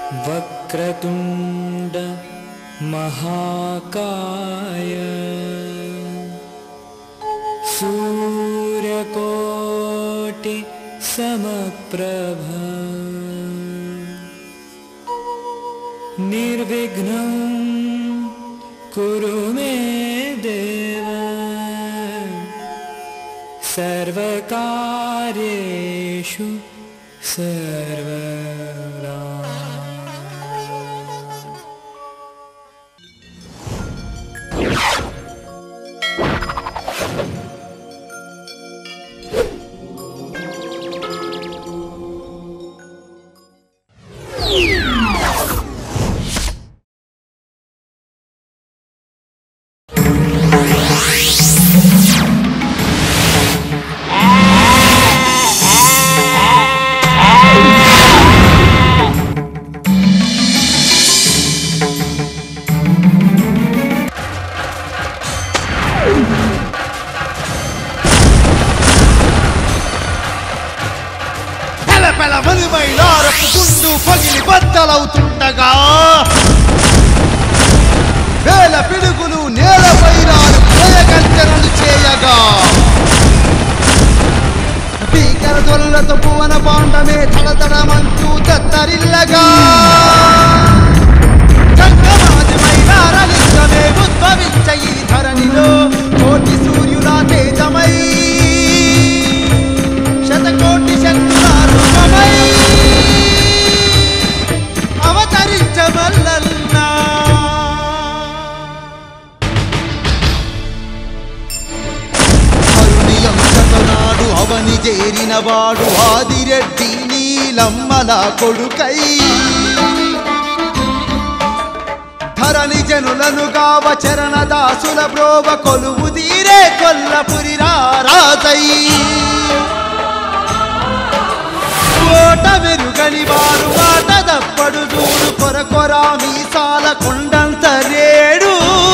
वक्रतुण्ड महाकाय सूर्यकोटि समप्रभ निर्विघ्नं कुरु मे देव सर्वकार्येषु सर्वदा పెలపెల మలిమైలారపు గుండు పగిలి బద్దలవుతుండగా వేల పిడుగులు నేలపై రాలు భయగంటనలు చేయగా భీకర దొల్లతో పువన పాండమే తడతడమంటూ దత్తరిల్లగా జంగమాదిమైనారలింగమే ఉద్భవించ ఈ ధరణిలో కోటి సూర్యుల తేజమై శతకోటి శక్తులారుమై అవతరించమల్లన్నా అరుణియంకతనాడు అవని చేరిన వాడు ఆదిరెడ్డి నీలమ్మల కొడుకై ధరణి జనులను గావ చరణ దాసుల బ్రోవ కొలువు తీరే కొల్లపురి రాజై ఓట వెరుగని వారు మాట దప్పడు చూడు కొర కొర మీసాల కొండంత రేడు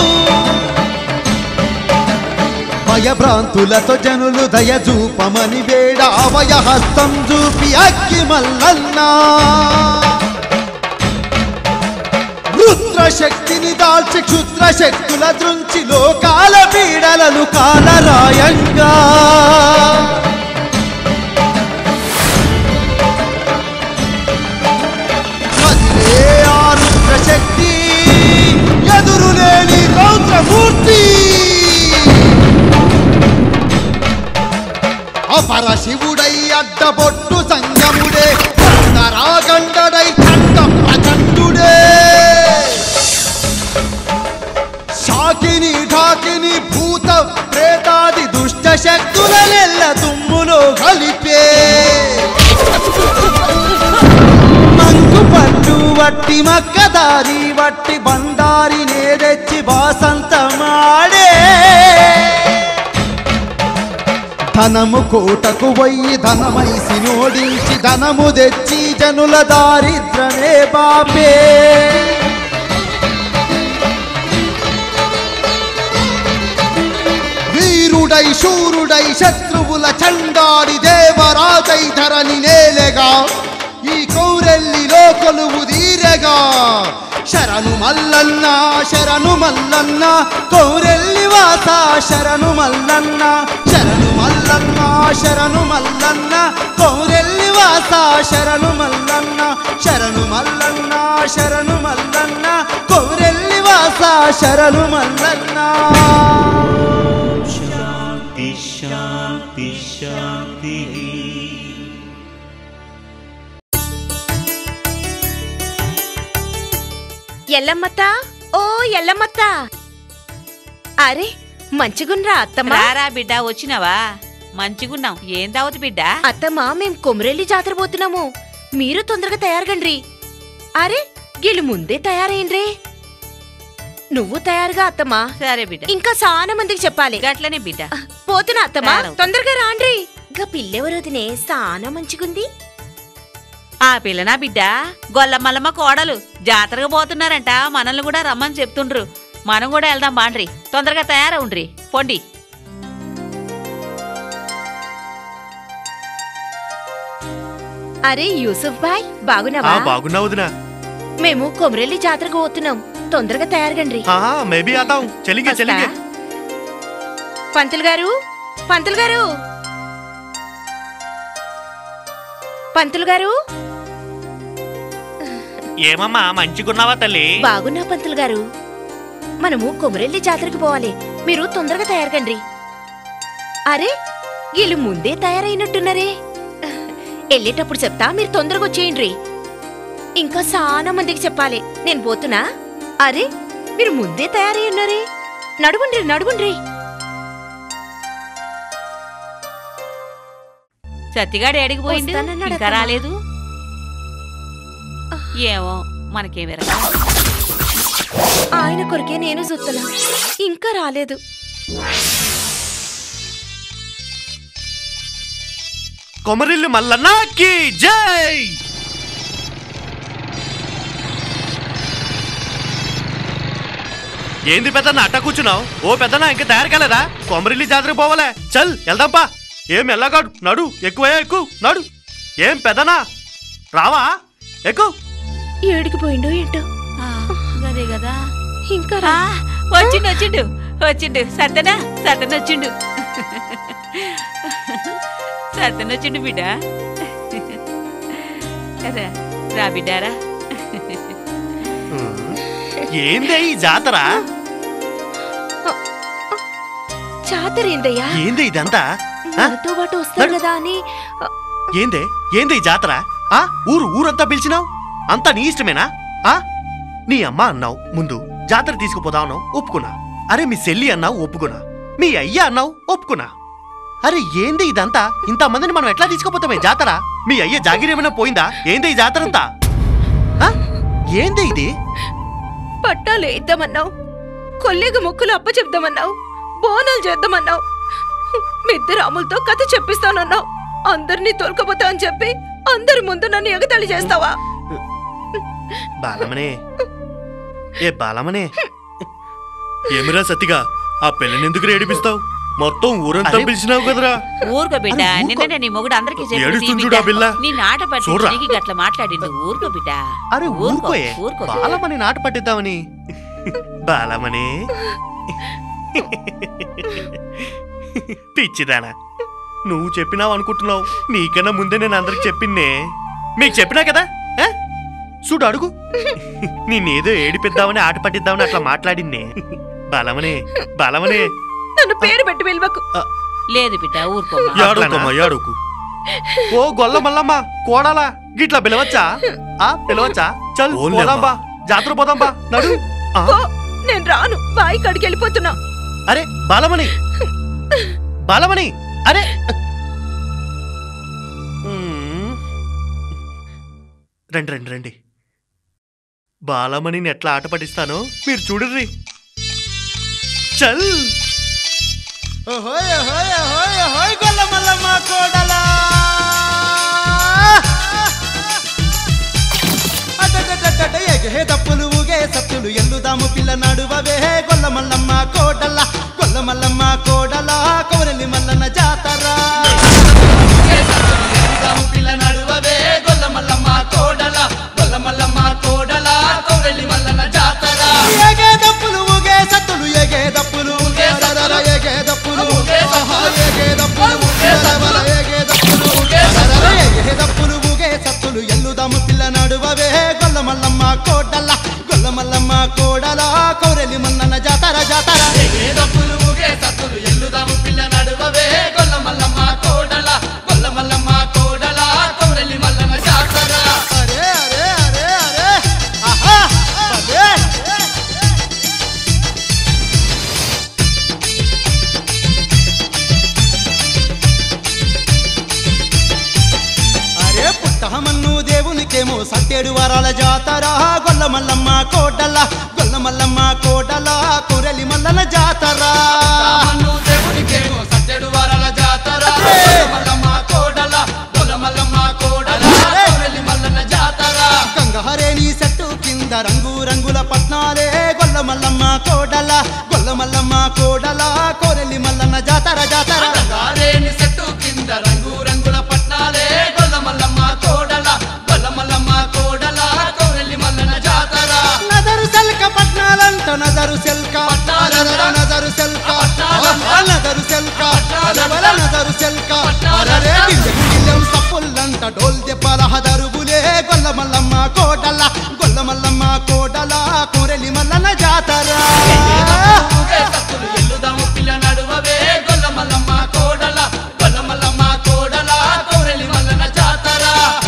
భయభ్రాంతులతో జనులు దయ చూపమని వేడ అవయ హస్తం చూపి అక్కి మల్లన్నా రుద్ర శక్తిని దాల్చి క్షుద్ర శక్తుల దృంచి లోకాల పీడలను కాలరాయంగా కదిలే ఆ రుద్ర శక్తి ఎదురులేని రౌద్రమూర్తి అపర శివుడై అడ్డబొట్టు సంగముడే రాగండడై ఖండ ప్రచండుడే శాకిని ఢాకిని భూత ప్రేతాది దుష్ట శక్తుల నెల్ల తుమ్ములో కలిపే మంగు పట్టు వట్టి మక్కదారి వట్టి బండారి నేదెచ్చి వాసంతమాడే ధనము కోటకు పోయి ధనమైసి నోడించి ధనము తెచ్చి జనుల దారిద్రమే బాపే వీరుడై శూరుడై శత్రువుల చండాడి దేవరాజై ధరణి నేలెగా ఈ కౌరెల్లిలో కొలువు తీరెగా శరణు మల్లన్న శరణు మల్లన్న కౌరెల్లి వాస శరణు మల్లన్న శరణు మల్లన్న శరణు మల్లన్న కౌరెల్లి వాస శరణు మల్లన్న శరణు మల్లన్న శరణు మల్లన్న కౌరెల్లి వాస శరణు మల్లన్న శాంతి శాంతి శాంతి ఎల్లమ్మత్త ఓ ఎల్లమ్మత్త అరే మంచిగున్రా అత్తమ్మా రారా బిడ్డ వచ్చినావా మంచిగున్నాం ఏం దావతు బిడ్డ అత్తమ్మా మేం కొమరెల్లి జాతర పోతున్నాము మీరు తొందరగా తయారుగండ్రి అరే వీళ్ళు ముందే తయారైండ్రే నువ్వు తయారుగా అత్తమ్మా సరే బిడ్డ ఇంకా చాలా మందికి చెప్పాలి గట్లనే బిడ్డ పోతున్నా అత్తమ్మా రాను. తొందరగా రాండ్రి గా పిల్లెవరోదినే సానా మంచిగుంది ఆ పిల్లనా బిడ్డ గొల్లమల్లమ్మ కోడలు జాతరకు పోతున్నారంట మనల్ని కూడా రమ్మని చెప్తుండ్రు మనం కూడా వెళ్దాం బాండ్రి తొందరగా తయారవుండ్రి పొండి అరే యూసుఫ్ భాయ్ బాగున్నావా ఆ బాగున్నా వదినా మేము కొమరెల్లి జాతరకు పోతున్నాం తొందరగా తయారుగండ్రి हाँ मैं भी आता हूँ चलेंगे चलेंगे పంతులు గారు పంతులు గారు పంతులు గారు ఏమమ్మా మంచిగున్నావా తల్లి బాగున్నా పంతులు గారు మనము కొమరెల్లి జాతరకు పోవాలి మీరు తొందరగా తయారుగండ్రి అరే వీళ్ళు ముందే తయారైనట్టున్నారే వెళ్ళేటప్పుడు చెప్తా మీరు తొందరగా వచ్చేయండి ఇంకా చాలా మందికి చెప్పాలి నేను పోతున్నా అరే మీరు ముందే తయారై ఉన్నారే నడుగుండ్రి నడుగుండ్రి సత్తిగాడు ఏడికి పోయిండు వస్తానన్నాడు ఇంకా అత్తమ్మ. రాలేదు ఏమో మనకేమి రా ఆయన కొరికే నేను చూస్తున్నా ఇంకా రాలేదు కొమరిల్లు మల్లన్నకి జై ఏంది పెద్దన్న అట్ట కూర్చున్నావు ఓ పెద్దన్న ఇంకా తయారు కాలేదా కొమరిల్లి జాతరకు పోవాలే చల్ వెళ్దాంపా ఏం ఎల్లగాడు నడు ఎక్కువయా ఎక్కువ నడు ఏం పెద్దనా రావా ఎక్కువ ఏడికి పోయిండో ఏంటో ఆ, గదే కదా ఇంకా ఆ, రా వచ్చిండు వచ్చిండు వచ్చిండు సత్తనా సత్తన వచ్చిండు సత్తన వచ్చిండు బిడ్డ రా, రా బిడ్డారా ఏందే ఈ జాతర చాతరేందయ్యా ఏంది ఇదంతా ఆ? మనతో పాటు వస్తారు నడు. కదా అని ఆ, ఏందే ఏంది ఈ జాతర ఆ ఊరు ఊరంతా పిలిచినావు అంతా నీ ఇష్టమేనా ఆ నీ అమ్మ అన్నావు ముందు జాతర తీసుకుపోదాం అన్నావు ఒప్పుకున్నా అరే మీ చెల్లి అన్నావు ఒప్పుకున్నా మీ అయ్య అన్నావు ఒప్పుకున్నా అరే ఏంది ఇదంతా ఇంతమందిని మనం ఎట్లా తీసుకుపోతామే జాతర మీ అయ్య జాగిరి ఏమైనా పోయిందా ఏంది ఈ జాతర అంతా ఆ? ఏంది ఇది పట్టాలు వేద్దామన్నావు కొల్లేగ మొక్కులు అప్ప చెప్దామన్నావు బోనాలు చేద్దామన్నావు మిద్దరు అమ్ములతో కథ చెప్పిస్తానన్నావు అందరినీ తోలుకపోతా అని చెప్పి అందరి ముందు నన్ను ఎగతాళి చేస్తావా బాలమనే ఏ బాలమనే ఏమిరా సతిగా ఆ పిల్లని ఎందుకు ఏడిపిస్తావు మొత్తం ఊరంతా అరే, పిలిచినావు కదరా ఊరుకో బిడ్డ అరే, ఊరుకో. నిన్ననే నీ మొగుడు అందరికి ఏడుస్తుంది చూడు ఆ పిల్ల. నీ నాట పట్టి చూడ్రా. నీకు గట్ల మాట్లాడిండు ఊరుకో బిడ్డ అరే ఊరుకో, ఊరుకోయే ఊరుకో బిడ్డ. బాలమని నాట పట్టిద్దామని బాలమని పిచ్చిదానా నువ్వు చెప్పినావు అనుకుంటున్నావు నీకన్నా ముందే నేను అందరికి చెప్పిందే మీకు చెప్పినా కదా ఆ? చూడు అడుగు నేనేదో ఏడిపిద్దామని ఆట పట్టిద్దామని అట్లా మాట్లాడిందే బలమనే బలమనే నన్ను పేరు పెట్టి పిలవకు లేదు బిడ్డ ఊరుకో యాడుకోమ్మా యాడుకు ఓ గొల్ల మల్లమ్మ కోడాలా గిట్లా పిలవచ్చా ఆ పిలవచ్చా చల్ ఓన్లే పోదాం బా జాతర పోదాం బా నడు ఆ, పో, నేను రాను బాయి కడికి వెళ్ళిపోతున్నా అరే బాలమణి బాలమణి అరే మ్మ్. రండి రండి రండి బాలమణిని ఎట్లా ఆట పట్టిస్తానో మీరు చూడర్రి చల్ ఓహోయ్ ఓహోయ్ ఓహోయ్ ఓహోయ్ గొల్ల మల్లమ్మ కోడలా అడడడడడ ఎగహే దప్పులు ఊగే సత్తులు ఎల్లుదాము పిల్ల నడువవే గొల్ల మల్లమ్మ కోడల గొల్ల మల్లమ్మ కోడల కౌరలి మల్లన్న జాతర పిల్ల నడువవే గొల్ల మల్లమ్మ కోడల గొల్ల మల్లమ్మ కోడల కౌరలి మల్లన్న జాతర ఎగే దప్పులు ఊగే సత్తులు ఎగే దప్పులు ఊగే సదర ఎగే దప్పులు ఆహా, ఎగే దప్పులు ఊగే సదర ఎగే దప్పులు ఊగే సదర ఎగే దప్పులు ఊగే సత్తులు ఎల్లుదాము పిల్ల నడువవే గొల్ల మల్లమ్మ కోడల గొల్ల మల్లమ్మ కోడల కౌరలి మల్లన్న జాతర జాతర ఎగే దప్పులు ఊగే సత్తులు ఎల్లుదాము పిల్ల నడువవే గొల్ల మల్లమ్మ కోడల గొల్ల మల్లమ్మ కోడల కౌరలి మల్లన్న జాతర అరే అరే అరే అరే ఆహా అరే అరే పుట్టమన్ను దేవునికేమో సట్టేడు వారాల జాతర గొల్ల మల్లమ్మ కోటల గొల్ల మల్లమ్మ కోటల కురలి మల్లన జాతర దేవునికేమో సట్టేడు వారాల జాతర మల్లమ్మ కోటల గొల్ల మల్లమ్మ కోటల కురలి మల్లన జాతర గంగహరేని చెట్టు కింద రంగు రంగుల పట్నాలే గొల్ల మల్లమ్మ కోడల గొల్ల మల్లమ్మ కోడల కోరెల్లి మల్లన్న జాతర జాతర గంగారేని చెట్టు కింద రంగు రంగుల పట్నాలే గొల్ల మల్లమ్మ కోడల గొల్ల మల్లమ్మ కోడల కోరెల్లి మల్లన్న జాతర తాళాలంట డోల్ దెబ్బల దరుబులే గొల్ల మల్లమ్మ కోటల గొల్ల మల్లమ్మ కోటల కోరెలి మల్లన్న జాతర ఊగే సత్తులు ఎల్లుదాము పిల్ల నడువవే గొల్ల మల్లమ్మ కోడల గొల్ల మల్లమ్మ కోడల కోరెలి మల్లన జాతర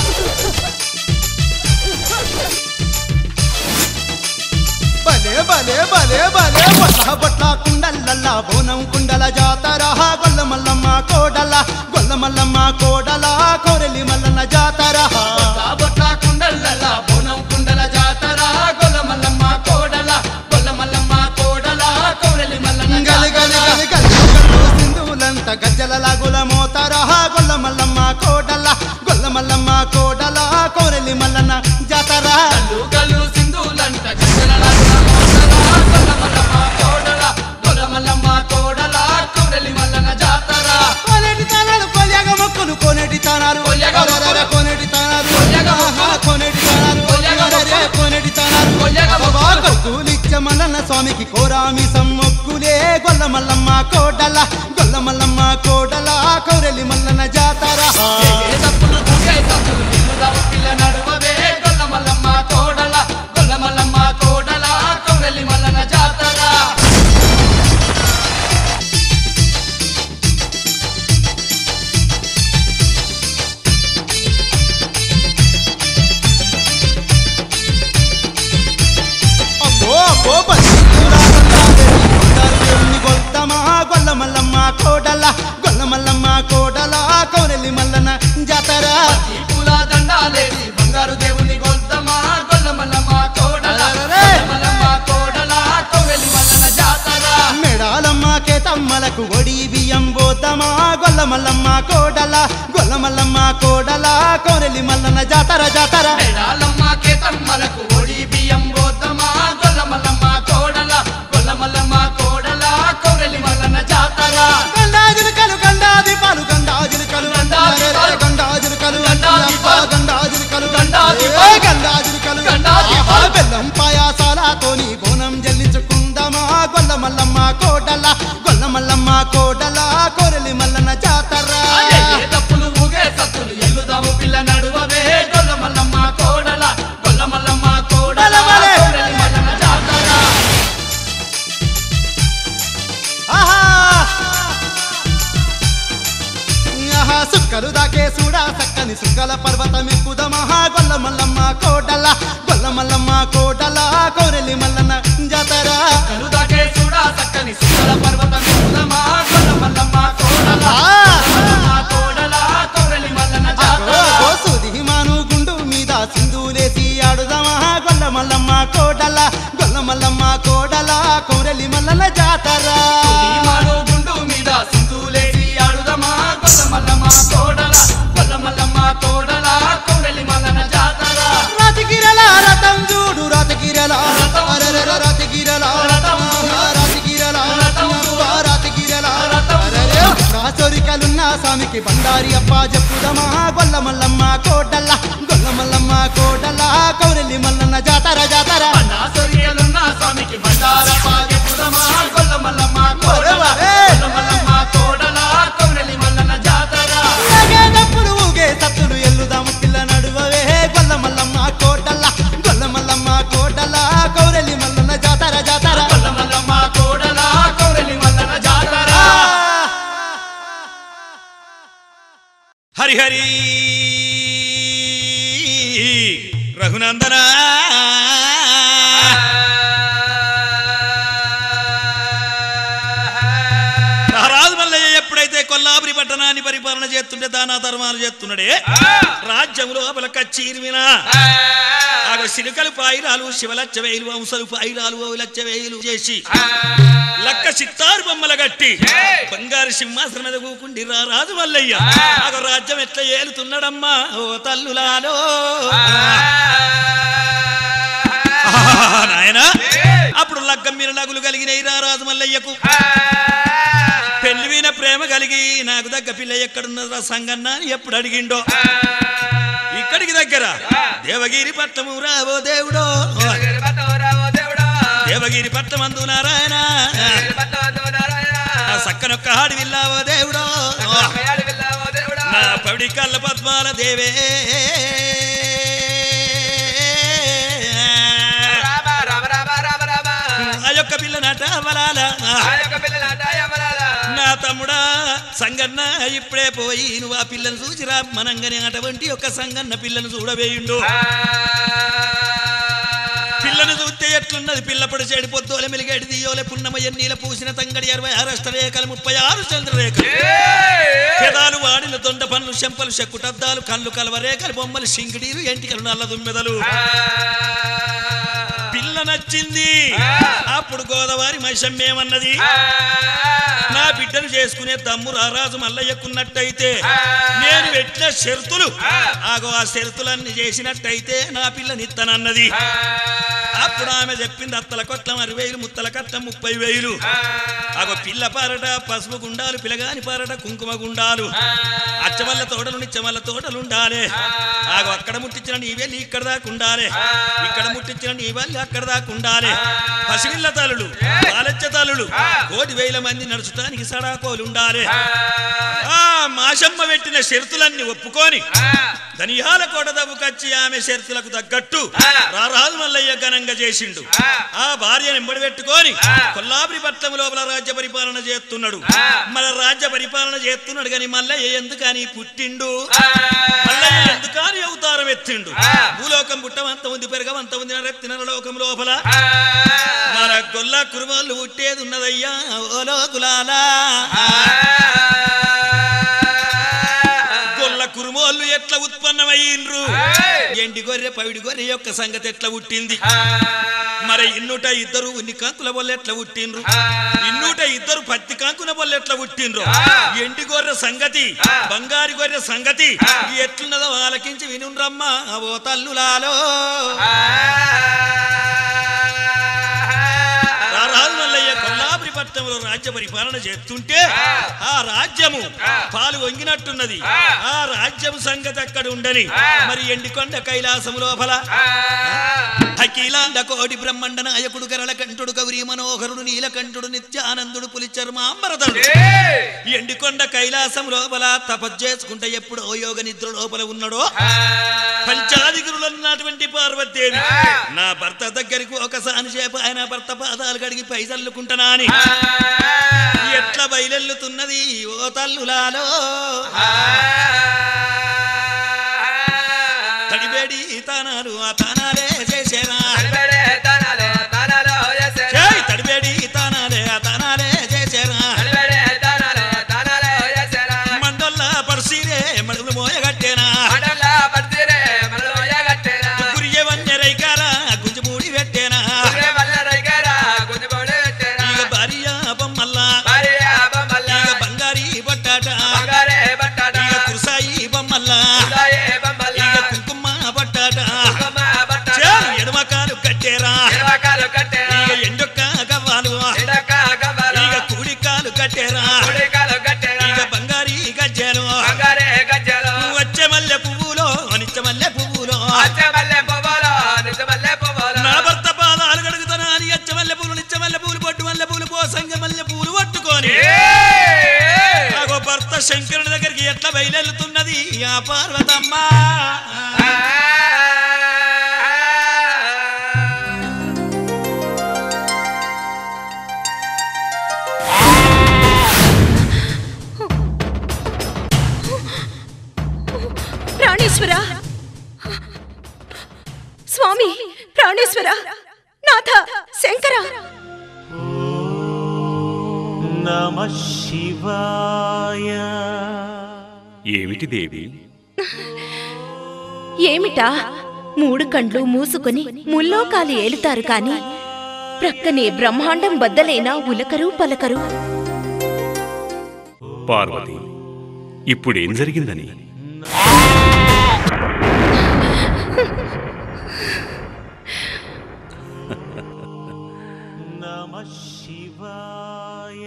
భలే భలే భలే భలే బట్ల బట్ల కుండలల్లా బోనం కుండల జాతర గొల్ల మల్లమ్మ కోడల గొల్ల మల్లమ్మ కోడల కోరెలి మల్లన్న జాతర కాబట్ల కుండల బోనం కుండల జాతర గొల్ల మల్లమ్మ కోడల గొల్ల మల్లమ్మ కోడల కోరెలి మల్లన గలి గలి జాతర గలి గలి గల్లు సింధువులంత గజ్జల లాగుల మోతార గొల్ల మల్లమ్మ కోడల గొల్ల మల్లమ్మ కోడల కోరెలి మల్లన్న జాతర కల్లు కల్లు సింధులంట గజలలాగుల మోతల గొల్ల మల్లమ్మ కోడల గొల్ల మల్లమ్మ కోడల కోరెలి మల్లన జాతర కోనేటి తానాలు కొల్యాగ మొక్కులు కోనేటి తానాలు కొల్యాగ మొక్కులు. అరెరెరె కోనేటి తానాలు కొల్యాగ మొక్కులు. ఆహా, కోనేటి తానాలు కొల్యాగ అరెరెరె మొక్కులు. కోనేటి తానాలు కొల్యాగ అబ్బా, మొక్కులు. కొక్కులిచ్చ మల్లన్న స్వామికి కోరామి సమ్మొక్కులే గొల్ల మల్లమ్మ కోడల గొల్ల మల్లమ్మ కోడల కౌరెలి మల్లన్న జాతర ఏ తప్పులు ఊగే సత్తులు ఎల్లుదాము పిల్ల నడువవే గొల్ల మల్లమ్మ కోడల గొల్ల మల్లమ్మ కోడల కోరెలి మల్లన జాతర అబ్బో అబ్బో బల్లికూరా బండారెడ్డి బండారు దేవుని గొల్తమా గొల్ల మల్లమ్మ కోడల గొల్ల మల్లమ్మ కోడల కౌరెలి మల్లన్న జాతర ఈ పూల దండాలేసి బంగారు దేవుని గొంతమా గొల్ల మల్లమ్మ కోడల అరెరెరె. గొల్ల మల్లమ్మ కోడల కోరెలి మల్లన జాతర మెడాలమ్మ కేతమ్మలకు ఒడి బియ్యం పోతమా గొల్ల మల్లమ్మ కోడల గొల్ల మల్లమ్మ కోడల కోరెలి మల్లన్న జాతర జాతర మెడాలమ్మ కేతమ్మలకు ఒడి బియ్యం గోతమా గొల్ల మల్లమ్మ కోడల గొల్ల మల్లమ్మ కోడల కోరెలి మల్లన జాతర గండాజులకలు గండాదిపాలు గండాజులకలు గండాదిపాలు. గండాజులకలు గండాదిపాలు. గండాజులకలు గండాదిపాలు. ఏ గండాజులకలు గండాదిపాలు. ఆహా, బెల్లం పాయాసాలతోని బోనం జల్లించుకుందామా గొల్ల మల్లమ్మ కోడల గొల్ల మల్లమ్మ కోడల కోరెలి మల్లన్న జాతర అదే ఏ తప్పులు ఊగే సత్తులు ఎల్లుదాము పిల్ల నడువవే గొల్ల మల్లమ్మ కోడల గొల్ల మల్లమ్మ కోడల బలబలే. కోరెలి మల్లన జాతర ఆహా ఆహా సుక్కలు దాకే చూడా సక్కని సుక్కల పర్వతం ఎక్కుదమహా గొల్ల మల్లమ్మ కోడల గొల్ల మల్లమ్మ కోడల కోరెలి మల్లన్న జాతర కలుదాకే చూడా చక్కని సుందర పర్వతం ఎక్కుదమా గొల్ల మల్లమ్మ కోడల ఆ! మల్లమ్మ కోడల కోరెలి మల్లన అగో జాతర అగో సూది మాను గుండు మీద సింధులేసి ఆడుదామహా గొల్ల మల్లమ్మ కోడల గొల్ల మల్లమ్మ కోడల కోరెలి మల్లన్న జాతర మాడు గుండు మీద సింధూలేసి ఆడుదమా గొల్ల మల్లమ్మ కోడల గొల్ల మల్లమ్మ కోడల కోరెలి మల్లన జాతర రాతగిరల రథం చూడు రాతగిరల రథం అరెరెర రాతగిరల రథం ఆహా, రాతగిరల రథం అబ్బా, రాతగిరల రథం అరెరె, రాచోరికలున్న స్వామికి బండారి అప్ప చెప్పుదమా గొల్ల మల్లమ్మ కోడల్ల గొల్ల మల్లమ్మ కోడల్ల కౌరెల్లి మల్లన్న జాతర జాతర నా సొరియలున్న స్వామికి బండార పాగెప్పుదమా గొల్ల మల్లమ్మ కోడల ఒరే, ఒరే. గొల్ల మల్లమ్మ కోడల కోరెలి మల్లన జాతర ఊగే తప్పులు ఊగే సత్తులు ఎల్లుదాము పిల్ల నడువవే గొల్ల మల్లమ్మ కోడల్ల గొల్ల మల్లమ్మ కోడల్ల కౌరెల్లి మల్లన్న జాతర జాతర గొల్ల మల్లమ్మ కోడల కోరెలి మల్లన జాతర హరిహరి రఘునందనా రాజు మల్లయ్య ఎప్పుడైతే కొల్లాపురి పట్టణాన్ని పరిపాలన చేస్తుంటే దానా ధర్మాలు చేస్తున్నాడే రాజ్యంలో లోపల కచ్చీరివినా ఆగ సిలుకలు పాయిరాలు శివలచ్చ వేలు వంశలు పాయిరాలు లచ్చ వేలు చేసి లక్క చిత్తారు బొమ్మల గట్టి బంగారు సింహాసనం మీద కూకుండి రా రాజు మల్లయ్య ఆగ రాజ్యం ఎట్లా ఏలుతున్నాడమ్మా ఓ తల్లులాలో నాయనా అప్పుడు లగ్గం మీద నగులు కలిగినాయి రా రాజు మల్లయ్యకు పెళ్లి మీద ప్రేమ కలిగి నాకు దగ్గ పిల్ల ఎక్కడున్నదా సంగన్న అని ఎప్పుడు అడిగిండో ఇక్కడికి దగ్గర దేవగిరి పట్టము రావో దేవుడో దేవగిరి పట్టమందు నారాయణ ఆ సక్కనొక్క హాడి విల్లావో దేవుడో నా పవిత్ర రవిడి కళ్ళ పద్మాల దేవే రామ రామ రామ రామ రామ ఆ యొక్క పిల్ల నట బలాల ఆ యొక్క పిల్లలాట యమలాల నా తమ్ముడా సంగన్న ఇప్పుడే పోయి నువ్వు ఆ పిల్లను చూసిరా మనంగానే అటువంటి ఒక సంగన్న పిల్లను చూడవేయుండు పిల్లను చూస్తే ఎట్లున్నది పిల్లపడి చెడి పొద్దులే మెలిగేడి దియోలే పున్నమయ్య నీల పూసిన తంగడి అరవై ఆరు అష్టరేఖలు ముప్పై ఆరు చంద్రరేఖలు పెదాలు వాడిన దొండ పనులు చెంపలు చెక్కుటద్దాలు కళ్ళు కలవరేఖలు బొమ్మలు శింకిడీలు ఎంటికలు నల్ల దుమ్మెదలు పిల్ల నచ్చింది అప్పుడు గోదావరి మైసమ్మేమన్నది నా బిడ్డను చేసుకునే దమ్ము రారాజు మల్లయ్యకున్నట్టయితే నేను పెట్టిన షరతులు ఆగో ఆ షరతులన్నీ చేసినట్టయితే నా పిల్లనిత్తనన్నది అప్పుడు ఆమె చెప్పింది అత్తల కొట్లం అరవై వేలు ముత్తల కట్లం ముప్పై వేలు ఆగో పిల్ల పారట పసుపు గుండాలు పిలగాని పారట కుంకుమ గుండాలు అచ్చమల్ల తోటలు నిచ్చమల్ల తోటలు ఉండాలి ఆగో అక్కడ ముట్టించిన నీ వెళ్ళి ఇక్కడ దాకా ఉండాలి ఇక్కడ ముట్టించిన నీ వెళ్ళి అక్కడ దాకా ఉండాలి పసివిల్ల తల్లులు పాలెచ్చ తల్లులు కోటి వేల మంది నడుచడానికి సడాకోలు ఉండాలి ఆ మాషమ్మ పెట్టిన షరతులన్నీ ఒప్పుకొని ధనియాల కోట దవ్వుకచ్చి ఆమె షరతులకు తగ్గట్టు రారాజు మల్లయ్య ఘనంగా చేసిండు ఆ భార్యను ఎంబడి పెట్టుకొని కొల్లాపురి పట్నం లోపల రాజ్య పరిపాలన చేస్తున్నాడు మన రాజ్య పరిపాలన చేస్తున్నాడు కానీ మల్లయ్య ఎందుకని పుట్టిండు మల్లయ్య ఎందుకని అవతారం ఎత్తిండు భూలోకం పుట్టమంత ఉంది పెరగమంత ఉంది నరెత్తిన లోకం లోపల మన గొల్ల కురుమలు పుట్టేది ఉన్నదయ్యా ఓ లోకులాలా గొల్ల కురుమోళ్ళు ఎట్లా ఉత్పన్నమయ్యిండ్రు ఎండి గొర్రె పవిడి గొర్రె యొక్క సంగతి ఎట్లా పుట్టింది మరి ఇన్నుట ఇద్దరు ఉన్ని కంకుల వల్ల ఎట్లా పుట్టిండ్రు ఇన్నుట ఇద్దరు పత్తి కంకుల వల్ల ఎట్లా పుట్టిండ్రు ఎండి గొర్రె సంగతి బంగారు గొర్రె సంగతి ఎట్లున్నదో ఆలకించి వినుండ్రమ్మా ఓ తల్లులాలో రారాజు మల్లయ్య కొల్లాపురి పట్టణంలో రాజ్య పరిపాలన చేస్తుంటే ఆ రాజ్యము పాలు వంగినట్టున్నది ఆ రాజ్యము సంగతి అక్కడ ఉండని మరి ఎండికొండ కైలాసము లోపల అఖిలాండ కోటి బ్రహ్మండ నాయకుడు గరళ కంఠుడు గౌరీ మనోహరుడు నీలకంఠుడు నిత్యానందుడు పులిచర్మాంబరదుడు ఎండికొండ కైలాసం లోపల తపస్సుకుంటే ఎప్పుడు ఓ యోగ నిద్ర లోపల ఉన్నాడో పంచాదిగురులు అన్నటువంటి పార్వతీదేవి నా భర్త దగ్గరికి ఒకసారి చేప ఆయన భర్త పాదాలు కడిగి పైసల్లుకుంటున్నా అని ఎట్లా బయలెల్లుతున్నది ఓ తల్లులాలో తడిబేడి తానాలు ఆ తానాలే చేసేరా చేయి తడిబేడి తానాలే ఆ తానాలే చేసేరా మండొల్ల పర్సీరే మడుగులు మోయగట్టేనా గురియ వన్నెరైకారా గుంజు మూడి పెట్టేనా ఇక భార్య బొమ్మల్లా ఇక బంగారి బట్టాట ఇక కుర్సాయి బొమ్మల్లా ఇక కుంకుమ బట్టాట చేలు ఎడమకాలు కట్టేరా ఇక ఎండొక్క గవ్వాలు ఇక కూడికాలు కట్టేరా ఇక బంగారి గజ్జెలు వచ్చే మల్లె పువ్వులో నిత్య మల్లె పువ్వులో నా భర్త పాదాలు కడుగుతానా అని అచ్చ మల్లె పూలు నిత్య మల్లె పూలు పట్టు మల్లె పూలు పోసంగ మల్లె పూలు పట్టుకొని ఆగో భర్త శంకరుని దగ్గరికి ఎట్లా బయలుతున్నది ఆ పార్వతమ్మ ప్రాణేశ్వర స్వామి ప్రాణేశ్వర నాథ శంకర నమ శివాయ ఏమిటి దేవి ఏమిటా మూడు కండ్లు మూసుకొని ముల్లోకాలు ఏలుతారు కాని ప్రక్కనే బ్రహ్మాండం బద్దలైనా ఉలకరు పలకరు పార్వతి ఇప్పుడేం జరిగిందని నమ శివాయ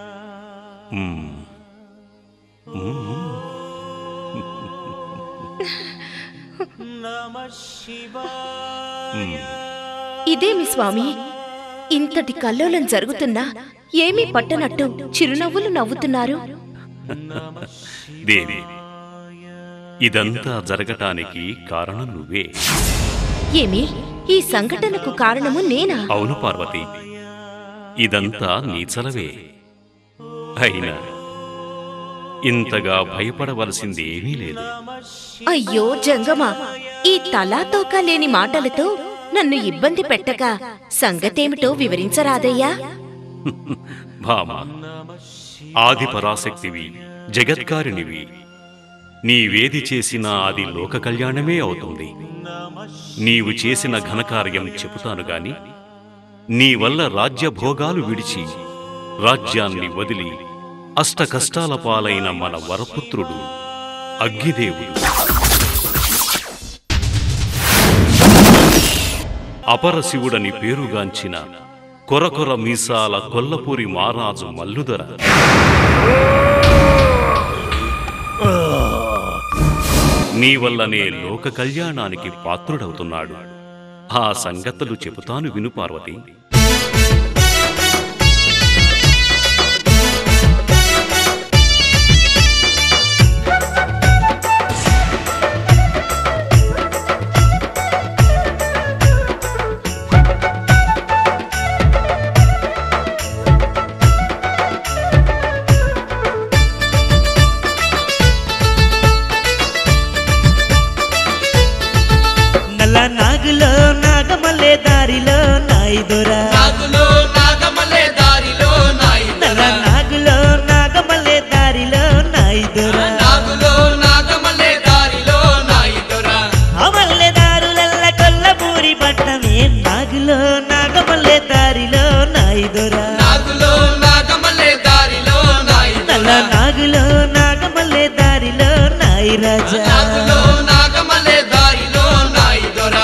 నమ శివాయ ఇదేమి స్వామి ఇంతటి కల్లోలం జరుగుతున్నా ఏమీ పట్టనట్టు చిరునవ్వులు నవ్వుతున్నారు దేవి ఇదంతా జరగటానికి కారణం నువ్వే ఏమి ఈ సంఘటనకు కారణము నేనా అవును పార్వతి ఇదంతా నీ చలవే అయినా ఇంతగా భయపడవలసింది ఏమీ లేదు అయ్యో జంగమా ఈ తలాతోకా లేని మాటలతో నన్ను ఇబ్బంది పెట్టక సంగతేమిటో వివరించరాదయ్యా భామ ఆది పరాశక్తివి జగత్కారిణివి నీవేది చేసినా అది లోక కళ్యాణమే అవుతుంది నీవు చేసిన ఘనకార్యం చెబుతాను గాని నీ వల్ల రాజ్యభోగాలు విడిచి రాజ్యాన్ని వదిలి అష్ట కష్టాల పాలైన మన వరపుత్రుడు అగ్గిదేవుడు అపరశివుడని పేరుగాంచిన కొరకొర మీసాల కొల్లపూరి మారాజు మల్లుదర నీ వల్లనే లోక కళ్యాణానికి పాత్రుడవుతున్నాడు ఆ సంగతులు చెబుతాను విను పార్వతి నల్ల నాగులో నాగమల్లే దారిలో నాయిదొరా నాగులో నాగమలే దారిలో నల్ల నాయుదర నాగులో నాగమల్లే దారిలో నాయిదొరా నాగులో నాగమలే దారిలో నాయుదర అమల్లె దారులల్ల కొల్లపూరి పట్టమే నాగులో నాగమల్లే దారిలో నాయిదొరా నాగులో నాగమలే దారిలో నల్ల నాయుదర నాగులో నాగమల్లే దారిలో నాయి రాజా నాగులో నాగమలే దారిలో నాయుదర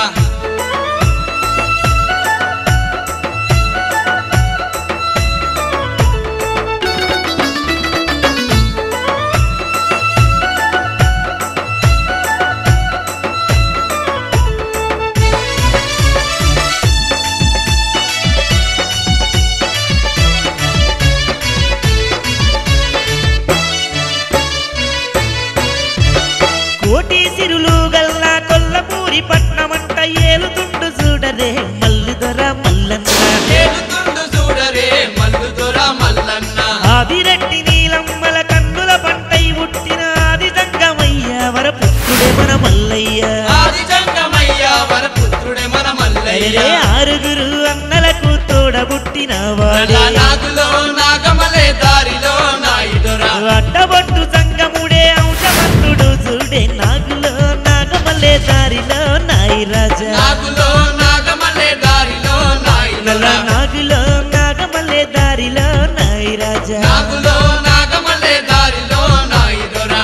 కోటి సిరులు గల్ల కొల్లపూరి పట్నమంట ఏలుతుండు చూడరే మల్లిదొర మల్లన్న ఏడుతుండు చూడరే మల్లు దొర మల్లన్న ఆదిరెడ్డి నీలమ్మల కన్నుల పంటై పుట్టిన ఆది జంగమయ్య వర పుత్రుడే మన మల్లయ్య ఆది జంగమయ్య వరపుత్రుడే మన మల్లయ్య అరే ఆరుగురు అన్నలకు తోడబుట్టిన వాడే నల్ల నాగులో నాగమలే దారిలో నాయుదర అడ్డబొట్టు సంగముడే అంశమంతుడు చూడే నాగులో నాగమల్లే దారిలో నాయి రాజా నాగులో నాగమలే దారిలో నల్ల నాయుదర నాగులో నాగమల్లే దారిలో నాయి రాజా నాగులో నాగమలే దారిలో నాయుదర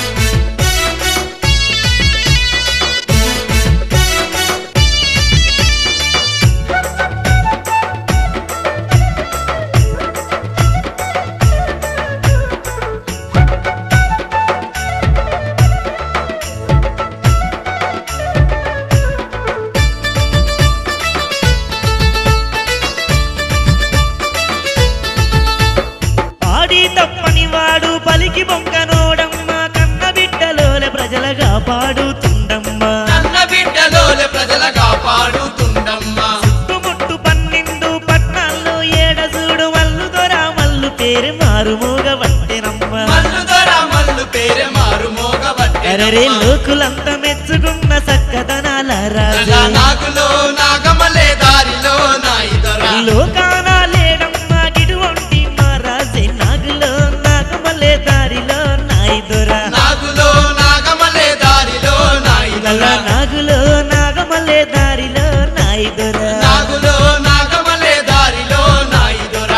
ఆడి తప్పని వాడు పలికి బొంకనోడమ్మ కన్న బిడ్డలోల ప్రజలగా పాడుతుండమ్మా కన్న బిడ్డలోలే ప్రజల కాపాడుతుండమ్మ చుట్టుముట్టు పన్నెండు పట్నాల్లో ఏడజూడు మల్లు దొర మల్లు పేరు మారుమోగ వట్టెనమ్మ మల్లు దొర మల్లు పేరే మారు అరరే మోగబట్టే లోకులంతా మెచ్చుకున్న సక్కదనాల రాజు నాగులో నాగమలే దారిలో నాయుదర లోకాన లేడమ్మ గిడువంటి మహారాజే నాగులో నాగమల్లే దారిలో నాయిదొర నాగులో నాగమలే దారిలో నల్ల నాయుదర నాగులో నాగమల్లే దారిలో నాయిదొర నాగులో నాగమలే దారిలో నాయుదర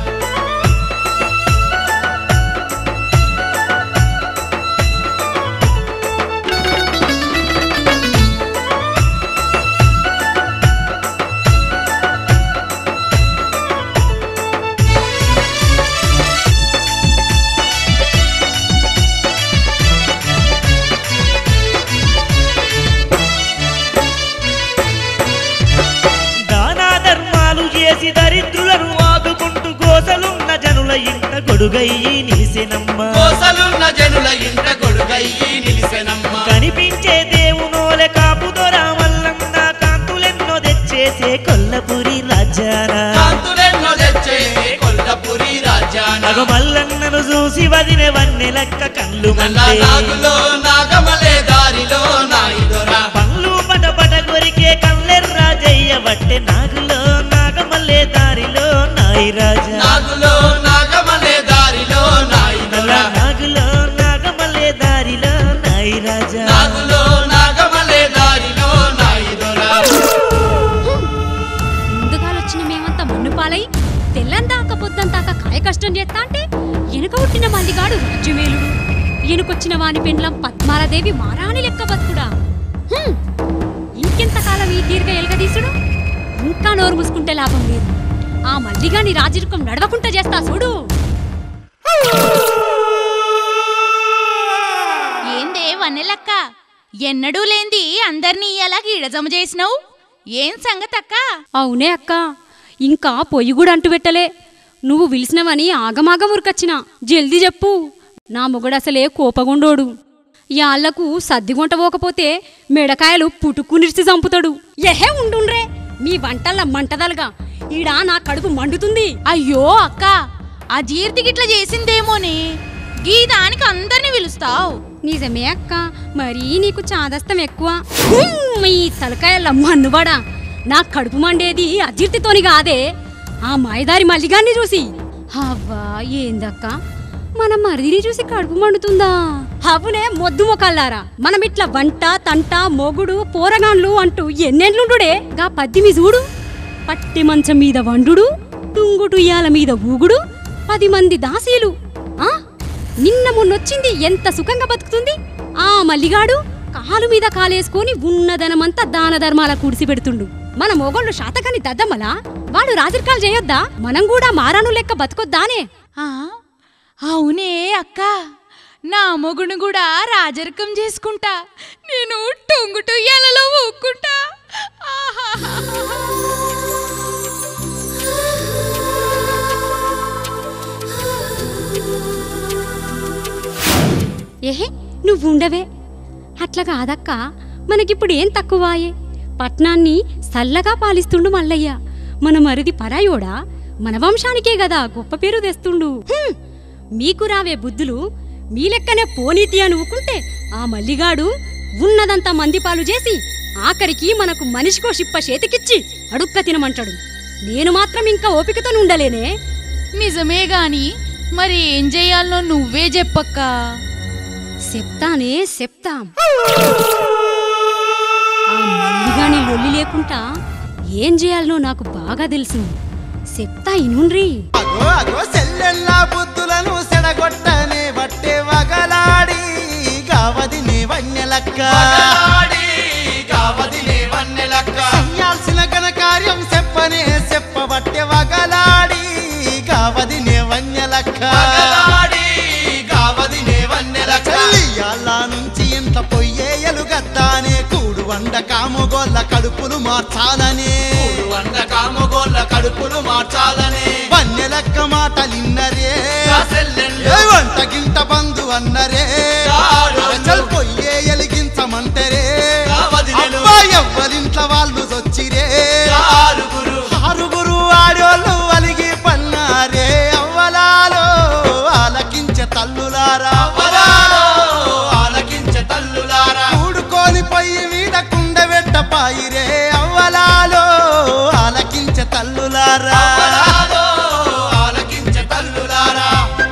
దానా ధర్మాలు చేసి దరిద్రులను ఆదుకుంటూ గోసలున్న జనుల ఇంట గొడుగయ్యి నిలిసెనమ్మ కోసలున్న జనుల ఇంట గొడుగయ్యి నిలిసెనమ్మ కనిపించే దేవునోలే కాపుదొర మల్లన్న కాంతులెన్నో తెచ్చేసే కొల్లపురి రాజ్యాన కాంతులెన్నో తెచ్చే కొల్లపురి రాజ్యాన నగ మల్లన్నను చూసి వదిన వన్నె లెక్క కళ్ళు నల్ల మండే నాగులో నాగమలే దారిలో నాయుదొరా పళ్ళు పట పట కొరికే కల్లెర్రా జయ్యబట్టే నాగులో నాగమల్లే దారిలో నాయి రాజా నాగులో నాగమలే దారిలో నల్ల నాయుదొరా నాగులో నాగమల్లే దారిలో నాయి రాజా నాగులో నాగమలే దారిలో నాయుదొరా ముందుగాలొచ్చిన మేమంతా మన్ను పాలై తెల్లందాక పొద్దంతాక కాయ కష్టం చేస్తా అంటే వెనుక పుట్టిన మల్లిగాడు రాజ్యమేలుడు వెనుకొచ్చిన వాని పెండ్లం పద్మాలదేవి మారాణి లెక్క బతుకుడా హ్మ్. ఇంకెంతకాలం ఈ దీర్ఘ ఎలగదీసుడు ఇంకా నోరు మూసుకుంటే లాభం లేదు ఆ మల్లిగాని రాజరికం నడవకుంట చేస్తా చూడు ఏందే వన్నెలక్క ఎన్నడూ లేంది అందర్నీ ఇలా గీడజమ చేసినావు ఏం సంగతక్క అవునే అక్క ఇంకా పొయ్యి కూడా అంటు పెట్టలే నువ్వు పిలిచినవని ఆగమాగం ఉరికొచ్చినా జల్దీ చెప్పు నా మొగుడసలే కోపగుండోడు యాళ్లకు సద్దిగుంట పోకపోతే మెడకాయలు పుటుక్కు నిరిచి చంపుతాడు ఎహే ఉండుండ్రే మీ వంటల్ల మంటదలుగా ఈడా నా కడుపు మండుతుంది అయ్యో అక్క ఆ జీర్తి గిట్ల చేసిందేమోనే గీ దానికి అందరిని పిలుస్తావు నిజమే అక్క మరీ నీకు చాదస్తం ఎక్కువ హ్మ్, మీ తలకాయల మన్నుబడా నా కడుపు మండేది అజీర్తితోని కాదే ఆ మాయదారి మల్లిగాన్ని చూసి అవ్వా ఏందక్క మన మరిదిని చూసి కడుపు మండుతుందా అవునే మొద్దు మొకల్లారా మనం ఇట్లా వంట తంట మొగుడు పోరగాన్లు అంటూ ఎన్నెండ్లుండుడే గా పద్దిమి చూడు పట్టి మంచం మీద వండుడు టుంగుటుయ్యాల మీద ఊగుడు పది మంది దాసీలు ఆ నిన్న మొన్నొచ్చింది ఎంత సుఖంగా బతుకుతుంది ఆ మల్లిగాడు కాలు మీద కాలేసుకొని ఉన్నదనమంతా దాన ధర్మాల కూడిసి పెడుతుండు మన మొగోళ్ళు శాతకాని దద్దమ్మలా వాడు రాజరికాలు చేయొద్దా మనం కూడా మారాను లెక్క బతుకొద్దానే ఆ అవునే అక్క నా మొగుడు కూడా రాజరికం చేసుకుంటా నేను టొంగుటుయ్యాలలో ఊక్కుంటా ఏహే నువ్వుండవే అట్లా కాదక్క మనకిప్పుడు ఏం తక్కువాయే పట్నాన్ని సల్లగా పాలిస్తుండు మల్లయ్య మన మరిది పరాయోడా మన వంశానికే గదా గొప్ప పేరు తెస్తుండు హ్మ్. మీకు రావే బుద్ధులు మీ లెక్కనే పోనీతి అని ఊకుంటే ఆ మల్లిగాడు ఉన్నదంతా మందిపాలు చేసి ఆఖరికి మనకు మనిషికో షిప్ప చేతికిచ్చి అడుక్క తినమంటాడు నేను మాత్రం ఇంకా ఓపికతో ఉండలేనే నిజమే గాని మరి ఏం చెయ్యాలనో నువ్వే చెప్పక్కా చెప్తానే చెప్తాం ఆ మల్లిగాని లొల్లి లేకుండా ఏం చేయాలనో నాకు బాగా తెలుసు చెప్తా ఇనుండ్రి అగో అగో సెల్లెల్లా బుద్ధులను సెడగొట్టనే బట్టే వగలాడి గావది నీ వన్యలక్క చెయ్యాల్సిన ఘనకార్యం చెప్పనే చెప్పబట్టే వగలాడి గావది నే వన్యలక్క చెల్లియాళ్ళ నుంచి ఇంత పొయ్యే ఎలుగత్తానే కూడు వండ కాముగోళ్ళ కడుపులు మార్చాలనే వండ కాముగోళ్ళ కడుపులు మార్చాలనే వన్యలక్క మాటలిన్నరే ఏ వంట గింట బంధు అన్నరే చల్ పొయ్యే ఎలిగించమంటరే అబ్బా ఎవ్వరింట్ల వాళ్ళు వచ్చిరే ఆరుగురు ఆడోళ్ళు అలిగి పన్నారే అవ్వలాలో ఆలకించే తల్లులారా ఆలకించే తల్లులారా కూడుకొని పొయ్యి మీద కుండ వెట్ట పాయిరే అవ్వలాలో ఆలకించే తల్లులారా ఆలకించే తల్లులారా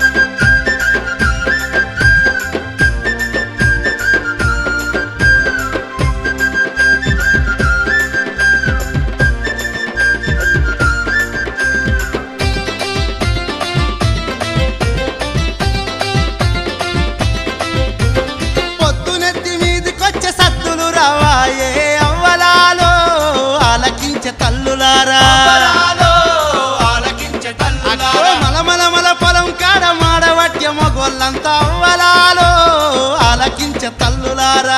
పొద్దునెత్తి మీదికొచ్చే సద్దులు రావాయే అవ్వలాలో ఆలకించే తల్లులారా అక్కో మలమల మల పొలం కాడ మాడవట్య మొగోళ్ళంతా అవ్వలాలో ఆలకించే తల్లులారా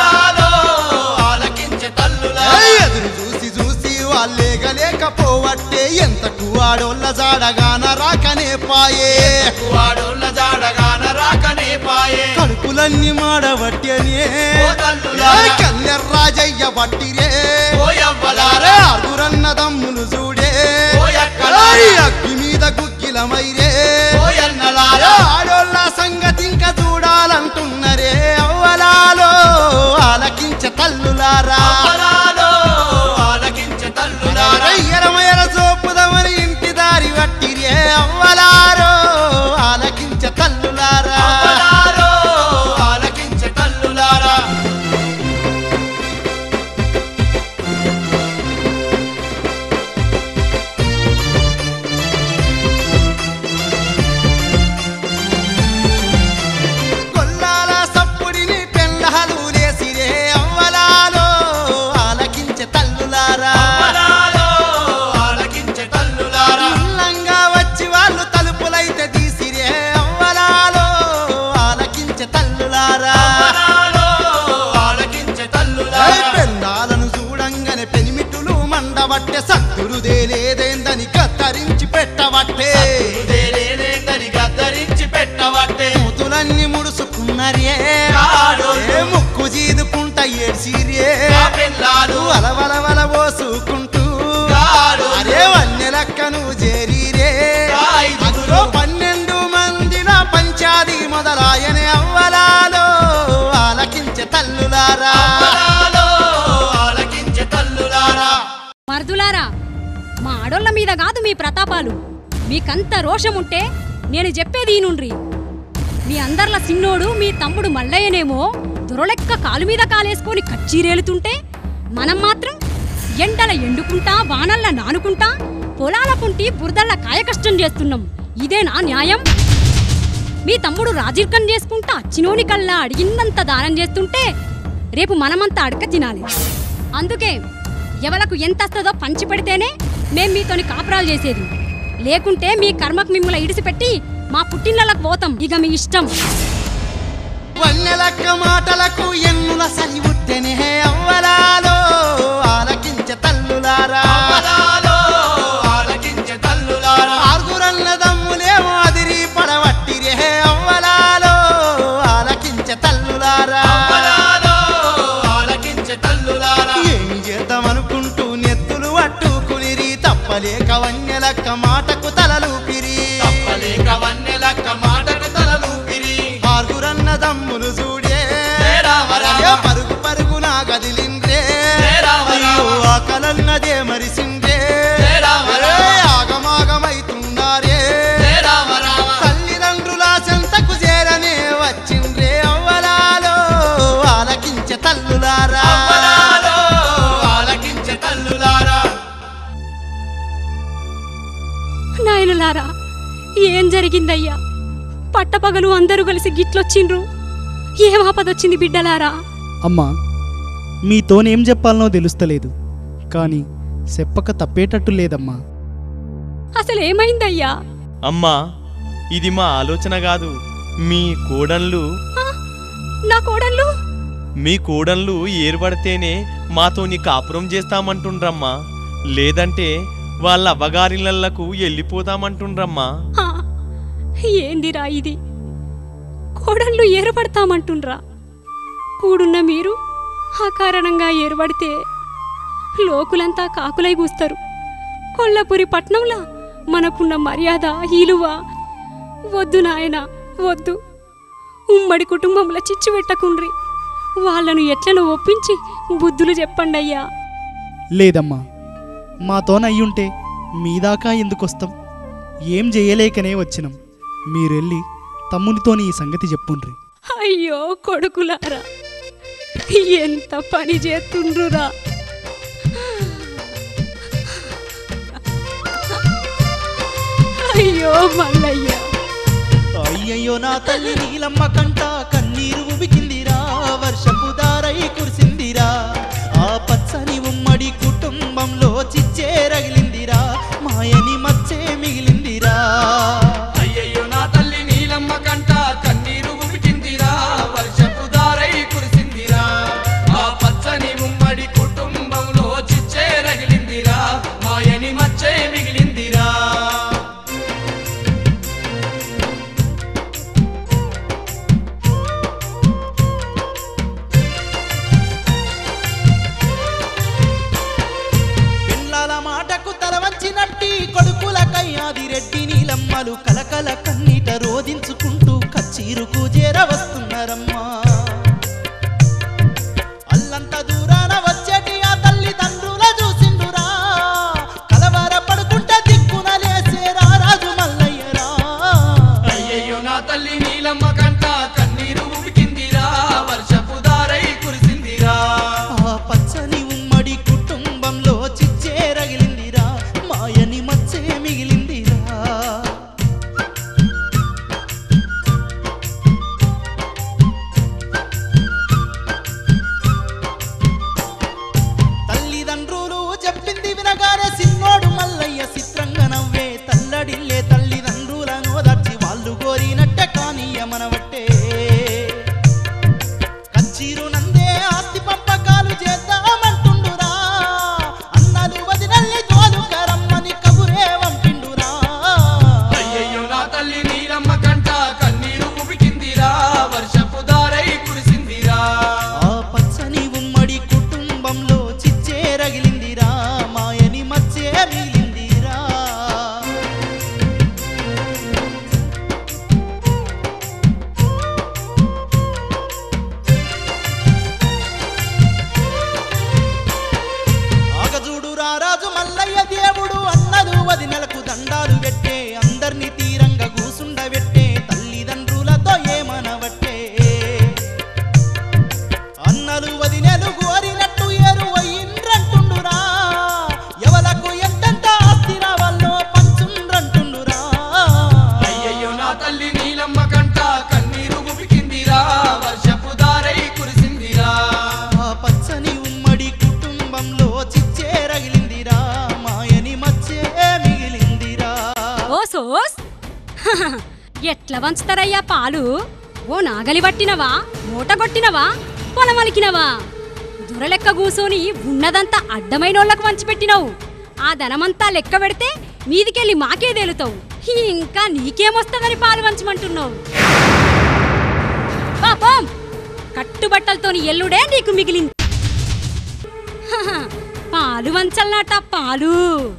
ఏయ్, ఎదురు చూసి చూసి వాళ్ళేగలేకపోవట్టే ఎంతకు ఆడోళ్ళ జాడగాన రాకనే పాయే ఆడోళ్ళ జాడగాన రాకనే పాయే కడుపుల ఊళ్ళన్ని మాడబట్టేనే ఓ తల్లులారా. కల్లెర్రాజయ్య బట్టిరే ఓ యవ్వలారా. ఆరుగురన్న దమ్ములు చూడే ఓ యక్కలారా. ఏయ్, అగ్గి మీద గుగ్గిలమైరే ఓ ఎన్నలారా. ఆడోళ్ళ సంగతి ఇంకా చూడాలంటున్నరే అవ్వలాలో ఆలకించ తల్లులారా అప్పలాలో ఆలకించే తల్లులారా. ఎరమయర చూపుదమని ఇంటి దారి వట్టిరే అవ్వలారో ఆలకించ తల్లులారా అప్పలాలో ఆలకించే తల్లులారా. కొల్లాల సప్పుడిని పెండహలు లేసిరే అవ్వలాలో ఆలకించ తల్లులారా అప్పలాలో ఆలకించే తల్లులారా. ఇల్లంగా వచ్చి వాళ్ళు తలుపులైతే తీసిరే అవ్వలాలో ఆలకించ తల్లులారా అప్పలాలో ఆలకించే ఏయ్, తల్లులారా. పెండాలను చూడంగానే పెనిమిటులు మండబట్టే సత్తురుదే లేదేందని కత్తరించి పెట్టబట్టే ఉదేలేలేందని గద్దరించి పెట్టవట్టే. మూతులన్నీ ముడుసుకున్నరే ఆడోళ్ళు. ఏ ముక్కు జీదుకుంట ఏడ్సిరే ఆ పిల్లాలు వలవలవల పోసుకుంటూ ఆడోళ్ళు. అరే వన్నె లెక్కను చేరిరే ఐదుగురు. అందులో పన్నెండు మందిల పంచాది మొదలాయనే అవ్వలాలో ఆలకించే తల్లులారా అప్పలాలో ఆలకించే తల్లులారా. మరుదులారా మా ఆడోళ్ళ మీద కాదు మీ ప్రతాపాలు మీకంత రోషం ఉంటే నేను చెప్పేది ఈనుండ్రి మీ అందర్ల సిన్నోడు మీ తమ్ముడు మల్లయ్యనేమో దొరలెక్క కాలు మీద కాలేసుకొని కచ్చీరేలుతుంటే మనం మాత్రం ఎండల ఎండుకుంటా వానల్ల నానుకుంటా పొలాల పుంటి బురదల్ల కాయకష్టం చేస్తున్నాం ఇదేనా న్యాయం మీ తమ్ముడు రాజీర్కం చేసుకుంటా అచ్చినోని కల్లా అడిగిందంత దానం చేస్తుంటే రేపు మనమంతా అడక తినాలి అందుకే ఎవలకు ఎంత వస్తుందో పంచి పెడితేనే మేం మీతోని కాపురాలు చేసేది లేకుంటే మీ కర్మకు మిమ్మల్ని ఇడిసిపెట్టి మా పుట్టినలకు పోతాం ఇక మీ ఇష్టం వన్నెలక్క మాటలకు ఎన్నుల సలి ఉట్టెనే అవ్వలాలో ఆలకించే తల్లులారా అప్పలాలో ఆలకించే తల్లులారా. ఆరుగురన్న దమ్ములేమో అదిరి పడవట్టిరే అవ్వలాలో ఆలకించే తల్లులారా అప్పలాలో ఆలకించే తల్లులారా. ఏమి చేద్దామనుకుంటూ నెత్తులు పట్టుకునిరి తప్పలేక వన్నెలక్క మాటకు తలలూపిరి తప్పలేక వన్నెలక్క మాటకు తలలూపిరి. ఆరుగురన్న దమ్ములు చూడే ఏ రామ రామ. అరే పరుగు పరుగున గదిలిండ్రే ఏ రామ రామ. అయ్యో ఆ కలన్నదే మరిసిండ్రే ఏ రామ రామ. అరే ఆగమాగమైతుండారే ఏ రామ రామ. తల్లిదండ్రుల చెంతకు చేరనే వచ్చిండ్రే అవ్వలాలో ఆలకించే తల్లులారా అప్పలాలో ఆలకించే తల్లులారా. నాయనలారా ఏం జరిగిందయ్యా పట్టపగలు అందరూ కలిసి గిట్లొచ్చిండ్రు ఏం ఆపదొచ్చింది బిడ్డలారా అమ్మా మీతోనేం చెప్పాలనో తెలుస్తలేదు కానీ చెప్పక తప్పేటట్టు లేదమ్మా అసలు ఏమైందయ్యా అమ్మా ఇది మా ఆలోచన కాదు మీ కోడన్లు నా కోడళ్ళు మీ కోడన్లు ఏర్పడితేనే మాతోని కాపురం చేస్తామంటుండ్రమ్మా లేదంటే వాళ్ళ అవ్వగారిళ్ళకు వెళ్ళిపోతామంటుండ్రమ్మా ఆ, ఏందిరా ఇది కోడళ్ళు ఏర్పడతామంటుండ్రా కూడున్న మీరు ఆ కారణంగా ఏర్పడితే లోకులంతా కాకులై కూస్తారు కొల్లపురి పట్నంలా మనకున్న మర్యాద ఇలువ వద్దు నాయన వద్దు ఉమ్మడి కుటుంబంలో చిచ్చు పెట్టకుండ్రి వాళ్ళను ఎట్లను ఒప్పించి బుద్ధులు చెప్పండి అయ్యా లేదమ్మా మాతోనయ్యుంటే మీదాకా ఎందుకొస్తాం ఏం చేయలేకనే వచ్చినాం మీరెళ్ళి తమ్మునితోని ఈ సంగతి చెప్పుండ్రి అయ్యో కొడుకులారా ఎంత పని చేస్తుండ్రురా అయ్యో మల్లయ్య అయ్యయ్యో నా తల్లి నీలమ్మ కంట కన్నీరు ఉబికిందిరా వర్షపు దారై కురిసిందిరా ఆ పచ్చని ఉమ్మడి కుటుంబంలో చిచ్చే రగిలిందిరా మాయని మచ్చే మిగిలిందిరా అయ్యయ్యో నా తల్లి నీలమ్మ కంట కన్నీరు ఉబికిందిరా వర్షపు దారై కురిసిందిరా ఆ పచ్చని ఉమ్మడి కుటుంబంలో చిచ్చే రగిలిందిరా మాయని మచ్చే మిగిలిందిరా అమ్మాలు కలకల కన్నీట రోదించుకుంటూ కచ్చీరుకు చేర వస్తున్నారమ్మా అల్లంత దూరాన వచ్చేటి ఆ తల్లి తండ్రుల చూసిండురా కలవర పడుకుంటే దిక్కున లేసేరా రాజు మల్లయ్యరా అయ్యయ్యో నా తల్లి నీలమ్మ కంట కన్నీరు ఉబికిందిరా వర్షపు దారై కురిసిందిరా ఆ పచ్చని ఉమ్మడి కుటుంబంలో చిచ్చే రగిలిందిరా మాయని మచ్చే మిగిలిందిరా తల్లిదండ్రులు చెప్పింది వినగానే సిన్నోడు మల్లయ్య చిత్రంగా నవ్వే తల్లడిల్లే తల్లిదండ్రులను దర్చి వాళ్ళు కోరినట్టే కానీయమనవట్టే కచ్చీరు నందే ఆస్తి పంపకాలు చేద్దామంటుండురా అన్నలు వదినల్ని తోలుకరమ్మని కబురే వంపిండురా అయ్యయ్యో నా తల్లి నీలమ్మ కంట కన్నీరు ఉబికిందిరా వర్షపు దారై కురిసిందిరా ఆ పచ్చని ఉమ్మడి కుటుంబంలో చిచ్చే రగిలిందిరా మాయని మచ్చే మిగిలిందిరా ఆగజూడు రారాజు మల్లయ్య దేవుడు అన్నలు వదినలకు దండాలు పెట్టే అందర్ని తీరంగా కూసుండబెట్టే తల్లిదండ్రులతో ఏమనబట్టే అన్నలు వదినలు కోరినట్టు ఏరు అయ్యిండ్రంటుండురా ఎవలకు ఎంతెంత ఆస్తి రావాలో పంచుండ్రంటుండురా అయ్యయ్యో నా తల్లి నీలమ్మ కంట కన్నీరు ఉబికిందిరా వర్షపు దారై కురిసిందిరా ఆ పచ్చని ఉమ్మడి కుటుంబంలో చిచ్చే రగిలిందిరా మాయని మచ్చే మిగిలిందిరా ఓ సోస్ ఎట్లా వంచుతారయ్యా పాలు ఓ నాగలి పట్టినవా మూట కొట్టినవా పొలమలికినవా దురలెక్క కూసోని ఉన్నదంతా అడ్డమైనోళ్లకు వంచిపెట్టినవు ఆ ధనమంతా లెక్క పెడితే మీదికెళ్ళి మాకే తేలుతావు ఇంకా నీకేమొస్తుందని పాలు వంచమంటున్నావు పాపం కట్టుబట్టలతోని ఎల్లుడే నీకు మిగిలింది హహ, పాలు వంచల్నాట పాలు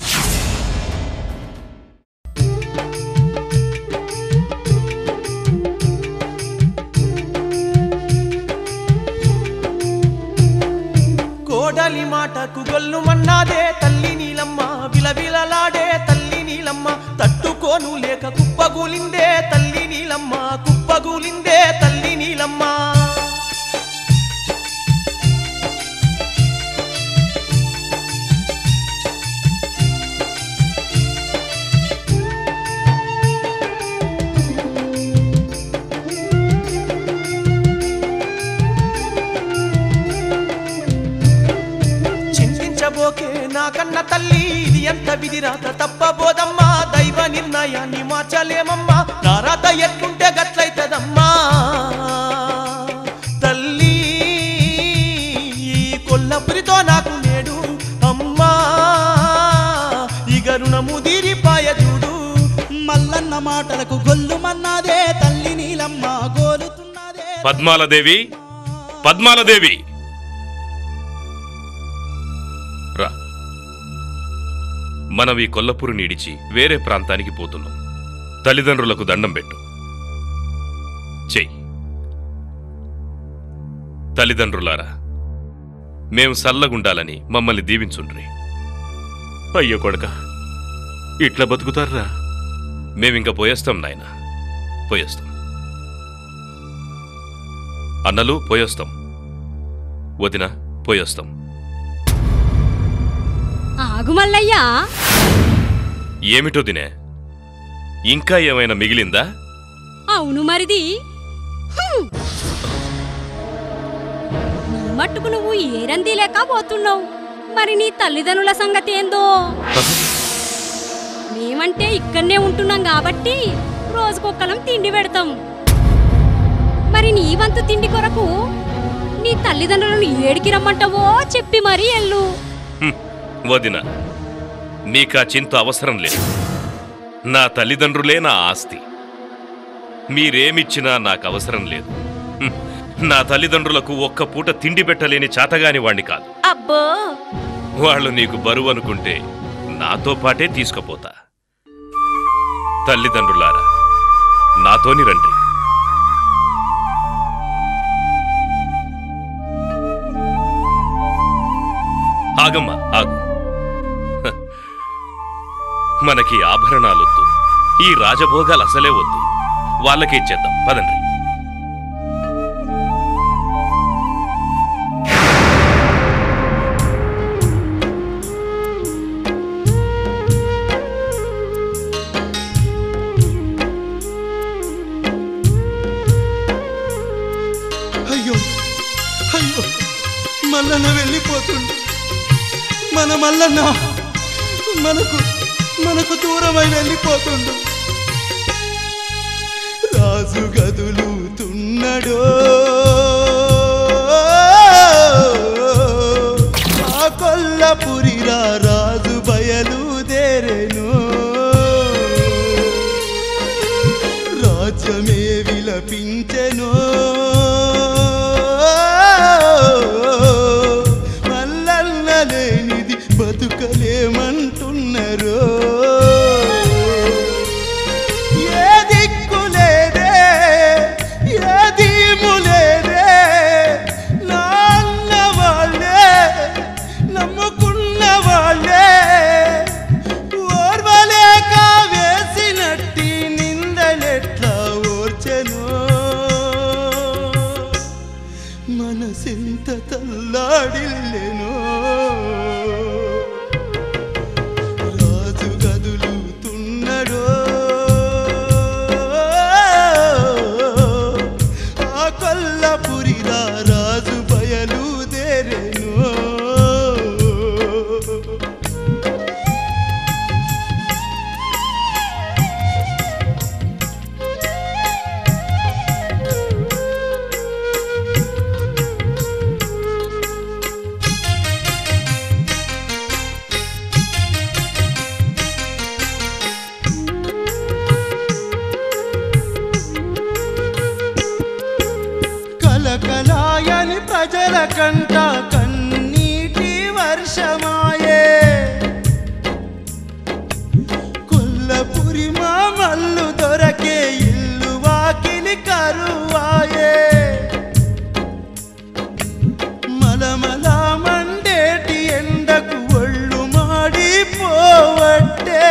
కోడలి మాటకు గొల్లు మన్నాదే తల్లి నీలమ్మ విలవిలలాడే తల్లి నీలమ్మ తట్టుకోను లేక కుప్పగూలిందే తల్లి నీలమ్మ కుప్పగూలిందే తల్లి నీలమ్మ చింతించబోకే నాకన్న తల్లి ఇది ఎంత విధిరాత తప్పబోదమ్మా దైవ నిర్ణయాన్ని మార్చలేమమ్మా నా రాత ఎట్లుంటే గట్లయితదమ్మా తల్లి ఈ కొల్లపురితో నాకు నేడు అమ్మా ఇక రుణము తీరిపాయ చూడు మల్లన్న మాటలకు గొల్లు మన్నాదే తల్లి నీలమ్మ గోలుతున్నదే పద్మాలదేవి పద్మాలదేవి రా మనం ఈ కొల్లపురు నీడిచి వేరే ప్రాంతానికి పోతున్నాం తల్లిదండ్రులకు దండం పెట్టు చెయ్యి తల్లిదండ్రులారా మేం సల్లగుండాలని మమ్మల్ని దీవించుండ్రి అయ్యో కొడక ఇట్లా బతుకుతారా మేమింక పోయేస్తాం నాయనా పోయేస్తాం అన్నలు పోయేస్తాం వదిన పోయేస్తాం ఆగు మల్లయ్యా ఏమిటో దినే ఇంకా ఏమైనా మిగిలిందా అవును మరిది హ్మ్. నీ మట్టుకు నువ్వు ఏరంది లేక పోతున్నావు మరి నీ తల్లిదండ్రుల సంగతి ఏందో మేమంటే ఇక్కడనే ఉంటున్నాం కాబట్టి రోజుకొక్కలం తిండి పెడతాం మరి నీ వంతు తిండి కొరకు నీ తల్లిదండ్రులను ఏడికి రమ్మంటావో చెప్పి మరీ ఎల్లు హ్మ్, వదిన నీకా చింత అవసరం లేదు నా తల్లిదండ్రులే నా ఆస్తి మీరేమిచ్చినా నాకు అవసరం లేదు హ్మ్, నా తల్లిదండ్రులకు ఒక్క పూట తిండి పెట్టలేని చాతగాని వాణ్ణి కాదు అబ్బో వాళ్ళు నీకు బరువు అనుకుంటే నాతో పాటే తీసుకుపోతా తల్లిదండ్రులారా నాతోని రండి ఆగమ్మా ఆగు హ. మనకి ఆభరణాలొద్దు ఈ రాజభోగాలు అసలే వద్దు వాళ్ళకే ఇచ్చేద్దాం పదండి అయ్యో అయ్యో మల్లన్న వెళ్ళిపోతుండు మన మల్లన్న మనకు మనకు దూరమై వెళ్ళిపోతుండు రాజు గదులుతున్నడో ఆ కొల్లపురి రాజు బయలుదేరెను రాజ్యమే విలపించెను మల్లన్న లేనిది బతుకలేమంటున్నారు ఏ దిక్కులేదే ఏ దీములేదే నాన్న వాళ్ళే నమ్ముకున్న వాళ్ళే ఓర్వలేక వేసినట్టి నిందలెట్లా ఓర్చెను మనసెంత తల్లాడిల్లెను రాజు గదులుతున్నడో ఆ కొల్లపురి రాజు బయలుదేరెను కలకలాయని ప్రజల కంట కన్నీటి వర్షమాయే కొల్లపురి మా మల్లు దొరకే ఇల్లు వాకిలి కరువాయే మలమల మండేటి ఎండకు ఒళ్ళు మాడిపోవట్టే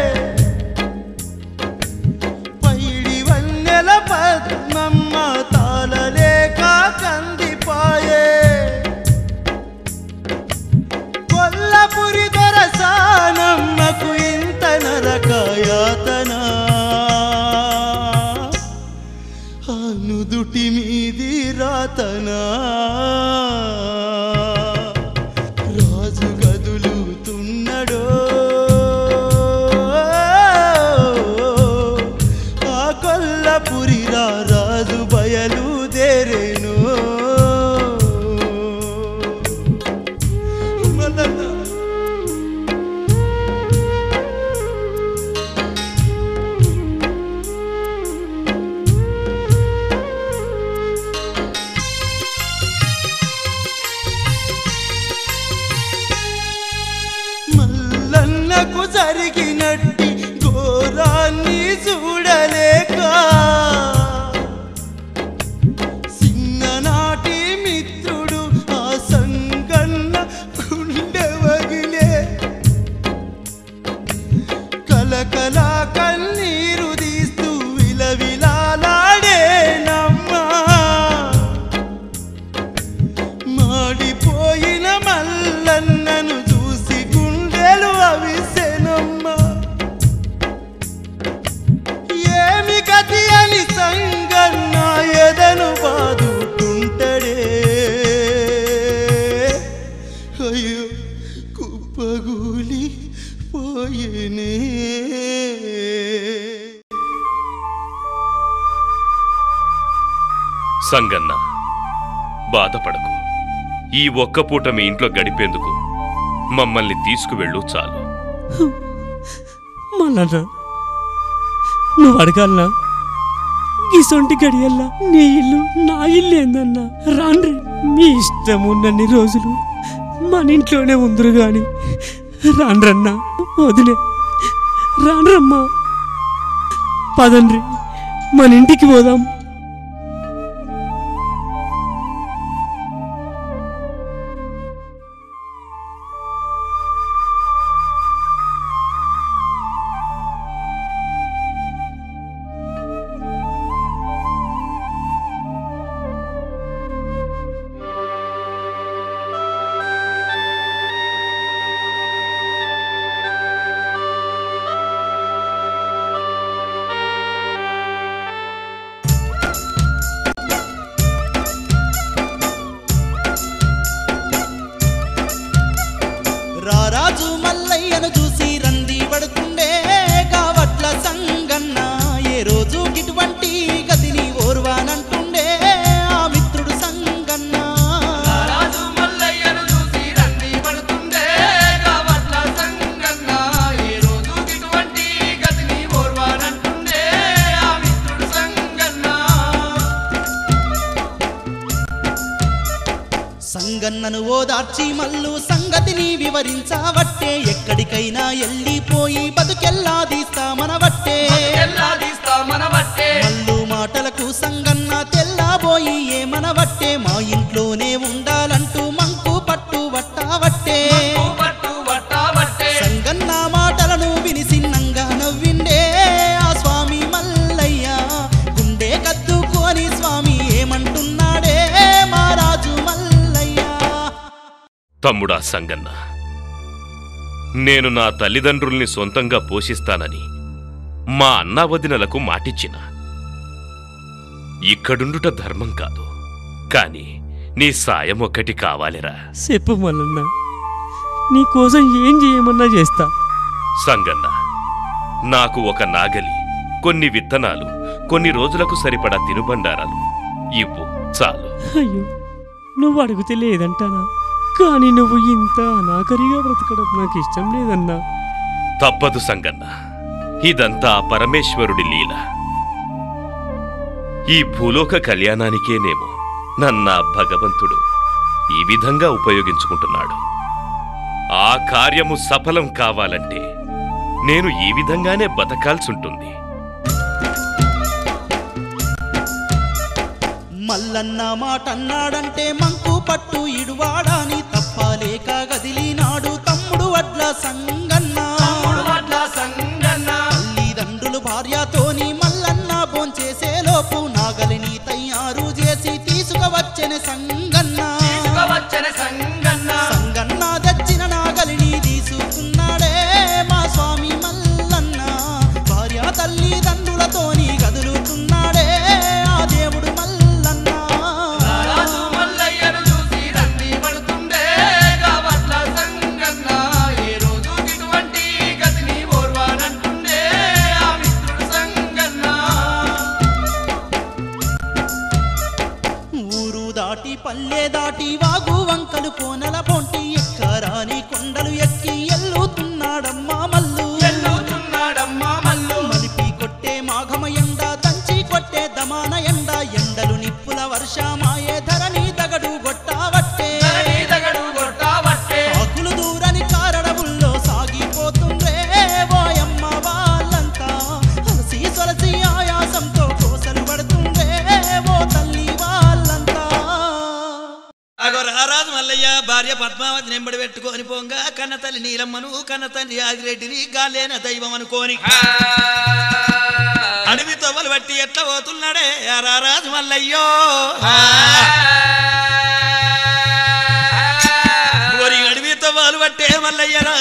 పైడి వన్నెల పద్మమ్మ తాళలేక కందిపాయే కొల్లపురి దొరసానమ్మకు ఇంత నరకాయాతన అనుదుటి మీది రాతనా రాజు గదులుతున్నడో ఆ కొల్లపురి రాజు బయలుదేరేను మల్లన్న మల్లన్నకు జరిగినట్టి ఘోరాన్ని చూడలేక చిన్ననాటి మిత్రుడు ఆ సంగన్న గుండె వగిలే కలకల కన్నీరు తీస్తూ విలవిలాడాడేనమ్మా మాడిపోయిన మల్లన్నను చూసి గుండెలు అవిసెనమ్మా ఏమి గతి అని సంగన్న ఎదను బాదుకుంటడే అయ్యో కుప్పగూలి పోయేనే సంగన్న బాధపడకు ఈ ఒక్క పూట మీ ఇంట్లో గడిపేందుకు మమ్మల్ని తీసుకువెళ్ళు చాలు మల్లన్న నువ్వు అడగాలనా ఇసొంటి గడియల్లా నీ ఇల్లు నా ఇల్లు ఏందన్నా రాండ్రి మీ ఇష్టం ఉన్నన్ని రోజులు మన ఇంట్లోనే ఉందరు గాని రాండ్రన్నా వదిలే రాండ్రమ్మా పదండ్రి మన ఇంటికి పోదాం రారాజు మల్లయ్యను చూసి రంది పడుతుండే కావట్ల సంగన్న ఏ రోజు ఇటువంటి గదిని ఓర్వానంటుండే ఆ మిత్రుడు సంగన్న రారాజు మల్లయ్యను చూసి రంది పడుతుండే కావట్ల సంగన్న ఏ రోజు ఇటువంటి గతిని ఓర్వానంటుండే ఆ మిత్రుడు సంగన్న సంగన్నను ఓదార్చి మల్లు సంగతిని వివరించావట్టే ఎక్కడికైనా ఎల్లిపోయి బతుకెల్లా తీస్తామనవట్టే తీస్తామనవట్టే మల్లు మాటలకు సంగన్న తెల్లాబోయి ఏమనవట్టే మా ఇంట్లోనే ఉండాలంటూ మంకు పట్టు వట్టావట్టే పట్టు వట్టావట్టే సంగన్న మాటలను విని సిన్నంగా నవ్విండే ఆ స్వామి మల్లయ్య గుండె కద్దుకొని స్వామి ఏమంటున్నాడే మా రాజు మల్లయ్య తమ్ముడా సంగన్న నేను నా తల్లిదండ్రుల్ని సొంతంగా పోషిస్తానని మా అన్నా వదినలకు మాటిచ్చిన ఇక్కడుండుట ధర్మం కాదు కాని నీ సాయం ఒక్కటి కావాలిరా చెప్పు మల్లన్న నీ కోసం ఏం చేయమన్నా చేస్తా సంగన్న నాకు ఒక నాగలి కొన్ని విత్తనాలు కొన్ని రోజులకు సరిపడా తినుబండారాలు ఇవ్వు చాలు అయ్యో నువ్వు అడిగితే లేదంటానా కానీ నువ్వు ఇంత అనాకరిగా బ్రతకడం నాకు ఇష్టం లేదన్నా తప్పదు సంగన్న ఇదంతా ఆ పరమేశ్వరుడి లీల ఈ భూలోక కళ్యాణానికేనేమో నన్న భగవంతుడు ఈ విధంగా ఉపయోగించుకుంటున్నాడు ఆ కార్యము సఫలం కావాలంటే నేను ఈ విధంగానే బతకాల్సుంటుంది మల్లన్న మాట అన్నాడంటే మంకు పట్టు ఇడువాడాని తప్పాలేక గదిలినాడు తమ్ముడు వడ్ల సంగన్న తల్లిదండ్రులు భార్యతోని మల్లన్న భోంచేసే లోపు నాగలిని తయారు చేసి తీసుకువచ్చెన సంగన్న సంగన్న తెచ్చిన నాగలిని తీసుకున్నాడే మా స్వామి మల్లన్న భార్య తల్లిదండ్రులతోని కదులుతున్నాడే ఆ దేవుడు మల్లన్న రారాజు మల్లయ్యను చూసి రంది పడుతుండే కావట్ల సంగన్న ఏ రోజు ఇటువంటి గతిని ఓర్వానంటుండే ఆ మిత్రుడు సంగన్న ఊరు దాటి పల్లె దాటి వాగు వంకలు కోనల పొంటి ఎక్కరాని కొండలు ఎక్కి ఎల్లుతున్నాడమ్మా మల్లు ఎల్లుతున్నాడమ్మా మల్లు మలిపి కొట్టే మాఘమ ఎండ దంచి కొట్టే దమాన ఎండ ఎండలు నిప్పుల వర్షమాయే ధరణి దగడు గొట్టావట్టే దగడు కొట్టావట్టే ఆకులు దూరని కారణముల్లో సాగిపోతుండ్రే ఓయమ్మ వాళ్ళంతా అలసి సొలసి ఆయాసంతో కోసలు పడుతుండ్రే ఓ తల్లి వాళ్ళంతా అగో రారాజు మల్లయ్య భార్య పద్మావతి నెంబడి పెట్టుకొని పోంగా కన్న తల్లి నీలమ్మను కన్న తండ్రి ఆదిరెడ్డిని గాలేన దైవం అనుకోని అడవి తవ్వలు బట్టి ఎట్లా పోతున్నాడే ఆ రారాజు మల్లయ్యో ఓరి అడవి తవ్వాలు పట్టే మల్లయ్యరా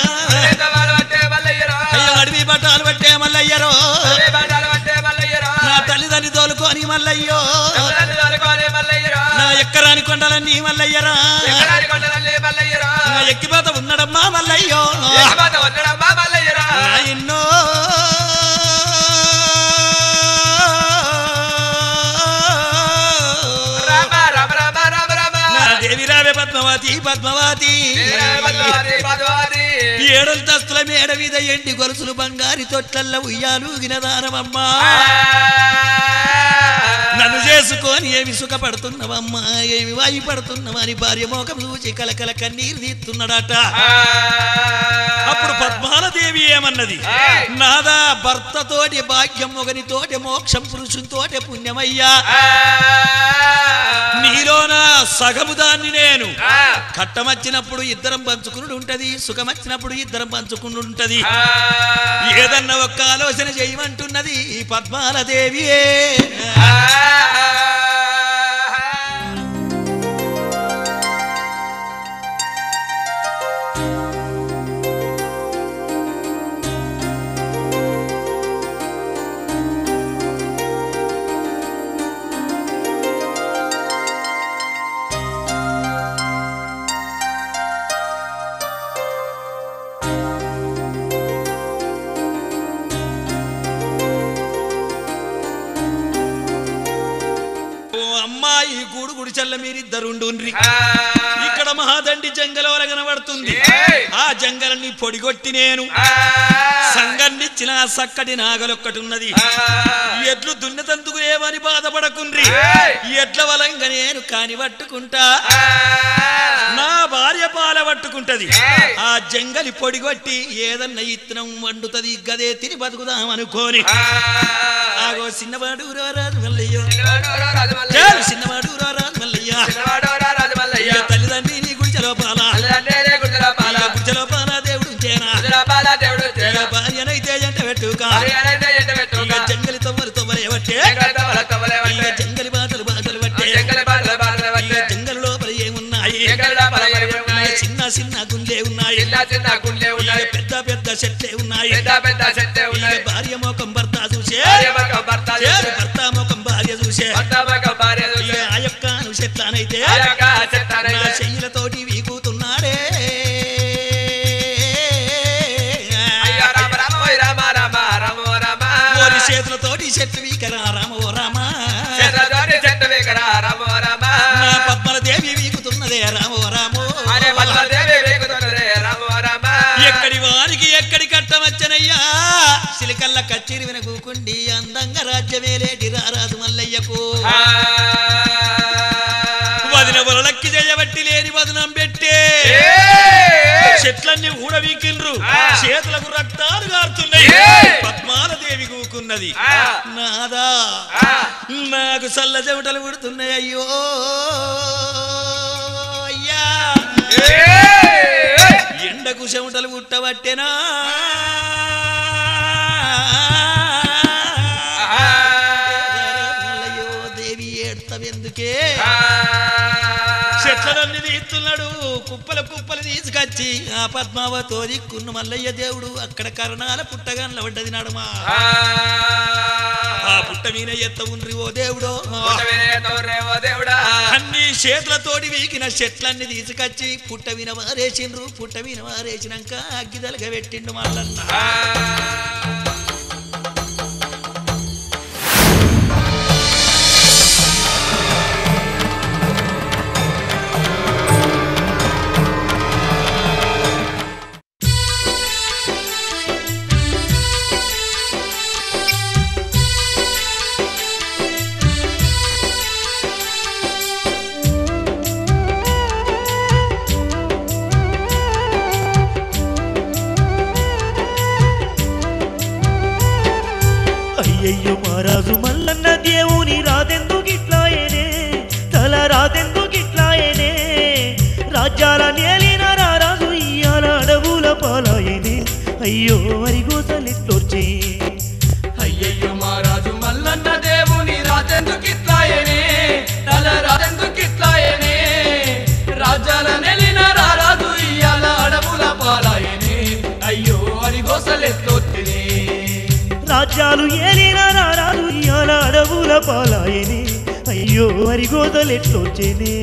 అయ్యో అడవి బట్టాలు పట్టే మల్లయ్యరో నా తల్లిదండ్రి తోలుకొని మల్లయ్యో నా ఎక్కరాని కొండలన్నీ మల్లయ్యరా నా ఎక్కిపోత ఉన్నాడమ్మా మల్లయ్యో నా ఎన్నో నా దేవి రావే పద్మవతి పద్మవతి ఏడల దస్తుల మేడ మీద ఎండి గొలుసులు బంగారి తొట్లల్ల ఉయ్యాలు గినదానమమ్మా నన్ను చేసుకొని ఏమి సుఖపడుతున్నావమ్మా ఏమి వాయి పడుతున్నావా అని భార్య మోకం చూచి కలకల కన్నీరు తీస్తున్నాడట అప్పుడు పద్మ పద్మాలదేవి ఏమన్నది నాదా భర్తతోటి భాగ్యం ఒకనితోటి మోక్షం పురుషునితోటి పుణ్యమయ్యా నీలోన సగము దాన్ని నేను కట్టమచ్చినప్పుడు ఇద్దరం పంచుకునుడు ఉంటది సుఖమచ్చినప్పుడు ఇద్దరం పంచుకునుడు ఉంటది ఏదన్నా ఒక్క ఆలోచన చేయమంటున్నది ఈ పద్మాలదేవియే ఓ అమ్మాయి గూడు గుడిచల్ల మీరిద్దరుండుండ్రి ఇక్కడ మహాదండి జంగలవల కనబడుతుంది ఆ జంగలని పొడిగొట్టి నేను సంగన్నిచ్చిన ఆ సక్కటి నాగలొక్కటి ఉన్నది ఎడ్లు దున్నతందుకు ఏమని బాధపడకుండ్రి ఎడ్ల వలంగా నేను కాని పట్టుకుంటా నా భార్య పాల పట్టుకుంటది ఆ జంగలి పొడిగొట్టి ఏదన్నా ఇత్తనం వండుతది గదే తిని బతుకుదాం అనుకోని ఆగో చిన్నవాడు రారాజు మల్లయ్య చాలు చిన్నవాడు రారాజు మల్లయ్య ఇక తల్లిదండ్రి నీ గుడిచ లోపాల ఇక గుడిచ లోపాల దేవుడు ఉంచేనా ఇక భార్యనైతే జంట పెట్టుకా ఇక జంగలి తవ్వలు తవ్వలే బట్టే ఇక జంగలి బాటలు బాటలు బట్టే ఇక జంగలి లోపల ఏమున్నాయి ఇక చిన్న చిన్న గుండె ఉన్నాయి ఇక పెద్ద పెద్ద చెట్లే ఉన్నాయి ఇక భార్య మోకం భర్త చూసే చేరు భర్త మోకం భార్య చూసే ఇక ఆ యొక్క చెట్లానైతే నా చెయ్యిలతోటి వీగుతున్నాడే ఓరి చేతులతోటి చెట్లు వీకరా రామ ఓ రామ నా పద్మల దేవి వీగుతున్నదే రామ ఓ రామో ఎక్కడి వారికి ఎక్కడి కట్టవచ్చనయ్యా సిలికల్ల కచ్చిరి వినకూకుండి అందంగా రాజ్యమేలేటి రారాజు మల్లయ్యకు వదిన వలలక్కి చేయబట్టి లేని వదనం పెట్టే చెట్లన్నీ ఊడవీకిండ్రు చేతులకు రక్తాలు గారుతున్నాయి పద్మాలదేవి కూకున్నది నాదా నాకు సల్ల చెమటలు పుడుతున్నాయి అయ్యో అయ్యా ఎండకు చెమటలు పుట్టబట్టెనా అయ్యో దేవి ఏడ్తవెందుకే చెట్లనన్ని తీస్తున్నాడు కుప్పల కుప్పలు తీసుకొచ్చి ఆ పద్మావతో దిక్కున్న మల్లయ్య దేవుడు అక్కడ కరణాల పుట్టగాన్ల పడ్డది నడుమా ఆ పుట్ట మీద ఎత్త ఉండ్రి ఓ దేవుడో అన్ని చేతులతోటి వీకిన చెట్లన్నీ తీసుకొచ్చి పుట్ట విన వారేసిండ్రు పుట్ట విన వారేసినాక అగ్గిదలగా పెట్టిండు మల్లన్న అయ్యయ్యో మహారాజు మల్లన్న దేవుని రాదెందుకు ఇట్లాయనే తల రాదెందుకు ఇట్లాయనే రాజ్యాల నేలిన రారాజు ఇయ్యాల అడవుల పాలాయనే అయ్యో అరిగోసలెట్లొచ్చే అయ్యయ్యో మహారాజు మల్లన్న దేవుని రాజెందుకిట్లాయనే తల రాజెందుకిట్లాయనే రాజ్యాల నెలిన రారాజు ఇయ్యాల అడవుల పాలాయనే అయ్యో అని గోసలెత్తొత్తినే రాజ్యాలు ఏలిన రారాజు ఇయ్యాల అడవుల పాలాయనే అయ్యో అరిగోసలెట్లొచ్చేనే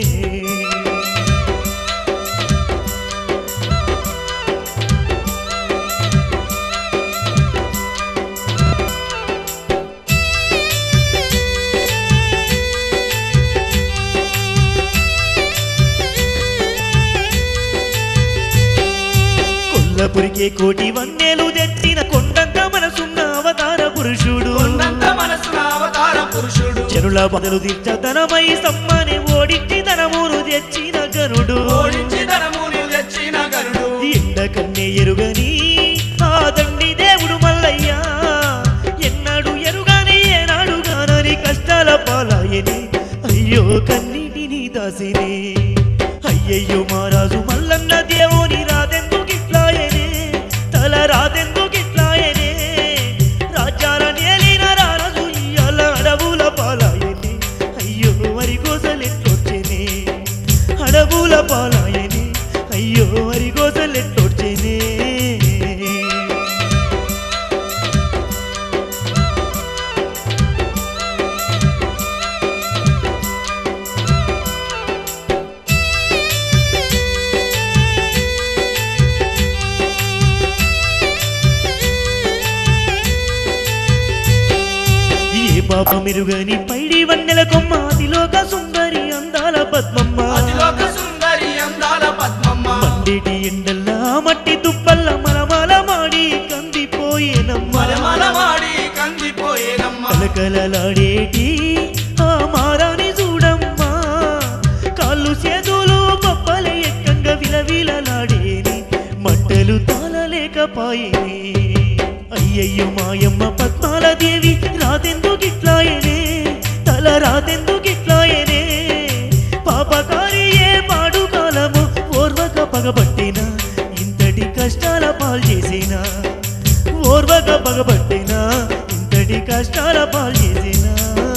కొల్లపురికే కోటి వన్నెలు తెచ్చిన కొండంత మనసున్న అవతార పురుషుడు కొండంత మనసున అవతార పురుషుడు జనుల బదులు తీర్చదనమై సమ్మని ఓడించి ధనమును తెచ్చిన గనుడు ఓడించి ధనముని తెచ్చిన గరుడు ఎండ కన్నే ఎరుగని రాసినే అయ్యయ్యో మహారాజు మల్లన్న దేవుని రాదెందుకిట్లాయనే తల రాదెందుకిట్లాయనే రాజ్యాల నేలిన రారాజు ఇయ్యాల అడవుల పాలాయనే అయ్యో వరి గోసలెట్టొచ్చేనే అడవుల పాలాయనే అయ్యో వరి గోసలెట్టొచ్చేనే ఏ పాప మెరుగని పైడి వన్నెల కొమ్మ అతిలోక సుందరి అందాల పద్మమ్మ అతిలోక సుందరి అందాల పద్మమ్మ మండేటి ఎండల్లా మట్టి దుప్పల్ల మలమల మాడి కందిపోయేనమ్మ మలమల మాడి కందిపోయేనమ్మ కలకలలాడేటి ఆ మారాని చూడమ్మా కాళ్ళు చేతులు పప్పల ఎక్కంగా విలవిలలాడేని మంటలు తాళలేకపాయేని అయ్యయ్యో మాయమ్మ పద్మాల దేవి రాదెందుకిట్లాయనే తల రాదెందుకిట్లాయనే పాపకారి ఏ పాడు కాలము ఓర్వక పగబట్టినా ఇంతటి కష్టాల పాలు చేసినా ఓర్వక పగబట్టినా ఇంతటి కష్టాల పాలు చేసినా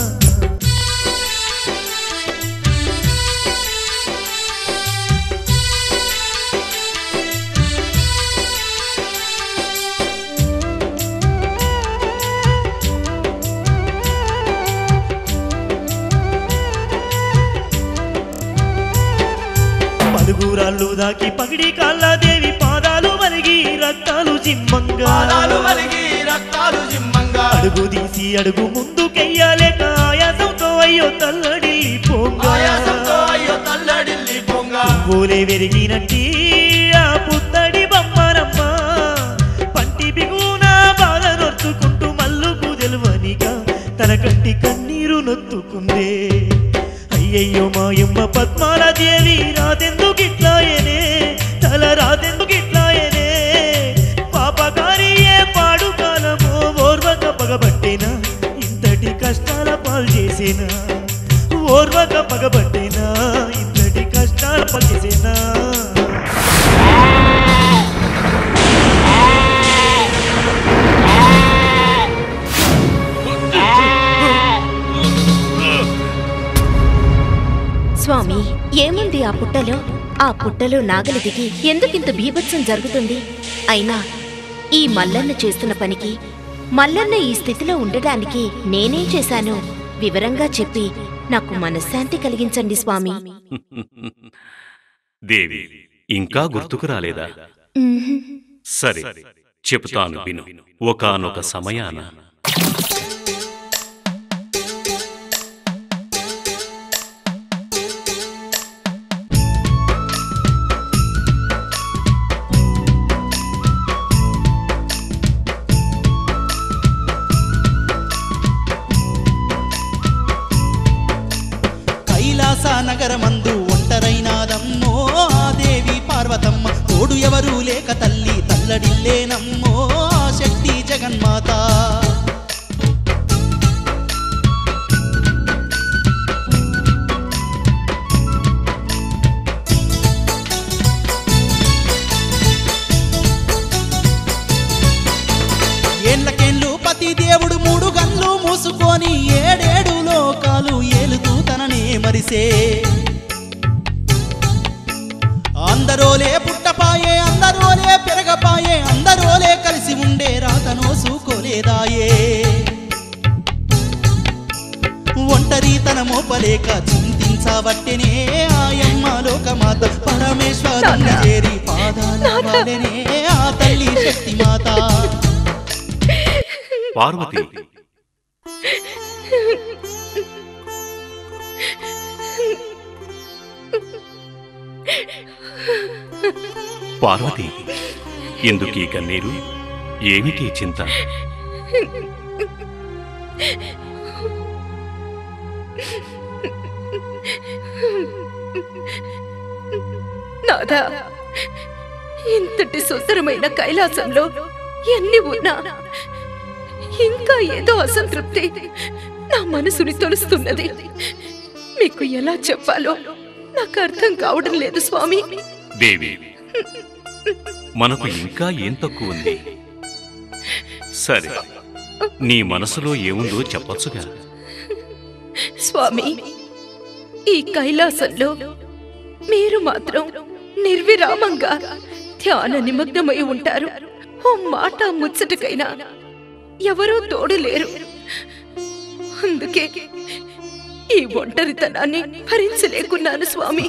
పలుగురాళ్ళు దాకి పగిడి కాళ్ళదేవి పాదాలు మరిగి రక్తాలు జిమ్మంగా పాదాలు మలిగి రక్తాలు జిమ్మంగా అడుగు తీసి అడుగు ముందుకెయ్యాలేక ఆయాసంతో అయ్యో తల్లడిల్లి పోంగా ఆయాసంతో అయ్యో తల్లడిల్లి పొంగ ఓలే వెరిగినట్టి ఆ పుత్తడి బొమ్మరమ్మ పంటి బిగున బాధ నొచ్చుకుంటూ మల్లుకు తెలువనిగా తన కంటి కన్నీరు నొత్తుకుందే అయ్యయ్యో మాయమ్మ పద్మాల దేవి రాదెందుకిట్లాయనే తల రాదెందుకిట్లాయనే పాపకారి ఏ పాడు కాలమో ఓర్వక పగబట్టేనా ఇంతటి కష్టాల పాలు చేసేనా ఓర్వక పగబట్టేనా ఇంతటి కష్టాల పాలు చేసేనా స్వామి ఏముంది ఆ పుట్టలో ఆ పుట్టలో నాగలి దిగి ఎందుకింత బీభత్సం జరుగుతుంది అయినా ఈ మల్లన్న చేస్తున్న పనికి మల్లన్న ఈ స్థితిలో ఉండడానికి నేనేం చేశానో వివరంగా చెప్పి నాకు మనశ్శాంతి కలిగించండి స్వామి దేవి ఇంకా గుర్తుకు రాలేదా ఉహుం. సరే చెబుతాను విను ఒకానొక సమయాన కైలాస నగరమందు ఒంటరైనాదమ్మో ఆ దేవి పార్వతమ్మ తోడు ఎవరు లేక తల్లి తల్లడిల్లేనమ్మో ఆ శక్తి జగన్మాత ఏళ్ళకేళ్ళు పతి దేవుడు మూడు గన్లు మూసుకొని ఏడేడు లోకాలు ఏలుతూ తననే మరిసే అందరోలే పుట్టపాయే అందరోలే పెరగపాయే అందరోలే కలిసి ఉండే రాతను సూకోలేదాయే ఒంటరితన మోపలేక చింతించబట్టెనే ఆయమ్మ లోకమాత పరమేశ్వరుని చేరి పాదాల వాలెనే ఆ తల్లి శక్తి మాత పార్వతి పార్వతి ఎందుకీ కన్నీరు ఏమిటి చింత నాదా ఇంతటి సుందరమైన కైలాసంలో ఎన్ని ఉన్నా ఇంకా ఏదో అసంతృప్తి నా మనసుని తొలుస్తున్నది మీకు ఎలా చెప్పాలో నాకు అర్థం కావడం లేదు స్వామి దేవి మనకు ఇంకా ఏం తక్కువ ఉంది సరే నీ మనసులో ఏముందో చెప్పొచ్చుగా స్వామి ఈ కైలాసంలో మీరు మాత్రం నిర్విరామంగా ధ్యాన నిమగ్నమై ఉంటారు ఓ మాట ముచ్చటకైనా ఎవరూ తోడు లేరు అందుకే ఈ ఒంటరితనాన్ని భరించలేకున్నాను స్వామి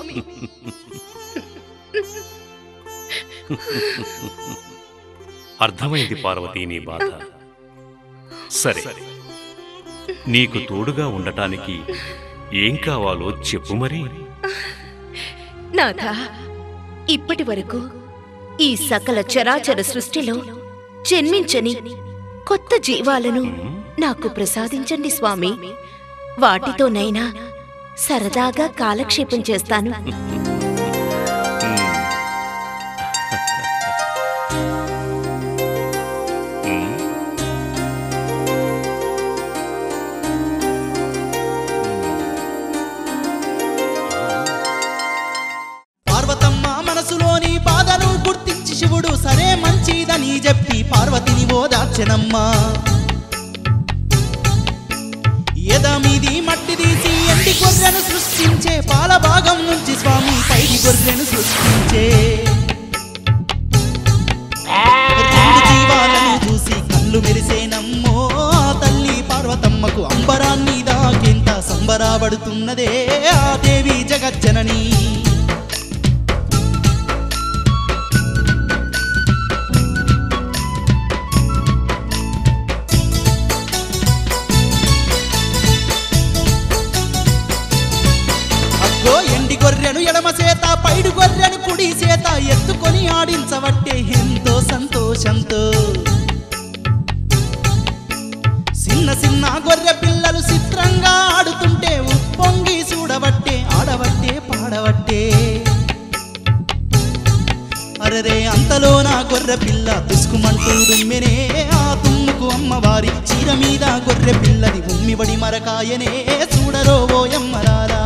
అర్థమైంది పార్వతీ నీ బాధ సరే నీకు తోడుగా ఉండటానికి ఏం కావాలో చెప్పు మరి నాథ ఇప్పటి వరకు ఈ సకల చరాచర సృష్టిలో జన్మించని కొత్త జీవాలను నాకు ప్రసాదించండి స్వామి వాటితోనైనా సరదాగా కాలక్షేపం చేస్తాను పార్వతమ్మ మనసులోని బాధను గుర్తించి శివుడు సరే మంచిదని చెప్పి పార్వతిని ఓదార్చెనమ్మా ఎద మీది మట్టి తీసి ఎండి గొర్రెను సృష్టించే పాల భాగం నుంచి స్వామి పైడి గొర్రెను సృష్టించే రెండు జీవాలను చూసి కళ్ళు మెరిసేనమ్మో ఆ తల్లి పార్వతమ్మకు అంబరాన్ని దాకింత సంబరాబడుతున్నదే ఆ దేవి జగజ్జనని అగ్గో ఎండి గొర్రెను ఎడమ చేత పైడు గొర్రెను కుడి చేత ఎత్తుకొని ఆడించబట్టే ఎంతో సంతోషంతో చిన్న చిన్న గొర్రె పిల్లలు చిత్రంగా ఆడుతుంటే ఉప్పొంగి చూడబట్టే ఆడబట్టే పాడబట్టే అరరే అంతలో నా గొర్రె పిల్ల తుసుకుమంటూ దుమ్మెనే ఆ తుమ్ముకు అమ్మవారి చీర మీద గొర్రె పిల్లది ఉమ్మిబడి మరకాయనే చూడరో ఓయమ్మరారా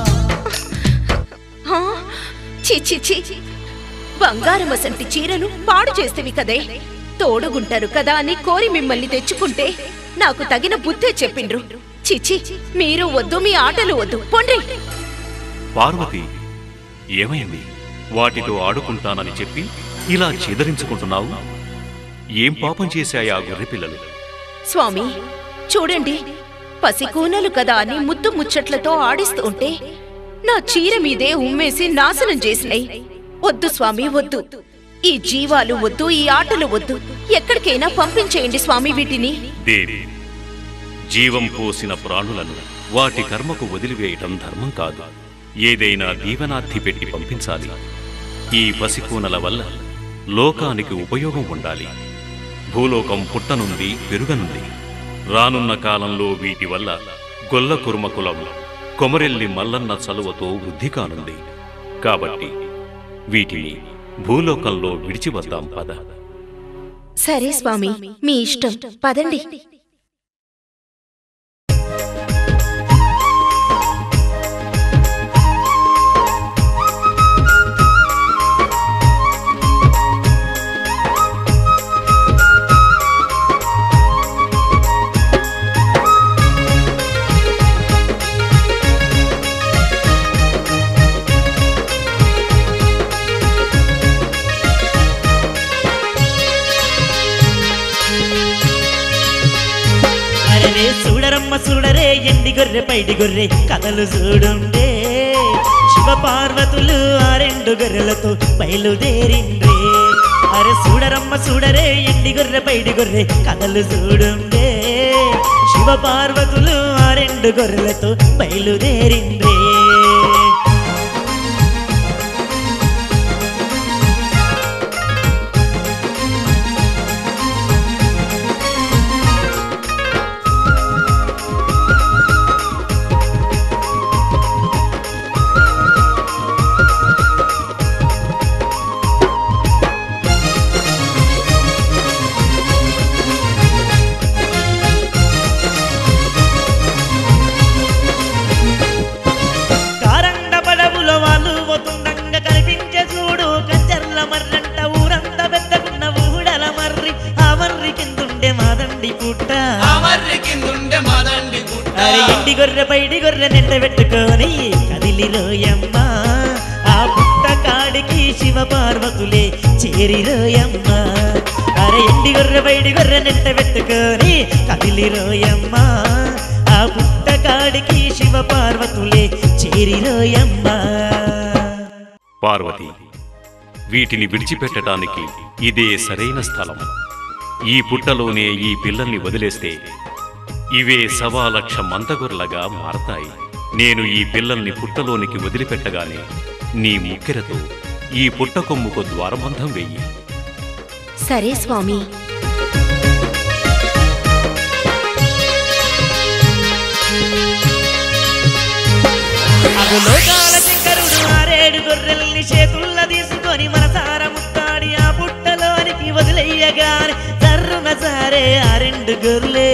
హా? ఛీ ఛీ ఛీ బంగారం అసంటి చీరను పాడు చేస్తేవి కదే తోడుగుంటారు కదా అని కోరి మిమ్మల్ని తెచ్చుకుంటే నాకు తగిన బుద్ధే చెప్పిండ్రు చిచి మీరు వద్దు మీ ఆటలు వద్దు పొండ్రి పార్వతి ఏమైంది వాటితో ఆడుకుంటానని చెప్పి ఇలా చెదరించుకుంటున్నావు ఏం పాపం చేశాయి ఆ గొర్రె పిల్లలు స్వామి చూడండి పసికూనలు కదా అని ముద్దు ముచ్చట్లతో ఆడిస్తూ ఉంటే నా చీర మీదే ఉమ్మేసి నాశనం చేసినాయి వద్దు స్వామి వద్దు ఈ జీవాలు వద్దు ఈ ఆటలు వద్దు ఎక్కడికైనా పంపించేయండి స్వామి వీటిని దేవి జీవం పోసిన ప్రాణులను వాటి కర్మకు వదిలివేయటం ధర్మం కాదు ఏదైనా దీవనార్థి పెట్టి పంపించాలి ఈ పసికూనల వల్ల లోకానికి ఉపయోగం ఉండాలి భూలోకం పుట్టనుంది పెరుగనుంది రానున్న కాలంలో వీటి వల్ల గొల్ల కుర్మ కులం కొమరెల్లి మల్లన్న చలువతో వృద్ధి కానుంది కాబట్టి వీటిని భూలోకంలో విడిచివద్దాం పద సరే స్వామి మీ ఇష్టం పదండి అరే చూడరమ్మ చూడరే ఎండి గొర్రె పైడి గొర్రె కథలు చూడుండే శివ పార్వతులు ఆ రెండు గొర్రెలతో బయలుదేరిండ్రే అరే చూడరమ్మ చూడరే ఎండి గొర్రె పైడి గొర్రె కథలు చూడుండే శివ పార్వతులు ఆ రెండు గొర్రెలతో బయలుదేరిండ్రే మాదండి పుట్ట ఆ మర్రి కిందుండే మాదండి గుట్ట అరే ఎండి గొర్రె బయటి గొర్రె నింట పెట్టుకొని కదిలిరోయమ్మ ఆ పుట్ట కాడికి శివ పార్వతులే చేరిరోయమ్మ అరే ఎండి గొర్రె బయటి గొర్రె నింట పెట్టుకొని కదిలిరోయమ్మ ఆ పుట్ట కాడికి శివ పార్వతులే చేరిరోయమ్మ పార్వతి వీటిని విడిచిపెట్టడానికి ఇదే సరైన స్థలం ఈ పుట్టలోనే ఈ పిల్లల్ని వదిలేస్తే ఇవే సవా లక్ష మందగొర్లగా మారతాయి నేను ఈ పిల్లల్ని పుట్టలోనికి వదిలిపెట్టగానే నీ ముక్కెరతో ఈ పుట్ట కొమ్ముకు ద్వారబంధం వెయ్యి సరే స్వామి అగు లోకాల శంకరుడు ఆరేడు గొర్రెల్ని చేతుల్ల తీసుకొని మనసార ముత్తాడి ఆ పుట్టలోనికి వదిలేయగానే తర్రున సారే ఆ రెండు గొర్రెలే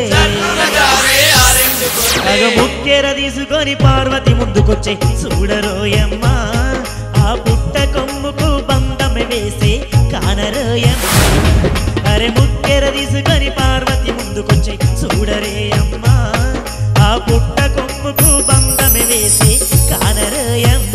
అగ ముక్కెర తీసుకొని పార్వతి ముందుకొచ్చే చూడరోయమ్మ ఆ పుట్ట కొమ్ముకు బంధం వేసే కానరోయమ్మ అరే ముక్కెర తీసుకొని పార్వతి ముందుకొచ్చే చూడరే అమ్మ ఆ పుట్ట కొమ్ముకు బంధం వేసే కానరోయమ్మ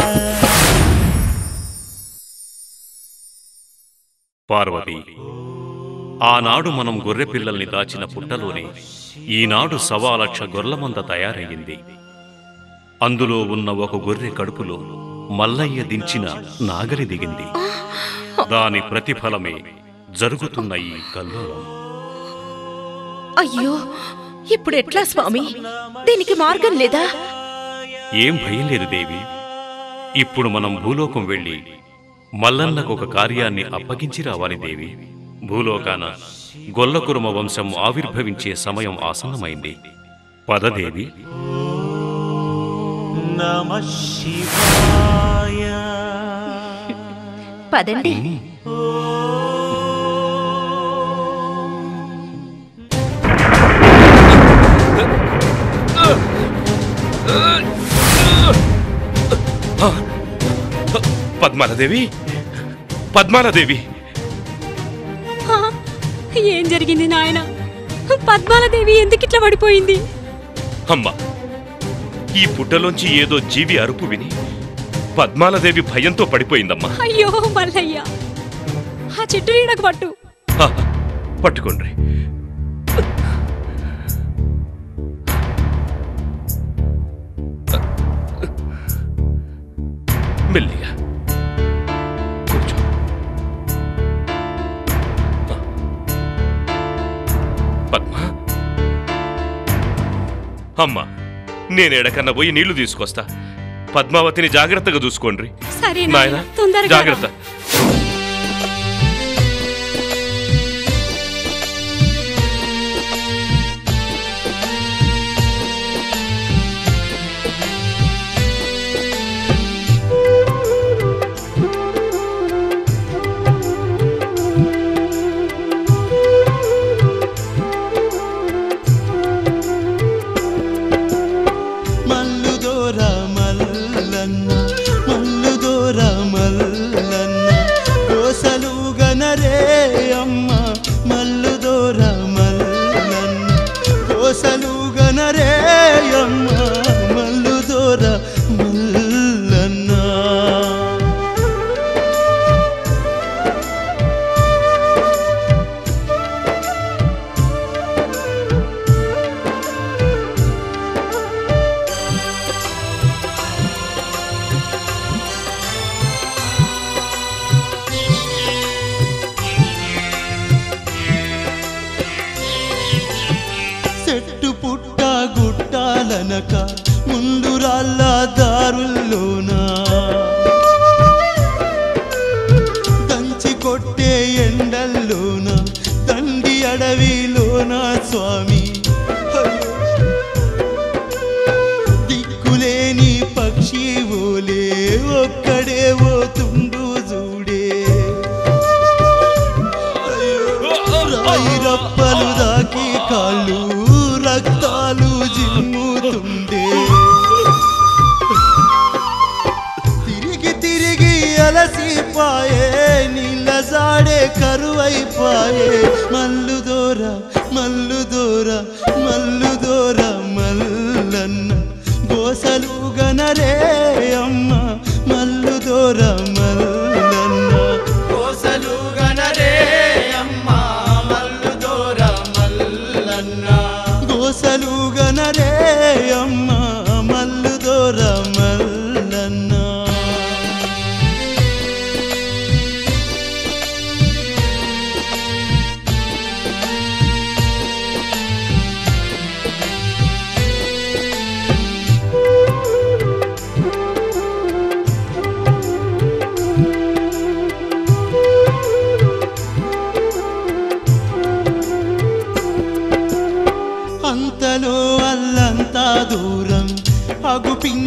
పార్వతి ఆనాడు మనం గొర్రె పిల్లల్ని దాచిన పుట్టలోనే ఈనాడు సవా లక్ష గొర్రెలమంద తయారయ్యింది అందులో ఉన్న ఒక గొర్రె కడుపులో మల్లయ్య దించిన నాగలి దిగింది దాని ప్రతిఫలమే జరుగుతున్న ఈ కల్లోలం అయ్యో ఇప్పుడు ఎట్లా స్వామి దీనికి మార్గం లేదా ఏం భయం లేదు దేవి ఇప్పుడు మనం భూలోకం వెళ్ళి మల్లన్నకు ఒక కార్యాన్ని అప్పగించి రావాలి దేవి భూలోకాన గొల్లకురుమ వంశం ఆవిర్భవించే సమయం ఆసన్నమైంది పదదేవి నమ శివాయ పదండి పద్మాలదేవి పద్మాలదేవి హా, ఏం జరిగింది నాయన పద్మాలదేవి ఎందుకు ఇట్లా పడిపోయింది అమ్మా ఈ పుట్టలోంచి ఏదో జీవి అరుపు విని పద్మాలదేవి భయంతో పడిపోయిందమ్మా అయ్యో మల్లయ్య ఆ చెట్టు నీడకు పట్టు హా, పట్టుకోండి మెల్లిగా కూర్చో పద్మ అమ్మా నేను ఎడకన్నా పోయి నీళ్లు తీసుకొస్తా పద్మావతిని జాగ్రత్తగా చూసుకోండి సరే నాయనా నాయనా, తొందరగా రా. జాగ్రత్త మల్లుదోర మల్లన్న మల్లుదోర మల్లన్న కోసలు గనరే అమ్మ మల్లుదోర మల్లన్న కోసలు గనరే అమ్మ మల్లుదోర మల్లన్న చెట్టు పుట్ట గుట్టాలనక ముందు రాళ్ళ దారుల్లోనా దంచి కొట్టే ఎండల్లోన దండి అడవిలోన స్వామి అయ్యో. దిక్కులేని పక్షి ఓలే ఒక్కడే ఓతుండు చూడే రాయి రప్పలు దాకి కాళ్ళు రక్తాలు జిమ్ముతుండే తిరిగి తిరిగి అలసిపాయే నీళ్ళ జాడే కరువైపాయే మల్లు దూర మల్లు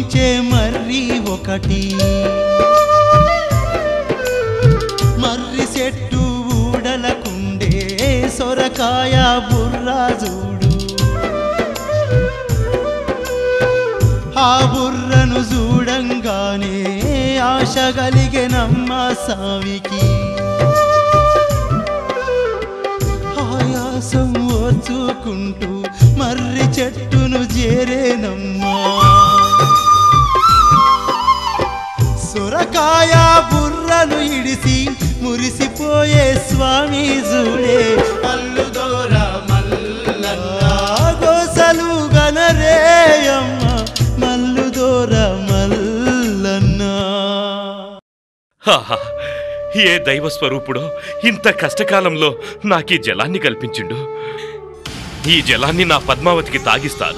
మోగించే మర్రి ఒకటి మర్రి చెట్టు ఊడలకుండే సొరకాయ బుర్రా చూడు ఆ బుర్రను చూడంగానే ఆశ కలిగెనమ్మ సావికి ఆయాసం ఓర్చుకుంటూ మర్రి చెట్టును చేరేనమ్మా సొరకాయ బుర్రను ఇడిసి మురిసిపోయే స్వామి చూడే మల్లు దూర గోసలు గనరేయమ్మ మల్లు దూర మల్లన్నా హాహా, ఏ దైవ స్వరూపుడో ఇంత కష్టకాలంలో నాకీ జలాన్ని కల్పించిండు ఈ జలాన్ని నా పద్మావతికి తాగిస్తాను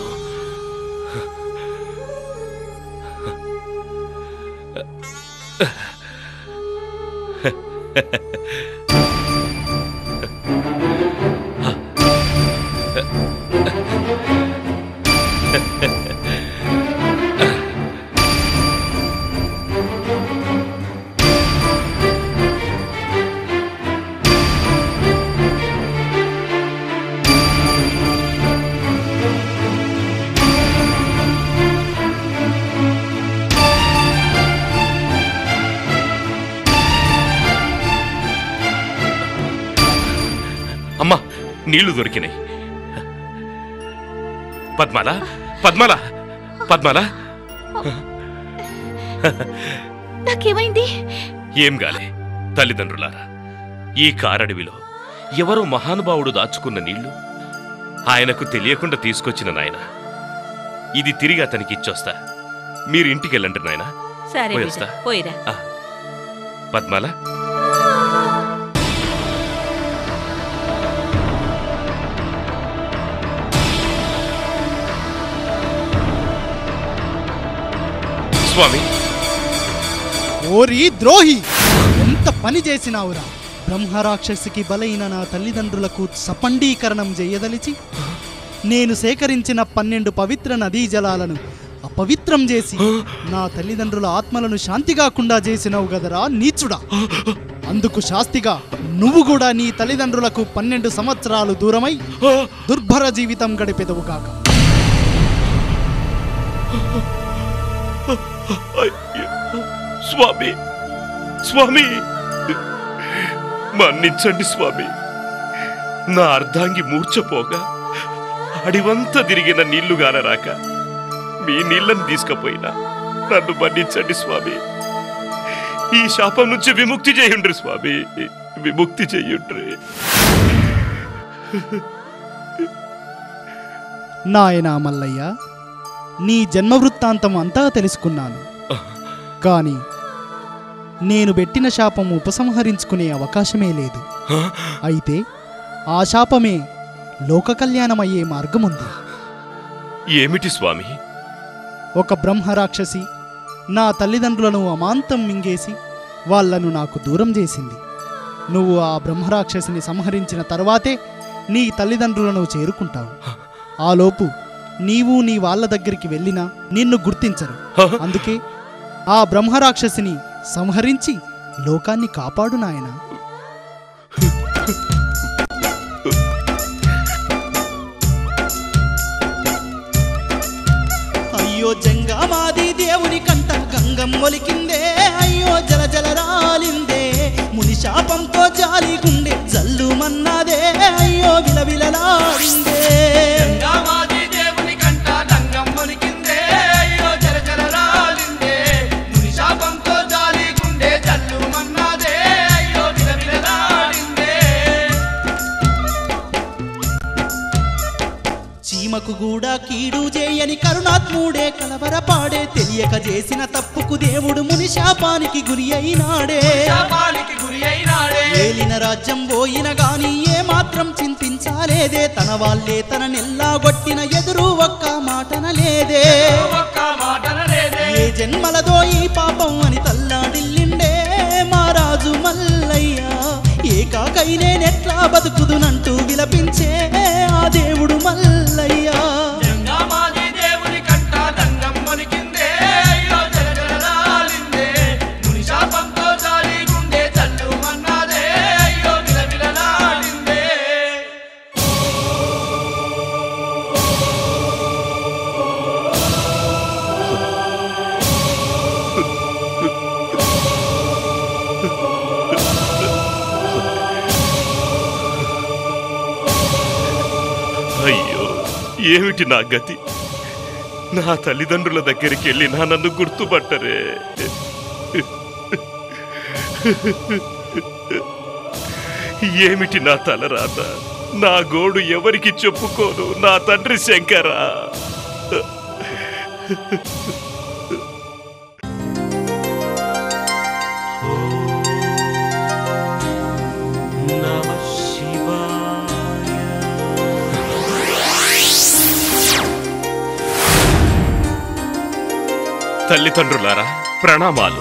అమ్మా నీళ్లు దొరికినాయి పద్మాల పద్మాల పద్మాల నాకేమైంది ఏం గాలే తల్లిదండ్రులారా ఈ కారడవిలో ఎవరో మహానుభావుడు దాచుకున్న నీళ్లు ఆయనకు తెలియకుండా తీసుకొచ్చిన నాయన ఇది తిరిగి అతనికి ఇచ్చొస్తా మీరు ఇంటికి వెళ్ళండి నాయన సరే బిడ్డ, పోయొస్తా పోయిరా ఆ. పద్మాల స్వామి ఓరి ద్రోహి ఎంత పని చేసినావురా బ్రహ్మరాక్షసికి బలైన నా తల్లిదండ్రులకు సపండీకరణం చేయదలిచి నేను సేకరించిన పన్నెండు పవిత్ర నదీ జలాలను అపవిత్రం చేసి నా తల్లిదండ్రుల ఆత్మలను శాంతి కాకుండా చేసినావు గదరా నీచుడా అందుకు శాస్తిగా నువ్వు కూడా నీ తల్లిదండ్రులకు పన్నెండు సంవత్సరాలు దూరమై దుర్భర జీవితం గడిపెదవు కాక స్వామి స్వామి మన్నించండి స్వామి నా అర్ధాంగి మూర్చపోగా అడివంతా తిరిగిన నీళ్లు గానరాక మీ నీళ్ళని తీసుకపోయినా నన్ను మన్నించండి స్వామి ఈ శాపం నుంచి విముక్తి చేయుండ్రి స్వామి విముక్తి చెయ్యుండ్రి నాయనా మల్లయ్య నీ జన్మ వృత్తాంతం అంతా తెలుసుకున్నాను కానీ నేను పెట్టిన శాపం ఉపసంహరించుకునే అవకాశమే లేదు అయితే ఆ శాపమే లోక కళ్యాణమయ్యే మార్గముంది ఏమిటి స్వామి ఒక బ్రహ్మరాక్షసి నా తల్లిదండ్రులను అమాంతం మింగేసి వాళ్ళను నాకు దూరం చేసింది నువ్వు ఆ బ్రహ్మరాక్షసిని సంహరించిన తర్వాతే నీ తల్లిదండ్రులను చేరుకుంటావు ఆలోపు నీవు నీ వాళ్ళ దగ్గరికి వెళ్ళినా నిన్ను గుర్తించరు అందుకే ఆ బ్రహ్మరాక్షసిని సంహరించి లోకాన్ని కాపాడు నాయనా అయ్యో జంగమాది దేవుని కంట గంగం మొలికిందే అయ్యో జల జల రాలిందే ముని శాపంతో జాలి గుండె జల్లు మన్నాదే అయ్యో విలవిలలాడిందే గంగామాది దేవుని కంట దంగం మొలికిందే అయ్యో జల జల రాలిందే ముని శాపంతో జాలి గుండె జల్లు మన్నాదే అయ్యో విలవిలలాడిందే చీమకు కూడా కీడు చేయని కరుణాత్ముడే కలవరపాడే తెలియక చేసిన తప్పుకు దేవుడు ముని శాపానికి గురి అయినాడే శాపానికి గురి అయినాడే ఏలిన రాజ్యం పోయిన గాని ఏ మాత్రం చింతించాలేదే తన వాళ్ళే తన నెల్లాగొట్టిన ఎదురు ఒక్క మాటన లేదే ఒక్క మాటనలేదే ఏ జన్మలదో ఈ పాపం అని తల్లాడిల్లిండే మా రాజు మల్లయ్య ఏకాకై నేనెట్లా బతుకుదునంటూ విలపించే ఆ దేవుడు మల్లయ్య గంగామాది దేవుని కంట దంగం మొలికిందే ఏమిటి నా గతి నా తల్లిదండ్రుల దగ్గరికి వెళ్ళి నా నన్ను గుర్తుపట్టరే ఏమిటి నా తలరాత నా గోడు ఎవరికి చెప్పుకోను నా తండ్రి శంకరా తల్లిదండ్రులారా ప్రణామాలు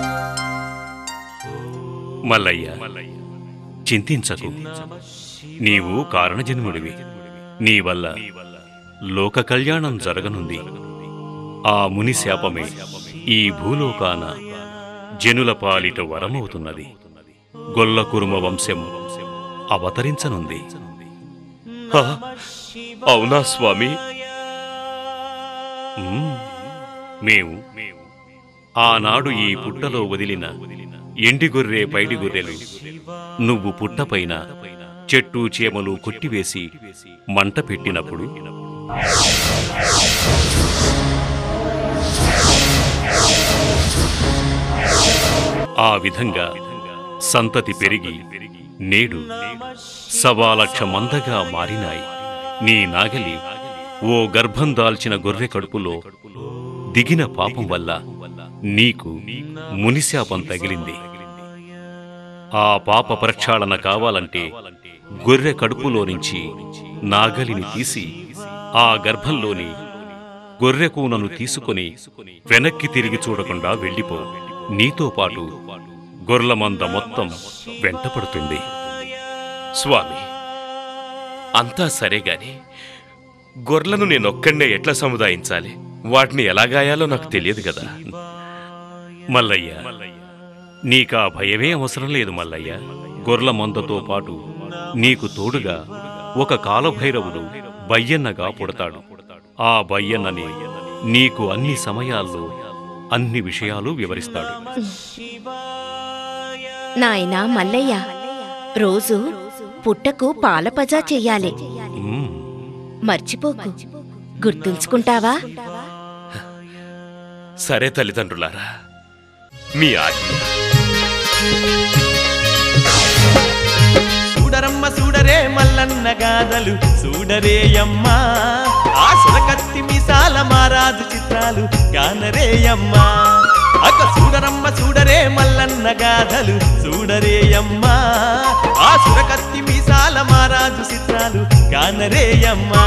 మల్లయ్య చింతించకు నీవు కారణజన్ముడివి నీ వల్ల లోక కళ్యాణం జరగనుంది ఆ ముని శాపమే ఈ భూలోకాన జనుల పాలిట వరమవుతున్నది గొల్ల కురుమ వంశం అవతరించనుంది ఆ, అవునా స్వామి ఉమ్, మేము ఆనాడు ఈ పుట్టలో వదిలిన ఎండి గొర్రె పైడి గొర్రెలు నువ్వు పుట్టపైన చెట్టు చేమలు కొట్టివేసి మంట పెట్టినప్పుడు ఆ విధంగా సంతతి పెరిగి నేడు సవాలక్ష మందగా మారినాయి నీ నాగలి ఓ గర్భం దాల్చిన గొర్రె కడుపులో దిగిన పాపం వల్ల నీకు మునిశాపం తగిలింది ఆ పాప ప్రక్షాళన కావాలంటే గొర్రె కడుపులో నుంచి నాగలిని తీసి ఆ గర్భంలోని గొర్రె కూనను తీసుకొని వెనక్కి తిరిగి చూడకుండా వెళ్ళిపో నీతో పాటు గొర్రెల మంద మొత్తం వెంటపడుతుంది స్వామి అంతా సరే గాని గొర్రెలను నేనొక్కడే ఎట్లా సముదాయించాలి వాటిని ఎలా గాయాలో నాకు తెలియదు కదా మల్లయ్య నీకా భయమే అవసరం లేదు మల్లయ్య గొర్రెల మందతో పాటు నీకు తోడుగా ఒక కాలభైరవుడు బయ్యన్నగా పుడతాడు ఆ బయ్యన్నని నీకు అన్ని సమయాల్లో అన్ని విషయాలు వివరిస్తాడు నాయనా మల్లయ్య రోజు పుట్టకు పాల పజా చెయ్యాలి ఉమ్, మర్చిపోకు గుర్తుంచుకుంటావా సరే తల్లిదండ్రులారా మీ ఆజ్ఞ చూడరమ్మ చూడరే మల్లన్న గాథలు చూడరేయమ్మా ఆ సురకత్తి మిసాల మారాజు చిత్రాలు గానరేయమ్మా అక్క చూడరమ్మ చూడరే మల్లన్న గాథలు చూడరేయమ్మా ఆ సురకత్తి మిసాల మారాజు చిత్రాలు గానరేయమ్మా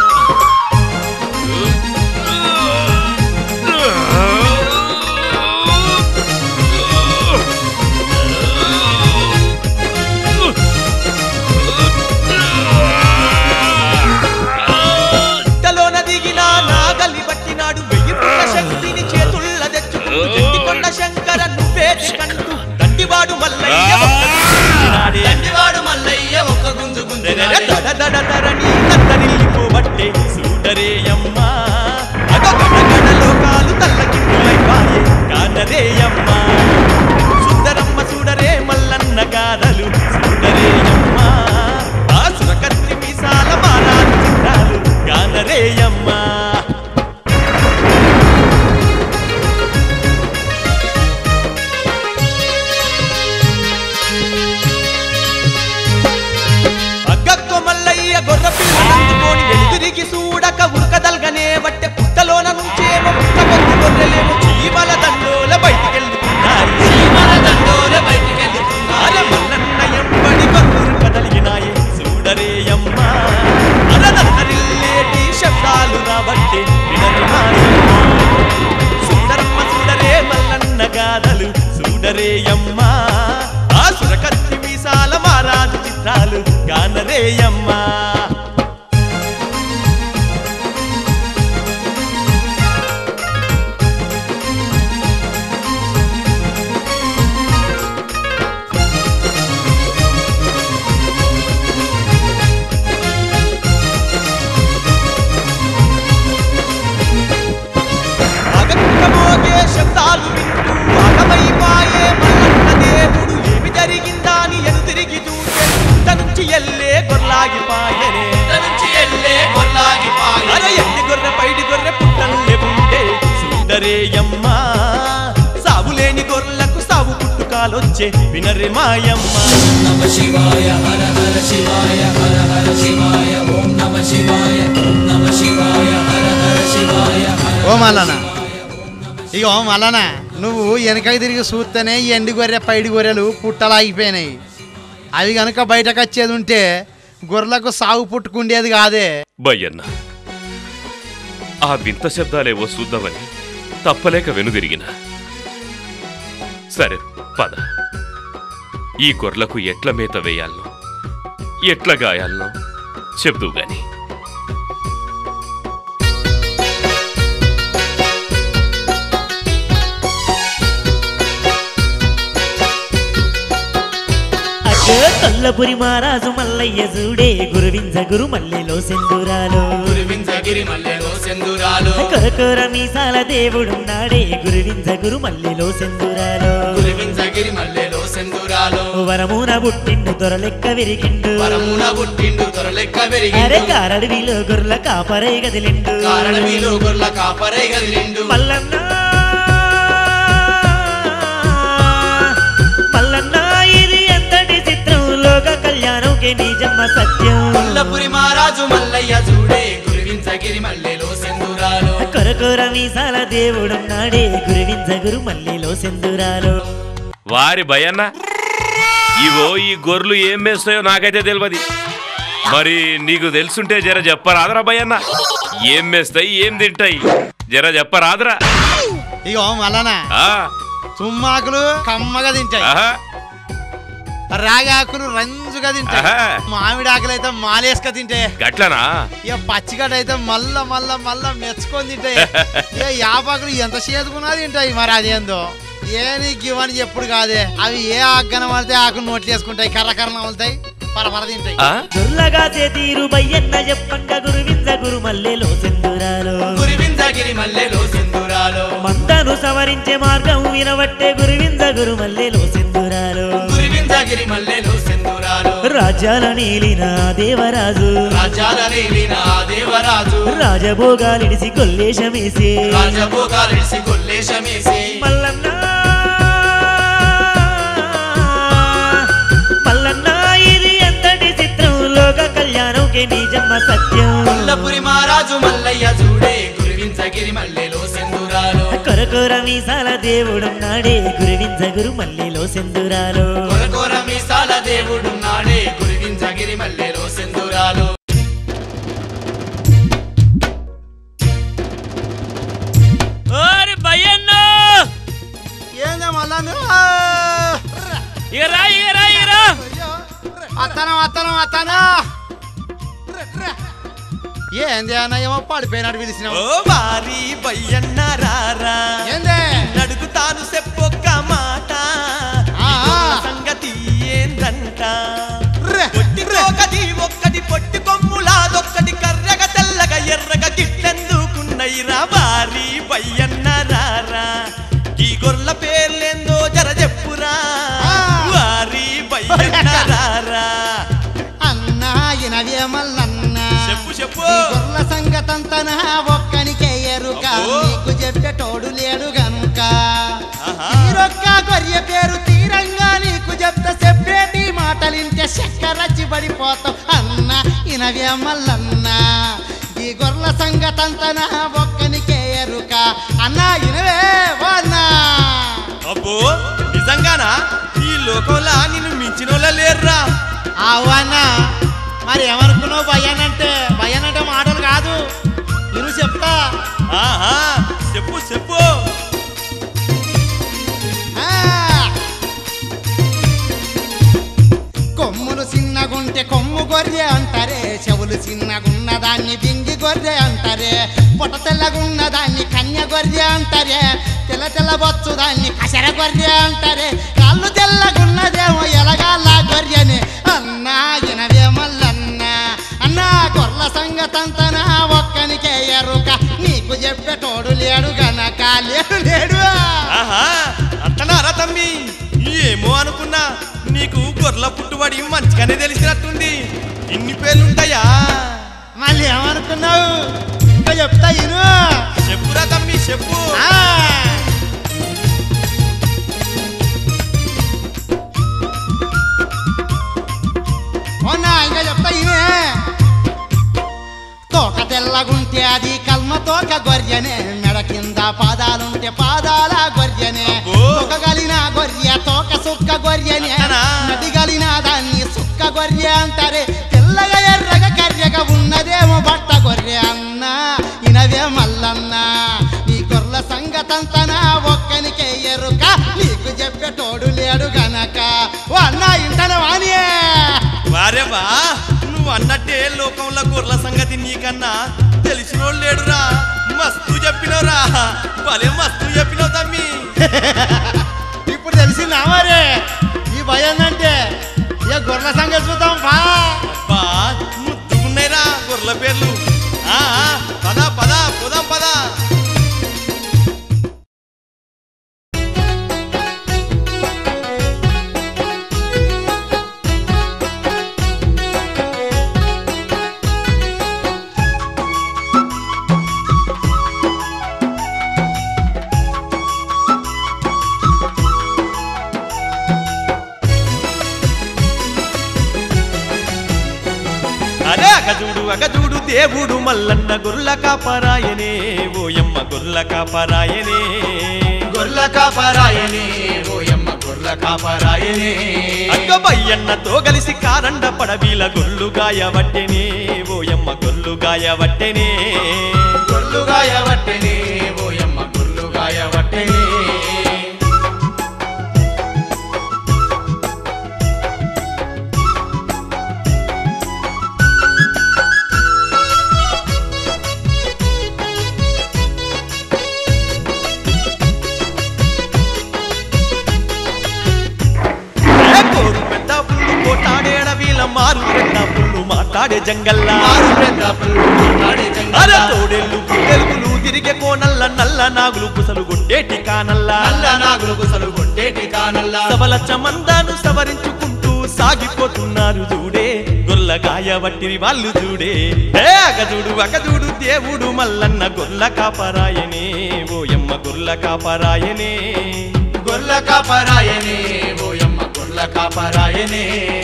పుట్టలోన దిగిన నాగలి పట్టినాడు వెయ్యి పుట్ట శక్తిని చేతుల్ల తెచ్చుకుంటూ జంటికొండ శంకర నువ్వే కంటూ దండివాడు మల్లయ్య ఒక్క గుంజుకున్నాడే. దండివాడు మల్లయ్య ఒక్క గుంజు గుంజుగాడే. దడ దడ దరణి దద్దరిల్లిపోబట్టే సూడరేయమ్మా అగగడ లోకాలు తల్లకిందులైపాయే కానరేయమ్మా సుందరమ్మ చూడరే మల్లన్న గాథలు చూడరేయమ్మా ఆ సురకత్రి మీసాల మారాలు చిత్రాలు గానరేయమ్మా అగ్గక్కో మల్లయ్య గొర్ర పిల్లలందుకొని వెలుతురికి చూడక ఉరకదల్గనే బట్టె పుట్టలోన నుంచేమో పుట్టబొత్తి గొర్రెలేమో చీమల దండోల బయటికెళ్ళుతున్నాయి చీమల దండోల బయటికెళ్ళుతున్నాయి మల్లన్న ఎంబడి గొర్రెలు కదలిగినాయి చూడరేయమ్మా అరదత్తరిల్లేటి శబ్దాలు రాబట్టి వినరుమాయమ్మా సుందరమ్మ చూడరే మల్లన్న గాథలు చూడరేయమ్మా ఆ సురకత్తి మీసాల మారాజు చిత్రాలు గానరేయమ్మా అగక్కమోగే శబ్దాలు వింటూ అగమైపాయే మల్లన్న దేవుడు ఏమి జరిగిందా అని ఎను తిరిగి చూసే పుట్ట నుంచి ఎల్లే గొర్లాగిపాయే శుభాలొచ్చే వినరి మాయమ్మ నమ శివాయ హర హర శివాయ హర హర శివాయ ఓం నమ శివాయ ఓం నమ శివాయ హర హర శివాయ హర ఓ మల్లన ఇగో మల్లన నువ్వు వెనకకి తిరిగి చూస్తేనే ఈ ఎండి గొర్రె పైడి గొర్రెలు పుట్టలాగిపోయినాయి అవి గనుక బయటకు వచ్చేది ఉంటే గొర్రెలకు సాగు పుట్టుకుండేది కాదే బయ్యన్న ఆ వింత శబ్దాలేవో చూద్దామని తప్పలేక వెనుదిరిగిన సరే పద ఈ గొర్రెలకు ఎట్ల మేత వేయాలనో ఎట్ల గాయాలనో చెప్దు గాని అగ్గో కొల్లపురి మహారాజు మల్లయ్య చూడే గురువింజ గురు మల్లెలో సెందురాలో గురువింజగిరి మల్లెలో సెందురాలు కొరకొర మీసాల దేవుడున్నాడే గురువింజ గురు మల్లెలో సెందురాలో గురువింజగిరి మల్లెలో సెందురాలు వరమున పుట్టిండు దొరలెక్క విరిగిండు వరమున పుట్టిండు దొరలెక్క అరే పెరిగిండు కారడవిలో గొర్రెల కాపరై గదిలిండు కారణమిలో గొర్ల కాపరై గదిలిండు మల్లన్న మల్లన్న ఇది ఎంతటి చిత్రం లోక కళ్యాణంకి నిజమ్మ సత్యం కొల్లపురి మహారాజు మల్లయ్య చూడే గురువింజగిరి మల్లెలో సెందురాలు కొరకొర మీసాల దేవుడున్నాడే గురువింజ గురు మల్లెలో సెందురాలో వారి భయన్న ఇగో ఈ గొర్రెలు ఏం మేస్తాయో నాకైతే తెలియదు మరి నీకు తెలుసుంటే జర చెప్పరాదరా భయన్న ఏం మేస్తాయి ఏం తింటాయి జర చెప్పరాదరా ఇగో మల్లన ఆ, తుమ్మాకులు కమ్మగా తింటాయి ఆహా, రాగాకులు రంజుగా తింటాయి ఆహా. మామిడి ఆకులు అయితే మాలేసుక తింటాయి గట్లనా ఇక పచ్చిగడ్డ అయితే మళ్ళా మళ్ళా మళ్ళా మెచ్చుకొని తింటాయి ఇక యాపాకులు ఎంత చేదుకున్నా తింటాయి మరి అదేందో ఏ నీకు ఇవని చెప్పుడు కాదే అవి ఏ ఆగ్గన పడితే ఆకులు నోట్లు వేసుకుంటాయి కర్ర కర్ర అవుతాయి పరపర తింటాయి గుర్లగా తీరు బయ్యన్న చెప్పంగ గురువింజ గురు మల్లెలో సెందురాలో గురువింజగిరి మల్లెలో సెందురాలు మందను సవరించే మార్గం వినబట్టే గురువింజ గురు మల్లెలో సెందురాలో గురువింజగిరి మల్లెలో సెందురాలు రాజ్యాల నీలిన దేవరాజు రాజ్యాల రేలిన ఆ దేవరాజు రాజభోగాలిడిసి కొల్లేశమేసి రాజభోగాలిడిసి కొల్లేశమేసి మల్లన్న మల్లన్న ఇది ఎంతటి చిత్రం లోక కళ్యాణంకి నిజమ్మ సత్యం కొల్లపురి మహారాజు మల్లయ్య చూడే గురువింజగిరి మల్లెలో సెందురాలు కొరకొర మీసాల దేవుడున్నాడే గురువింజ గురు మల్లెలో సెందురాలో కొరకొర మీసాల దేవుడున్నాడే గురువింజగిరి మల్లెలో సెందురాలు ఓరి భయన్న ఏందో మళ్ళా ఇగరా ఇగరా ఇగరా అత్తనం అత్తనం అత్తనా ఏంది అన్న ఏమో పడిపోయినాడు పిలిచినావు ఓ వారి బయ్యన్న రారా ఏందే నడుగుతాను చెప్పొక్క మాట ఆ, ఈ గొర్రెల సంగతి ఏందంట పొట్టి రోగది ఒక్కటి పొట్టి కొమ్ములాదొక్కటి కర్రగా తెల్లగా ఎర్రగా గిట్లెందుకున్నైరా వారి బయ్యన్న రారా ఈ గొర్రెల పేర్లేందో జర చెప్పురా వారి బయ్యన్న రారా అన్నా ఇనవే మల్లన్న చెప్పు చెప్పు ఈ గొర్రెల సంగతంతన ఒక్కనికే ఎరుక అబ్బో. నీకు చెప్పేటోడు లేడు గనుక తీరొక్క గొర్రె పేరు తీరంగా నీకు చెప్తా చెప్పేటి మాటలింటే చక్కరచ్చి పడిపోతావు అన్న ఇనవే మల్లన్న ఈ గొర్రెల సంగతంతన ఒక్కనికే ఎరుక అన్న ఇనవే ఓ అన్నా అబ్బో నిజంగానా ఈ లోకంలో నిన్ను మించినోళ్ళ లేర్రా అవన్నా మరి ఏమనుకున్నావు భయానంటే భయానంటే మాటలు కాదు నేను చెప్తా ఆహా చెప్పు చెప్పు ఆ. కొమ్ములు చిన్నగుంటే కొమ్ము గొర్రె అంటారే చెవులు చిన్నగున్న దాన్ని బింగి గొర్రె అంటారే పొట తెల్లగున్న దాన్ని కన్య గొర్రె అంటారే తెల్ల తెల్ల బొచ్చు దాన్ని కసర గొర్రె అంటారే కాళ్ళు తెల్లగున్నదేమో ఎలగాల గొర్రెని అన్నా ఇనవే మల్లన్న అన్నా గొర్రెల సంగతంతనా ఒక్కనికే ఎరుక నీకు చెప్పేటోడు లేడు గనక లేడు లేడు ఆహా అట్టనారా తమ్మి ఏమో అనుకున్నా నీకు గొర్రెల పుట్టుబడి మంచిగానే తెలిసినట్టుంది ఇన్ని పేర్లుంటాయా మళ్ళీ ఏమనుకున్నావు ఇంకా చెప్తా ఇను చెప్పురా తమ్మి చెప్పు నల్లగుంటే అది కల్మతోక గొర్రెనే మెడ కింద పాదాలుంటే పాదాల గొర్రెనే తొక్కగలిన గొర్రె తోక సుక్క గొర్రెనే నదిగలిన దాన్ని సుక్క గొర్రె అంటారే తెల్లగా ఎర్రగా కర్రెగా ఉన్నదేమో బట్ట గొర్రె అన్న ఇనవే మల్లన్న నీ గొర్రెల సంగతంతా నా ఒక్కనికే ఎరుక నీకు చెప్పేటోడు లేడు గనక ఓ అన్న ఇంటనే వానియే వారేవా నువ్వు అన్నట్టే లోకంలో గొర్రెల సంగతి నీకన్నా తెలిసినోడు లేడురా మస్తు చెప్పినవురా భలే మస్తు చెప్పినావు తమ్మి ఇప్పుడు తెలిసిందా మరి ఈ భయం అంటే ఏ గొర్రెల సంగతి చూద్దాం బా బా ముద్దుకున్నాయిరా గొర్రెల పేర్లు ఆ ఆ, పద పద పోదాం పద అరే అగజూడు అగజూడు దేవుడు మల్లన్న గొర్రెల కాపరాయనే ఓయమ్మ గొర్రెల కాపరాయనే గొర్ల కాపరాయనే ఓయమ్మ గొర్ల కాపరాయనే అగ్గబయ్యన్నతో కలిసి కారండ పడవీల గొల్లు గాయవట్టెనే ఓయమ్మ గొల్లు గాయవట్టెనే గొర్లు గాయవట్టెనే ఓయమ్మ గొర్లు గాయవట్టెనే ఏ కోరు పెద్ద పుల్లు కోటాడేడ వీల మారు పెద్ద పుల్లు మాట్లాడే జంగల్లా అరే తోడేళ్ళు తెలుగులు తిరిగే కోనల్ల నల్ల నాగులు పుసలు గుండేటి కానల్లా నల్ల నాగులు గుసలు కొట్టేటి కానల్లా సబలచ్చ మందాను సవరించుకుంటూ సాగిపోతున్నారు చూడే గొల్లగాయ వట్టిరి వాళ్ళు చూడే ఏ అగజుడు అగజుడు దేవుడు మల్లన్న గొల్ల కాపరాయనే ఓయమ్మ గొల్ల కాపరాయనే గొర్ల కాపరాయనే ఓయమ్మ గొర్ల కాపరాయనే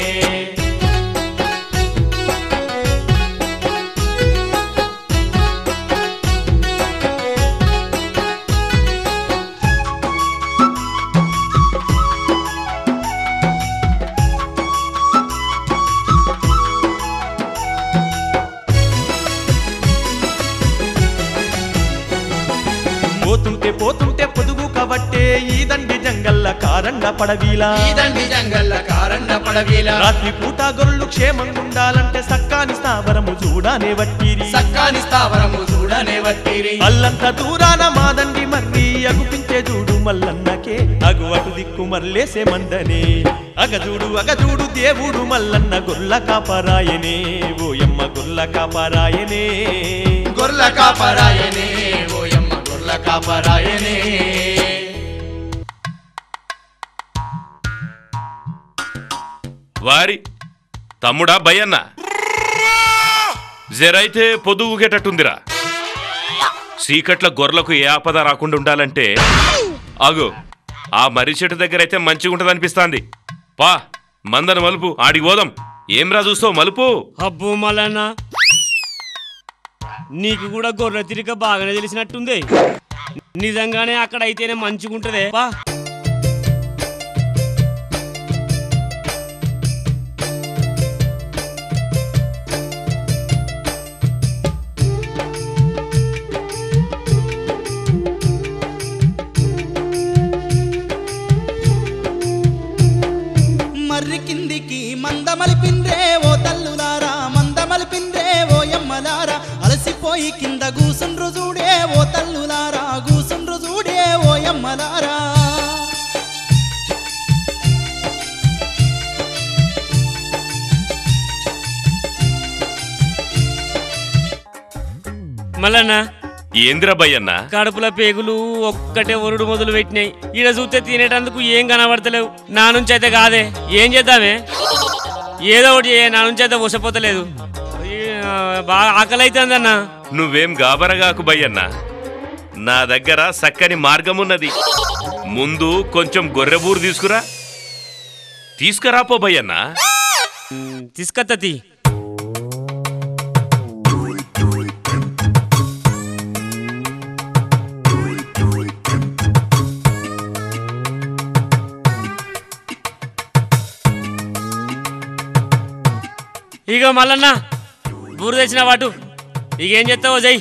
పోతుంటే పోతుంటే పొదుగు కబట్టే ఈ దండి జంగల్ల కారండ పడవీలా ఈ దండి జంగల్ల కారండ పడవీలా రాత్రి పూట గొర్రెలు క్షేమంగా ఉండాలంటే సక్కాని స్థావరము చూడానే వట్టిరి సక్కాని స్థావరము చూడనే వట్టిరి అల్లంత దూరాన మాదండి మర్రి అగుపించే చూడు మల్లన్నకే అగు అటు దిక్కు మర్లేసే మందనే అగజూడు అగజూడు దేవుడు మల్లన్న గొల్ల కాపరాయనే ఓయమ్మ గొల్ల కాపరాయనే గొర్ల కాపరాయనే ఓయమ్మ గొర్ల కాపరాయనే వారి తమ్ముడా భయన్న జరైతే పొదుగుగేటట్టుందిరా చీకట్ల గొర్రెలకు ఏ ఆపద రాకుండా ఉండాలంటే ఆగు ఆ మర్రి చెట్టు దగ్గర అయితే మంచిగా ఉంటుంది అనిపిస్తాంది పా మందన మలుపు ఆడికి పోదాం ఏం రా చూస్తావు మలుపు అబ్బో మల్లన్న నీకు కూడా గొర్రె తిరిగ బాగానే తెలిసినట్టుంది నిజంగానే అక్కడ అయితేనే మంచిగుంటదే బా మర్రి కిందికి మందమలిపిందే ఓ తల్లులారా మందమలిపిందే ఓ యమ్మలారా అలసిపోయి కింద కూసుండ్రు చూడే ఓ తల్లులారా కూసుండ్రు చూడే ఓ యమ్మలారా మల్లన్న ఏందిరా భయ్యన్న కడుపుల పేగులు ఒక్కటే ఒరుడు మొదలు పెట్టినాయి ఈడ చూస్తే తినేటందుకు ఏం కనబడతలేవు నా నుంచి అయితే కాదే ఏం చేద్దామే ఏదో ఒకటి చేయ, నా నుంచి అయితే వసపోతలేదు ఈ, ఆ, బాగా ఆకలి అవుతుందన్న నువ్వేం గాబరగాకు భయ్యన్న నా దగ్గర చక్కని మార్గమున్నది ముందు కొంచెం గొర్రెబూరు తీసుకురా తీసుకురాపో భయ్యన్న తీసుకత్తది ఇగో మల్లన్న బూరు తెచ్చిన వాటు ఇక ఏం చేస్తావో జై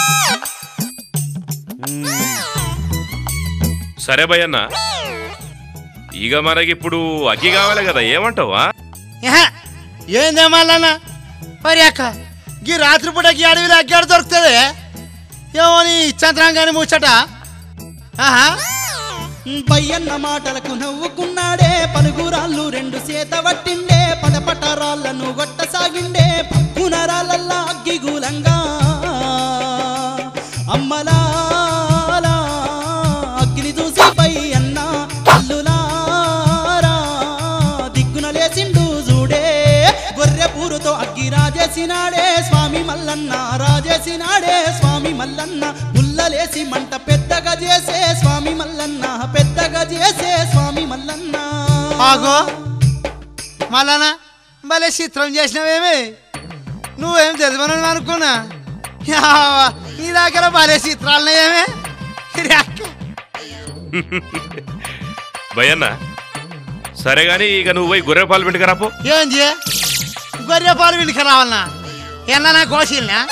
సరే భయన్న ఇక మనకిప్పుడు అగ్గి కావాలి కదా ఏమంటావా ఏందే మల్లన్న మరి అక్క ఈ రాత్రిపూట ఈ అడవిలో అగ్గాడు దొరుకుతుంది ఏమో నీ చంద్రాంగాని ముచ్చట ఆహా పయ్యన్న మాటలకు నవ్వుకున్నాడే పలుగురాళ్ళు రెండు చేత పట్టిండే పటపట రాళ్ళను గొట్టసాగిండే పక్కున రాళ్ళల్లా అగ్గిగూలంగా అమ్మలాలా అగ్గిని చూసి పయ్యన్న అల్లులారా దిక్కున లేచిండు చూడే గొర్రె పూరుతో అగ్గి రాజేసినాడే స్వామి మల్లన్న రాజేసినాడే స్వామి మల్లన్న ముల్లలేసి మంట పెద్దగా చేసే స్వామి మల్లన్న పెద్దగా చేసే స్వామి మల్లన్న ఆగో మళ్ళానా భలే చిత్రం చేసినావేమి నువ్వేం తెలుసుమని అనుకున్నా యావా, నీ దగ్గర భలే చిత్రాలు ఏమే భయన్న సరే గాని ఇక నువ్వు పోయి గొర్రె పాలు పెట్టుకు రాపో ఏంది గొర్రె పాలు వీళ్ళకి రావాలనా ఎన్న కోసిల్నా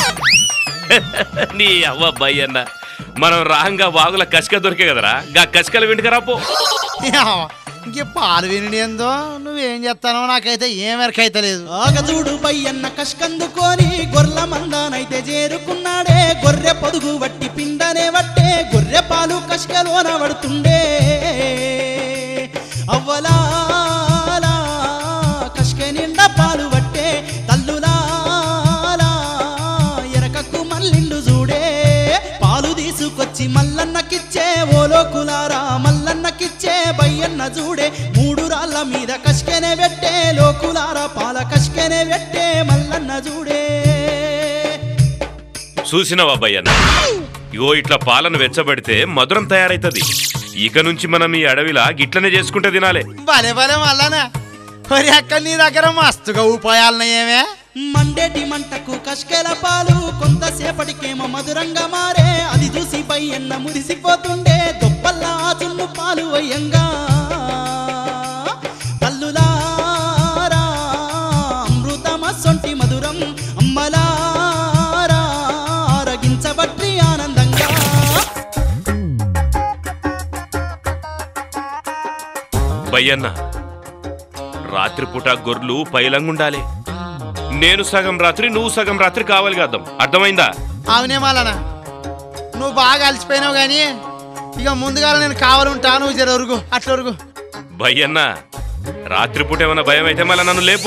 నీ అవ్వ భయన్న మనం రాంగా వాగుల కసిక దొరికే కదరా గా కసికలు వెంటుకు రాపో ఇంక పాలు విని ఏందో నువ్వేం చెప్తానో నాకైతే ఏం వెరకైతే లేదు ఆగదూడు పయ్యన్న కష్కందుకొని గొర్రెల మందానైతే చేరుకున్నాడే గొర్రె పొదుగు వట్టి పిండనే వట్టే గొర్రె పాలు కష్కలోన పడుతుండే అవ్వలాలా కష్క నిండా పాలు వట్టే తల్లులాలా ఎరకకు మల్లిండు చూడే పాలు తీసుకొచ్చి మల్లన్నకిచ్చే ఓలోకులారా మల్లన్నకిచ్చే బయ్యన్న చూడే మూడు రాళ్ళ మీద కష్కెనే పెట్టే లోకులారా పాల కష్కెనే పెట్టే మల్లన్న చూడే చూసినవా భయ్యన్న ఇగో ఇట్లా పాలను వెచ్చబడితే మధురం తయారైతది ఇక నుంచి మనం ఈ అడవిలా గిట్లనే చేసుకుంటే తినాలే భలే భలే మళ్ళానా మరి అక్క నీ దగ్గర మస్తుగా ఉపాయాలున్నాయేమే మండేటి మంటకు కష్కెల పాలు కొంతసేపటికేమో మధురంగా మారే అది చూసి పయ్యన్న మురిసిపోతుండే దొప్పల్లా చున్ను పాలు వయ్యంగా తల్లులారా అమృతమ సొంటి మధురం అమ్మలారా ఆరగించబట్టి ఆనందంగా భయ్యన్న రాత్రిపూట గొర్రెలు పైలంగుండాలి నేను సగం రాత్రి నువ్వు సగం రాత్రి కావాలి కదా అర్థమైందా అవునే మళ్ళానా నువ్వు బాగా అలసిపోయినావు కానీ ఇక ముందుగా నేను కావాలంటా నువ్వు జర ఒరుగు అట్లా ఒరుగు భయ్యన్న రాత్రిపూట ఏమైనా భయం అయితే మళ్ళీ నన్ను లేపు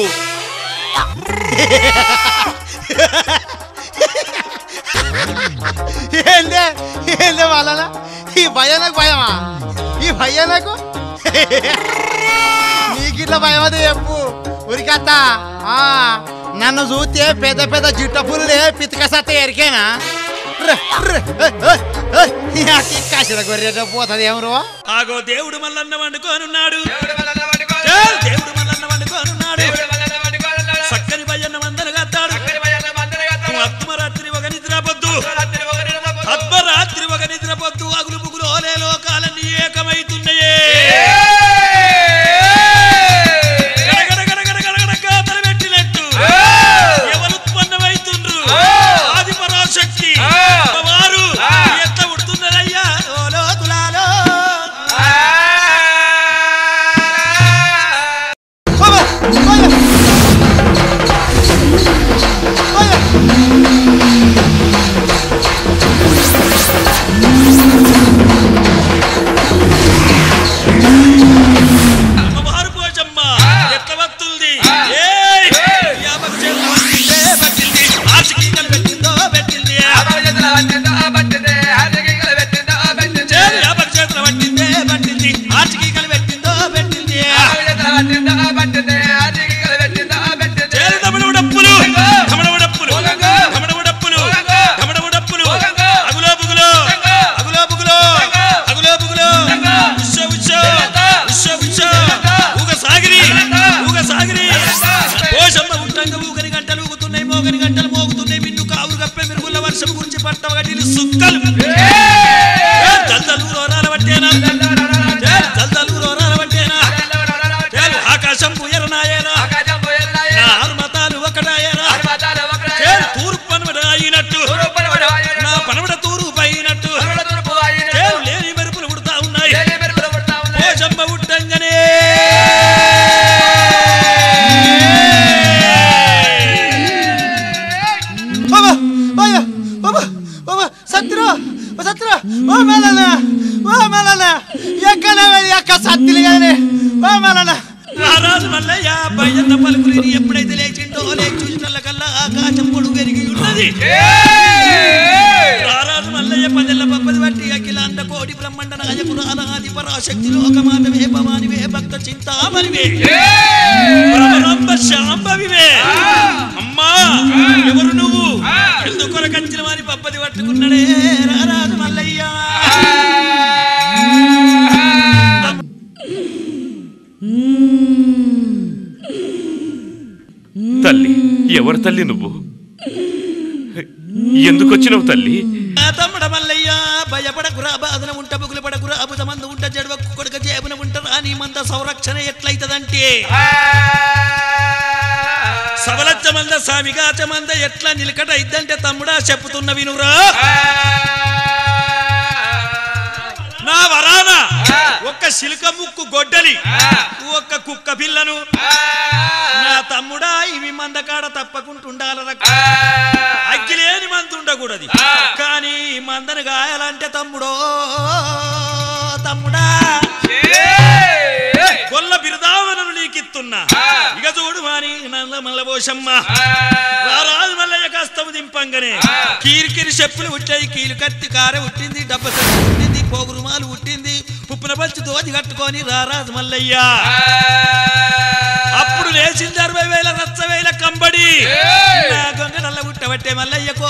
ఏందే ఏందే వాళ్ళనా ఈ భయానకు భయమా ఈ భయానకు నీకు ఇట్లా భయం అదే చెప్పు ఉరికత్త ఆ, నన్ను చూస్తే పెద్ద పెద్ద జిట్ట పుల్లులే పితక సత్త ఎరికేనా కాసిన గొర్రెట పోతుంది ఏమరు ఆగో దేవుడు మల్లన్న వండుకోనున్నాడు చాల్ దేవుడు మల్లన్న వండుకోనున్నాడు చక్కని భయ్యన్న వందన కత్తాడు అత్మరాత్రి ఒక నిద్రపొద్దు అర్ధరాత్రి ఒక నిద్రపొద్దు అగులు పుగులు ఓలే లోకాలన్నీ ఏకమైతున్నాయే గడగడ గడగడ గడగడ గాథలు పెట్టినట్టు ఎవరు ఉత్పన్నమైతుండ్రు ఆది పరాశక్తి వారు ఎంత ఉడుతున్నదయ్యా ఓలో తులాలో అమ్మవారు పోచమ్మ ఎట్ల వస్తుంది ఏయ్! యాభై చేతులు పట్టిందే, పట్టింది. ఆశకి కనిపెట్టిందో, పెట్టింది. చేతులు యాభై చేతులు పట్టిందే, పట్టింది. ఆశకి కనిపెట్టిందో, పెట్టింది. చేలు తమడవు డప్పులు, తమడవు డప్పులు, తమడవు డప్పులు, తమడవు డప్పులు. అగులో బుగులో, అగులో బుగులో, అగులో బుగులో. ఉస్సో ఉస్సో, ఉస్సో ఉస్సో. ఊగ సాగిరి, ఊగ సాగిరి. పోషమ్మ ఉంటంగా ఊగని గంటలు ఊగుతున్నాయి మోగని గంటలు మోగుతున్నాయి మిన్ను కావులు కప్పే మెరుగుల వర్షం గురించి పట్టవ గడిలు సుక్కలు ఏ, జల్దలు రోరాల పట్టేనా ఏ, జల్దలు రోరాల పట్టేనా చేలు ఆకాశం ఎరనాయేనా నారు మతాలు ఒక తెల్లవారుజామునే చూసినల్లకల్లా ఆకాశం పొడుగు పెరిగి ఉన్నది రారాజు మల్లయ్య పదెల్ల పప్పది బట్టి అఖిల అండ కోటి బ్రహ్మండ నాయకుడు అనాది పరాశక్తి లోకమాతవే భవానివే భక్త చింతామణివే పరమరంభ శాంభవివే అమ్మా ఎవరు నువ్వు ఎందుకొరకంచిన వారి పప్పది పట్టుకున్నాడే రారాజు మల్లయ్య తల్లి ఎవరు తల్లి నువ్వు ఎందుకు వచ్చినావు తల్లి ఆ తమ్ముడ మల్లయ్య భయపడకురా బాధన ఉంట బుగులు పడకురా అబుద మందు ఉంట జడవ కొడుక జేబున ఉంట రాని మంద సంరక్షణ ఎట్లయితదంటే సవలచ్చ మంద సామిగాచ మంద ఎట్లా నిలకట ఇద్దంటే తమ్ముడా చెప్పుతున్న వినురా నా వరాన ఒక్క సిలుక ముక్కు గొడ్డలి ఒక్క కుక్క పిల్లను నా తమ్ముడా ఇవి మందకాడ తప్పకుంటుండాలరా అగ్గిలేని మంది ఉండకూడదు కానీ ఈ మందను గాయాలంటే తమ్ముడో తమ్ముడా గొల్ల బిరుదావనను నీకిత్తున్నా ఇక చూడు వాని నల్ల మల్లబోషమ్మ రారాజు మల్లయ్య కష్టము దింపంగనే కీరికిరి చెప్పులు ఉట్టాయి కీలు కత్తి కార ఉట్టింది డబ్బ సంచి ఉట్టింది పోగురుమాలు ఉట్టింది ఉప్పున పచ్చి దోది కట్టుకొని రారాజు మల్లయ్య అప్పుడు లేచింది అరవై వేల రచ్చ వేల కంబడి నా గొంగ నల్ల ఉట్టబట్టే మల్లయ్యకో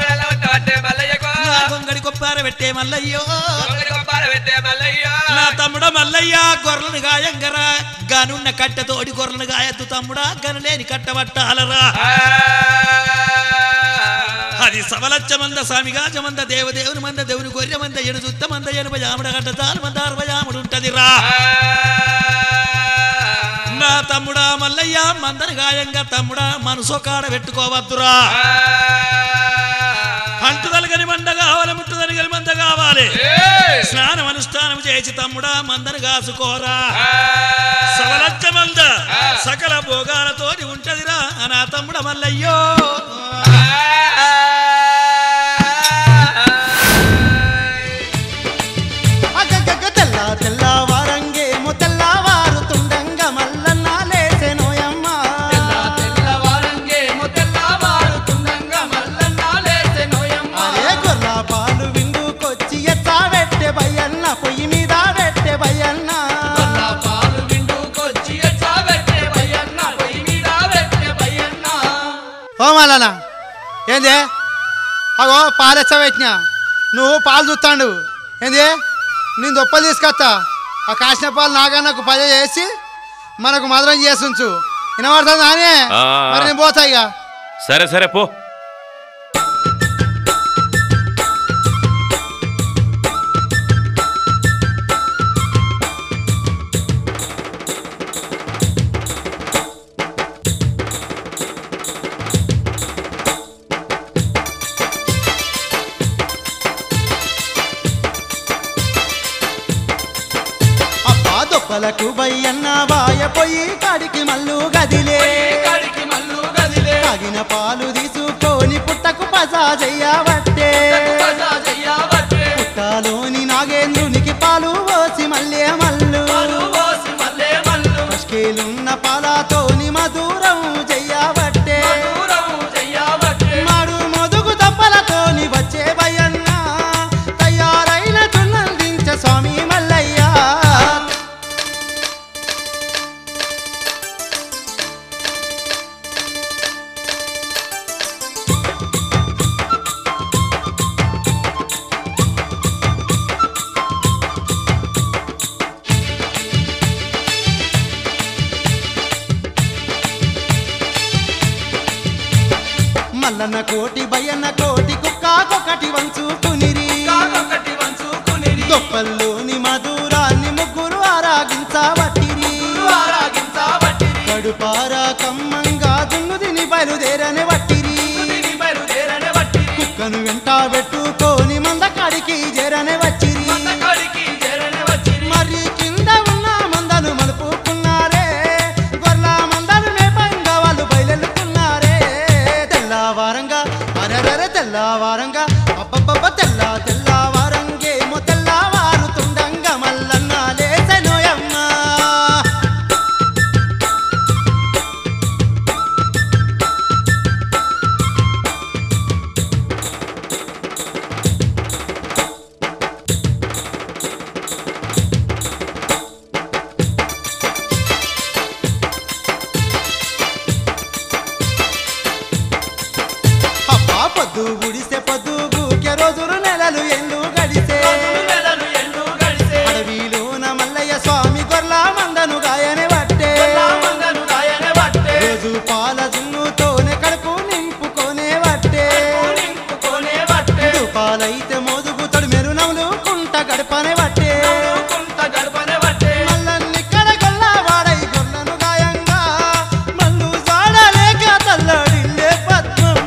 నా గొంగడి కొప్పార పెట్టే మల్లయ్యో నా తమ్ముడ మల్లయ్య గొర్రెలను గాయంగరా గనున్న కట్టెతోడి గొర్రెలను గాయద్దు తమ్ముడా గనలేని కట్టబట్టాలరా అది సవలచ్చ మంద స్వామిగా జమంద దేవదేవుని మంద దేవుని గొర్రె మంద ఎడు జుత్త మంద ఎనభై ఆముడ గడ్డ తాను మంద అరవై ఆముడు ఉంటది రా నా తమ్ముడా మల్లయ్య మందని గాయంగా తమ్ముడా మనసో కాడ పెట్టుకోవద్దురా అంటుదలగని మంద కావాలి ముట్టుదలగని మంద కావాలి స్నానం అనుష్ఠానం చేసి తమ్ముడా మందని కాసుకోరా సవలచ్చ మంద సకల భోగాలతోటి ఉంటదిరా నా తమ్ముడ మల్లయ్యో అగ్గగ్గ తెల్ల తెల్లవారంగేమో తెల్లవారుతుండంగ మల్లన్న లేసెనోయమ్మ అరే గొర్ర పాలు విందుకొచ్చి ఎచ్చా పెట్టే భయన్న పొయ్యి మీద పెట్టే భయన్న ఓ మల్లన్న ఏంది అగో పాలు ఎచ్చ పెట్టినా నువ్వు పాలు చూస్తాండు ఏంది నేను దొప్పలు తీసుకొస్తా ఆ కాసిన పాలు నాగన్నకు పద చేసి మనకు మధురం చేసి ఉంచు వినబడుతుంది నానే ఆ. మరి నేను పోతా ఇక సరే సరే పో అబ్బా దొప్పలకు బయ్యన్న బాయ పొయ్యి కాడికి మల్లు గదిలే తాగిన పాలు తీసుకొని పుట్టకు పసా చెయ్యబట్టే పుట్టలోని నాగేంద్రునికి పాలు పోసి మల్లే మల్లు పష్కేలున్న పాలతోని మధురం చెయ్యబట్టే మాడు మొదుగు దప్పలతోని వచ్చే భయన్న తయారైన తున్నందించ స్వామి మల్లయ్య మల్లన్న కోటి భయన్న కోటి కుక్కాకొకటి వంచుకునిరి గొప్పల్లోని మధురాన్ని ముగ్గురు ఆరాగించబట్టిరి కడుపార కమ్మంగా దున్ను తిని బయలుదేరని వట్టిరి కుక్కను వెంట పెట్టుకొని మందకాడికి చేరని వచ్చిరి మరి కింద ఉన్న మందను మలుపుకున్నారే గొర్ల మందను మేపంగా వాళ్ళు బయలుకున్నారే తెల్లవారంగా అరరర తెల్లవారంగా అబ్బబ్బబ్బ తెల్ల తెల్లవారంగేమో తెల్లవారుతుండంగా మల్లన్న లేసెనోయమ్మా పొద్దు గుడిసె పొద్దు గూకె రోజులు నెలలు ఎండు గడిసే నెలలు ఎండు గడిసే అడవిలోన మల్లయ్య స్వామి గొర్ల మందను గాయనే పట్టే మందను గాయనే పట్టే రోజు పాల జున్నుతోనే కడుపు నింపుకొనే పట్టే నింపుకొనే పట్టే పాలైతే మోదుగు తొడిమెరు నవ్వులు కుంట గడపనే పట్టే కుంట గడపనే పట్టే మల్లన్ని కడగొల్ల వాడై గొర్లను గాయంగా మల్లు జాడలేక తల్లడిల్లే పద్మమ్మ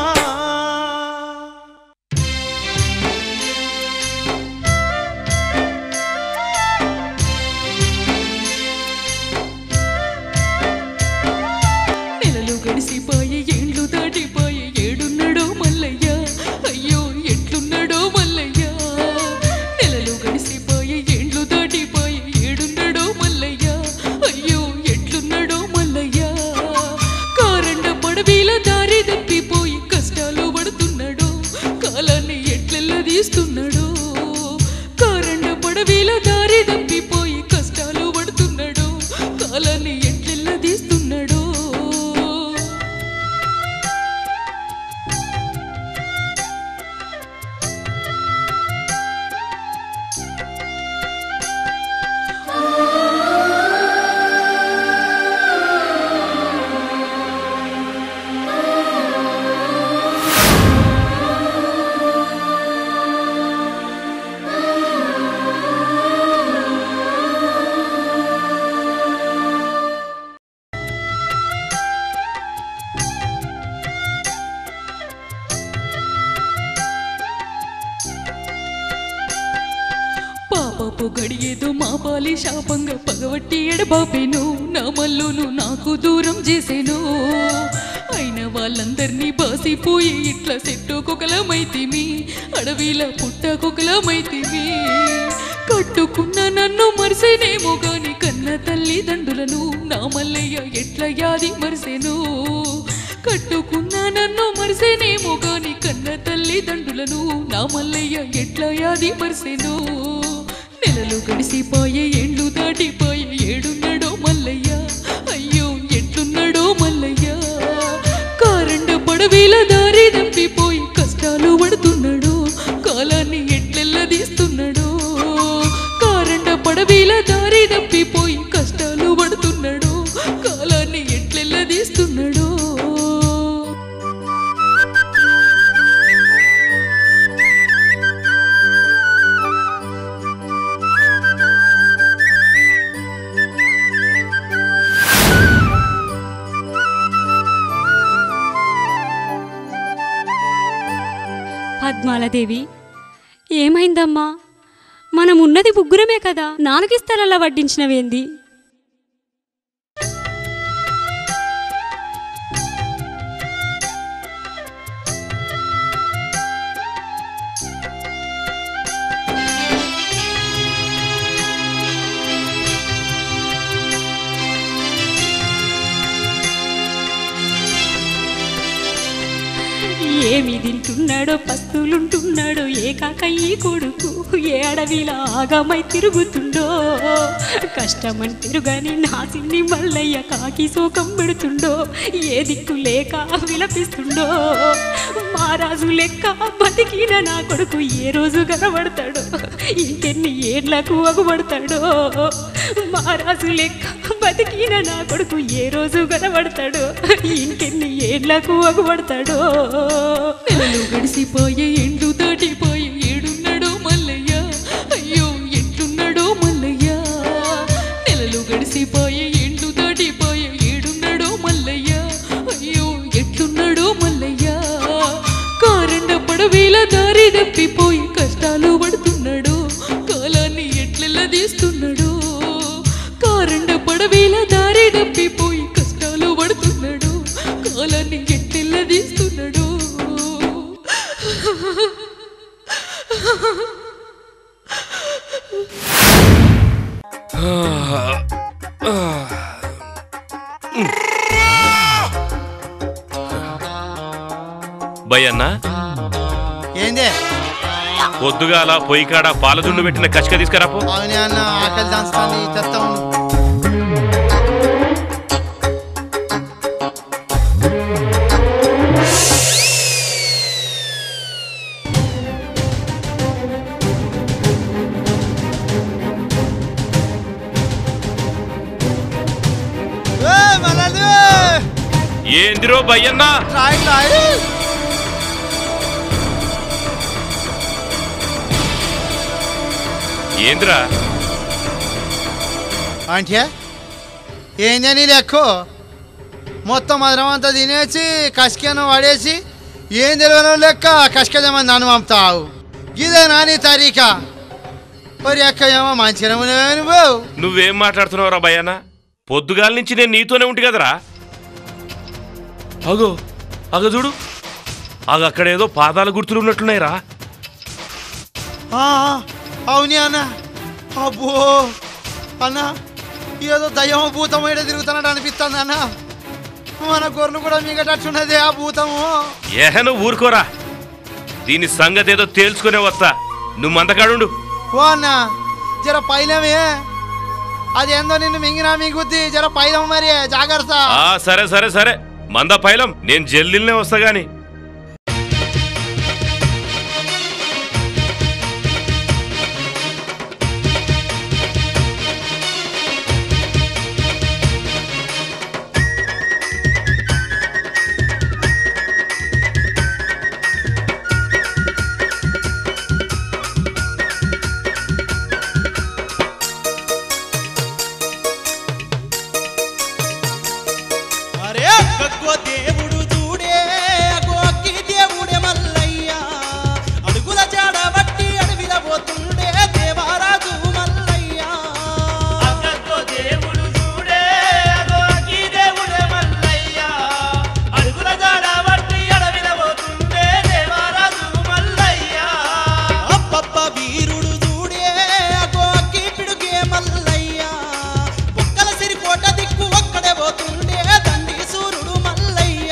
నెలలు గడిసిపోయి ఏండ్లు దాటిపోయి ఏడున్నాడో మల్లయ్య అయ్యో ఎట్లున్నాడో మల్లయ్య నెలలు గడిసిపోయి ఏండ్లు దాటిపోయి ఏడున్నాడో మల్లయ్య అయ్యో ఎట్లున్నాడో మల్లయ్య కారండ పడవీల దారి తప్పిపోయి కష్టాలు పడుతున్నాడో కాలాన్ని ఎట్లెల్ల తీస్తున్నాడో కారండ పడవీల దారి తప్పిపోయి కష్టాలు పడుతున్నాడో కాలాన్ని ఎట్లెల్ల తీస్తున్నాడో పాపపు గడియేదో మా పాలి శాపంగా పగవట్టి ఎడబాపేను నా మల్లును నాకు దూరం చేసేను అయిన వాళ్ళందరినీ బాసిపోయి ఇట్లా సెట్టు కుకలమైతిమి అడవిల పుట్ట కుకలమైతిమి కట్టుకున్న నన్ను మరిసేనేమో గాని కన్న తల్లిదండ్రులను నా మల్లయ్య ఎట్ల యాది మరిసెను కట్టుకున్న నన్ను మరిసేనేమో గాని కన్న తల్లిదండ్రులను నా మల్లయ్య ఎట్ల యాది మరిసెను నెలలు గడిసిపోయే ఏండ్లు దాటిపోయే ఏడున్నాడో మల్లయ్య అయ్యో ఎట్లున్నాడో మల్లయ్య కారండ పడవీల దారి తప్పిపోయి కష్టాలు పడుతున్నాడు కాలాన్ని ఎట్లెల్ల తీస్తున్నాడు కారండ పడవీల దారి తప్పిపోయి కష్టాలు పడుతున్నాడు కాలాన్ని ఎట్లెల్ల తీస్తున్నాడు పద్మాలదేవి ఏమైందమ్మా మనం ఉన్నది ముగ్గురమే కదా నాలుగిస్తలలా వడ్డించినవేంది ఏమి తింటున్నాడో పస్తులుంటున్నాడో ఏ కాకయ్యి కొడుకు ఏ అడవిలా ఆగమై తిరుగుతుండో కష్టమని తిరుగని నా సిన్ని మల్లయ్య కాకి శోకం పెడుతుండో ఏ దిక్కు లేక విలపిస్తుండో మారాజు లెక్క బతికిన నా కొడుకు ఏ రోజు కనబడతాడో ఇంకెన్ని ఏళ్లకు అగుపడతాడో మారాజు లెక్క బతికిన నా కొడుకు ఏ రోజు కనబడతాడో ఇంకెన్ని ఏళ్లకు అగుపడతాడో నెలలు గడిసిపోయే ఎండు దాటిపోయే ఏడున్నాడో మల్లయ్య అయ్యో ఎట్లున్నాడో మల్లయ్య నెలలు గడిసిపోయే ఎండు దాటిపోయే ఏడున్నాడో మల్లయ్య అయ్యో ఎట్లున్నాడో మల్లయ్య కారండ పడవీల దారి తప్పిపోయి కష్టాలు పడుతున్నాడు కాలాన్ని ఎట్లెల్ల తీస్తున్నాడు కారండ పడవీల దారి తప్పిపోయి కష్టాలు పడుతున్నాడు కాలాన్ని ఎట్లెల్ల తీస్తున్నాడు భయన్న ఏందే పొద్దుగాల పొయ్యి కాడ పాలదుండు పెట్టిన కచిక తీసుకురాపో అవునే అన్న ఆకలి దాస్తాను తెస్తా ఉండు ఏందిరో భయ్యన్న రాయి రాయి ఏందిరా అంటే ఏంది నీ లెక్కో మొత్తం మధురం అంతా తినేసి కసికను పడేసి ఏం తెలియని లెక్క కసికదేమని నన్ను పంపుతావు ఇదే నాని తరీక మరి ఎక్క ఏమో మంచిగా ఉన్నావే నువ్వు నువ్వేం మాట్లాడుతున్నావురా భయ్యన్న పొద్దుగాల నుంచి నేను నీతోనే ఉంటి కదరా అగో అగ చూడు అగ అక్కడేదో పాదాల గుర్తులు ఉన్నట్లున్నాయిరా ఆ, అవుని అన్న అబ్బో అన్న ఏదో దయ్యం భూతం ఏదో తిరుగుతున్నట్టు అనిపిస్తుంది అన్న మన గొర్రెలు కూడా మిగటట్టున్నది ఆ భూతము ఏహ నువ్వు ఊరుకోరా దీని సంగతి ఏదో తేల్చుకునే వస్తా నువ్వు మందకాడుండు ఓ అన్న జర పైలమే అది ఏందో నిన్ను మింగినా మింగుద్ది జర పైలం మరి జాగ్రత్త ఆ సరే సరే సరే మంద పైలం నేను జల్దిల్నే వస్తా గాని అరే గగ్గో దేవుడు చూడే గోకి దేవుడే మల్లయ్య అడుగుల జాడ బట్టి అడవిల పోతుండే దేవారాజు మల్లయ్య అగ్గో దేవుడు చూడే అగోకి దేవుడే మల్లయ్య అడుగుల జాడ బట్టి అడవిల పోతుండే దేవరాజు మల్లయ్య అబ్బబ్బ వీరుడు చూడే గోకి పిడుగే మల్లయ్య బొక్కల సిరికోట దిక్కు ఒక్కడే పోతుండే దండి సూర్యుడు మల్లయ్య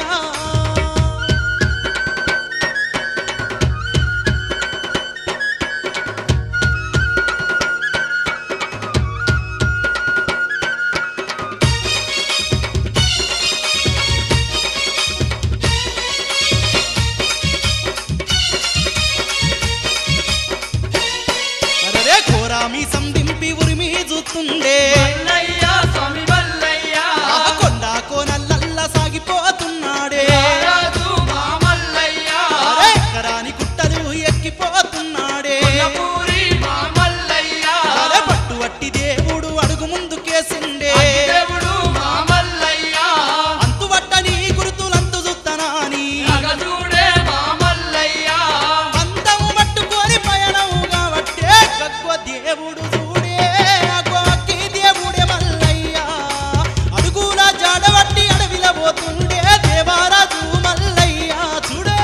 అరే కోరామి సందింపి ఉరిమి చూస్తుండే మల్లయ్య స్వామి మల్లయ్య ఆ కొండ కోనల్లల్ల సాగిపోతున్నాడే రాజు మా మల్లయ్య అరే ఎక్కరాని గుట్టలు ఎక్కిపోతున్నాడే కొల్లపూరి మా మల్లయ్య అరే పట్టు వట్టి దేవుడు అడుగు ముందుకేసిండే దేవుడు మా మల్లయ్య అంతు వట్టని గురుతులంతు చూత్తనాని అగ చూడే మా మల్లయ్య అందము పట్టుకొని పయనం కాబట్టే గగ్గ దేవుడు చూడే అగోకి దేవుడే మల్లయ్య అడుగుల జాడవట్టి అడవిల పోతుండే దేవారాజు మల్లయ్య చూడే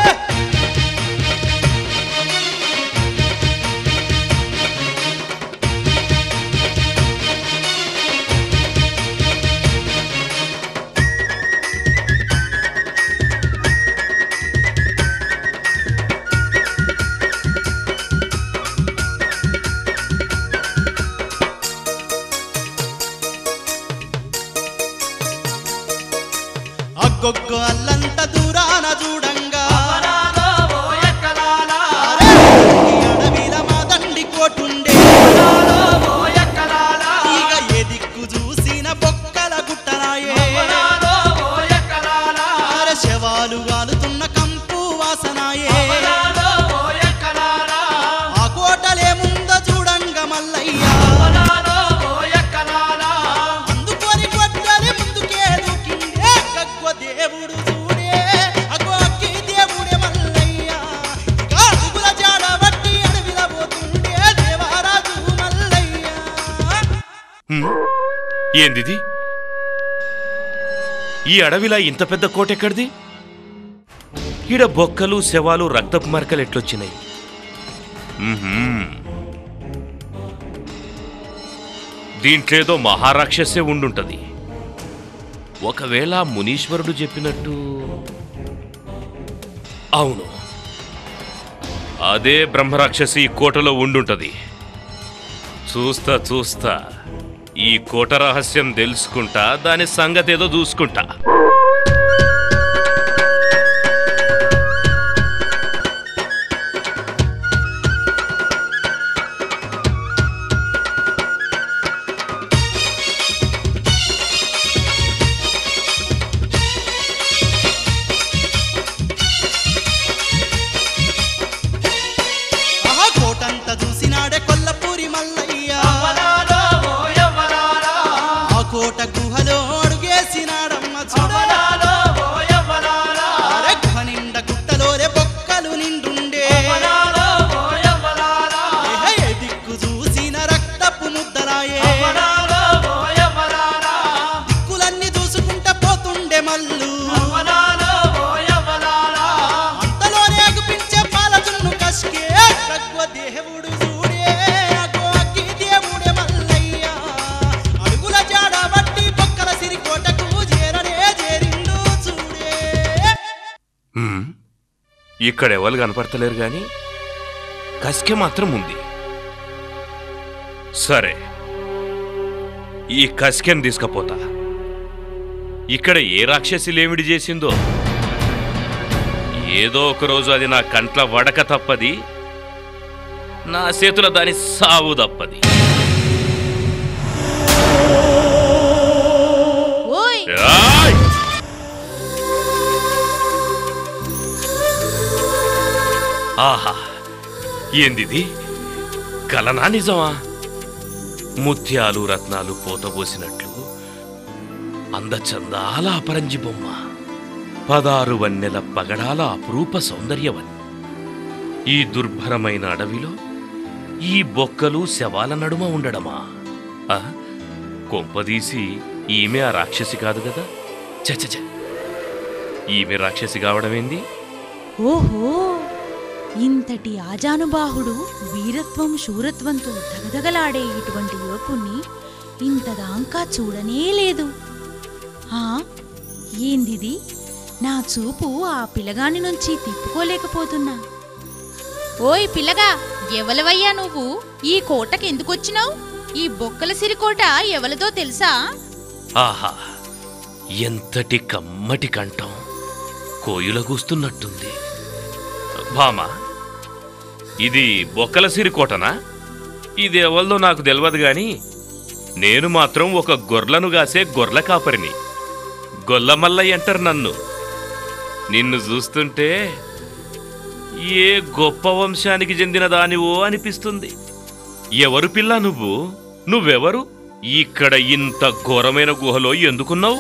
అగ్గొగ్గ అల్లంత దూరాన చూడంగా అవనాలో ఓ ఎక్కలాలా అరే, ఈ అడవిల మా దండి కోటుండే అవనాలో ఓ ఎక్కలాలా ఇక ఏ దిక్కు చూసిన బొక్కల గుట్టలాయే అవనాలో ఓ ఎక్కలాలా అరే శవాలు వాలుతున్న కంపు వాసనాయే అవనాలో ఓ ఎక్కలాలా ఆ కోటలే ముంద చూడంగ మల్లయ్య అవనాలో ఓ ఎక్కలాలా అందుకొని కొట్టలి ముందుకే దూకిండే గగ్గ దేవుడు చూడే అగో అక్కి దేవుడే మల్లయ్య ఇక అడుగుల జాడ బట్టి అడవిల పోతుండే దేవరాజు మల్లయ్య హ్మ్? ఏందిది ఈ అడవిలా ఇంత పెద్ద కోట ఎక్కడిది ఈడ బొక్కలు శవాలు రక్తపు మరకలు ఎట్లొచ్చినాయి మ్మ్హ్మ్. దీంట్లేదో మహారాక్షసే ఉండుంటది ఒకవేళ మునీశ్వరుడు చెప్పినట్టు అవును అదే బ్రహ్మరాక్షసి ఈ కోటలో ఉండుంటది చూస్తా చూస్తా ఈ కోట రహస్యం తెలుసుకుంటా దాని సంగతి ఏదో చూసుకుంటా హ్మ్. ఇక్కడ ఎవరు కనపడతలేరు గాని కసిక మాత్రం ఉంది సరే ఈ కసికని తీసుకపోతా ఇక్కడ ఏ రాక్షసి లేమిడి చేసిందో ఏదో ఒక రోజు అది నా కంట్ల వడక తప్పది నా చేతుల దాని సావు తప్పది ఓయ్ ఏయ్! ఆహా ఏందిది కలనా నిజమా ముత్యాలు రత్నాలు పోతబోసినట్లు అందచందాల అపరంజి బొమ్మ పదారు వన్నెల పగడాల అపురూప సౌందర్యవన్ ఈ దుర్భరమైన అడవిలో ఈ బొక్కలు శవాల నడుమ ఉండడమా ఆ? కొంపదీసి ఈమె ఆ రాక్షసి కాదు కదా చ చ, చ. ఈమె రాక్షసి కావడమేంది ఓహో ఇంతటి ఆజానుబాహుడు వీరత్వం శూరత్వంతో దగదగలాడే ఇటువంటి యువకుణ్ణి ఇంతదాంకా చూడనే లేదు ఆ ఏందిది నా చూపు ఆ పిల్లగాని నుంచి తిప్పుకోలేకపోతున్నా ఓయ్ పిల్లగా ఎవలవయ్యా నువ్వు ఈ కోటకి ఎందుకొచ్చినావు ఈ బొక్కల సిరికోట ఎవలదో తెలుసా ఆహా ఎంతటి కమ్మటి కంఠం కోయుల కూస్తున్నట్టుంది భామా ఇది బొక్కల సిరికోటనా ఇది ఎవరిదో నాకు తెలియదు గాని నేను మాత్రం ఒక గొర్లను గాసే గొర్ల కాపరిని గొల్లమల్లయ్య అంటారు నన్ను నిన్ను చూస్తుంటే ఏ గొప్ప వంశానికి చెందిన దానివో అనిపిస్తుంది ఎవరు పిల్ల నువ్వు నువ్వెవరు ఇక్కడ ఇంత ఘోరమైన గుహలో ఎందుకున్నావు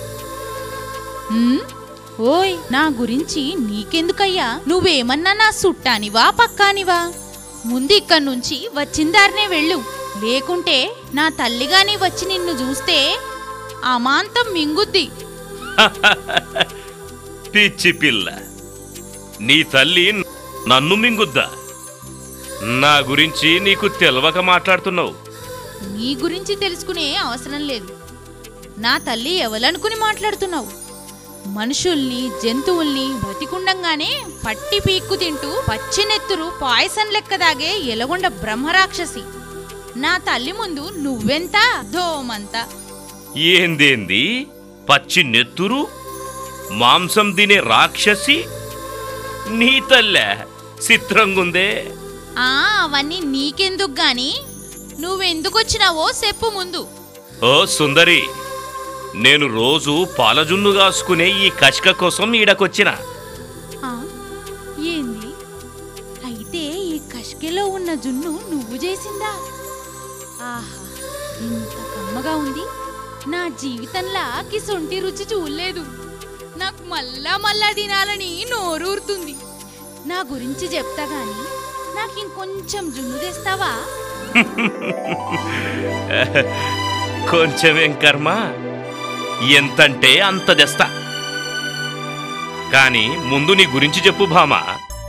ఉమ్, ఓయ్ నా గురించి నీకెందుకయ్యా నువ్వేమన్నా నా సుట్టానివా పక్కానివా ముందు ఇక్కడి నుంచి వచ్చిందారినే వెళ్ళు లేకుంటే నా తల్లిగాని వచ్చి నిన్ను చూస్తే అమాంతం మింగుద్ది పిచ్చి పిల్ల నీ తల్లి నన్ను మింగుద్దా నా గురించి నీకు తెలవక మాట్లాడుతున్నావు నీ గురించి తెలుసుకునే అవసరం లేదు నా తల్లి ఎవలనుకుని మాట్లాడుతున్నావు మనుషుల్ని జంతువుల్ని బతికుండంగానే పట్టి పీక్కు తింటూ పచ్చినెత్తురు పాయసం లెక్క దాగే ఎలగొండ బ్రహ్మరాక్షసి నా తల్లి ముందు నువ్వెంత ధోమంతా ఏందేంది పచ్చి నెత్తురు మాంసం తినే రాక్షసి నీ తల్లే చిత్రంగుందే ఆ అవన్నీ నీకెందుకు గాని నువ్వెందుకొచ్చినావో చెప్పు ముందు ఓ సుందరి నేను రోజు పాలజున్ను కాసుకునే ఈ కషక కోసం ఈడకొచ్చిన ఆ, ఏంది అయితే ఈ కష్కెలో ఉన్న జున్ను నువ్వు చేసిందా ఆహా ఇంత కమ్మగా ఉంది నా జీవితంలా కిసొంటి రుచి చూడలేదు నాకు మళ్ళా మళ్ళా తినాలని నోరూరుతుంది నా గురించి చెప్తా గాని నాకు ఇంకొంచెం జున్ను తెస్తావా కొంచెమేం కర్మ ఎంతంటే అంత తెస్తా కాని ముందు నీ గురించి చెప్పు భామా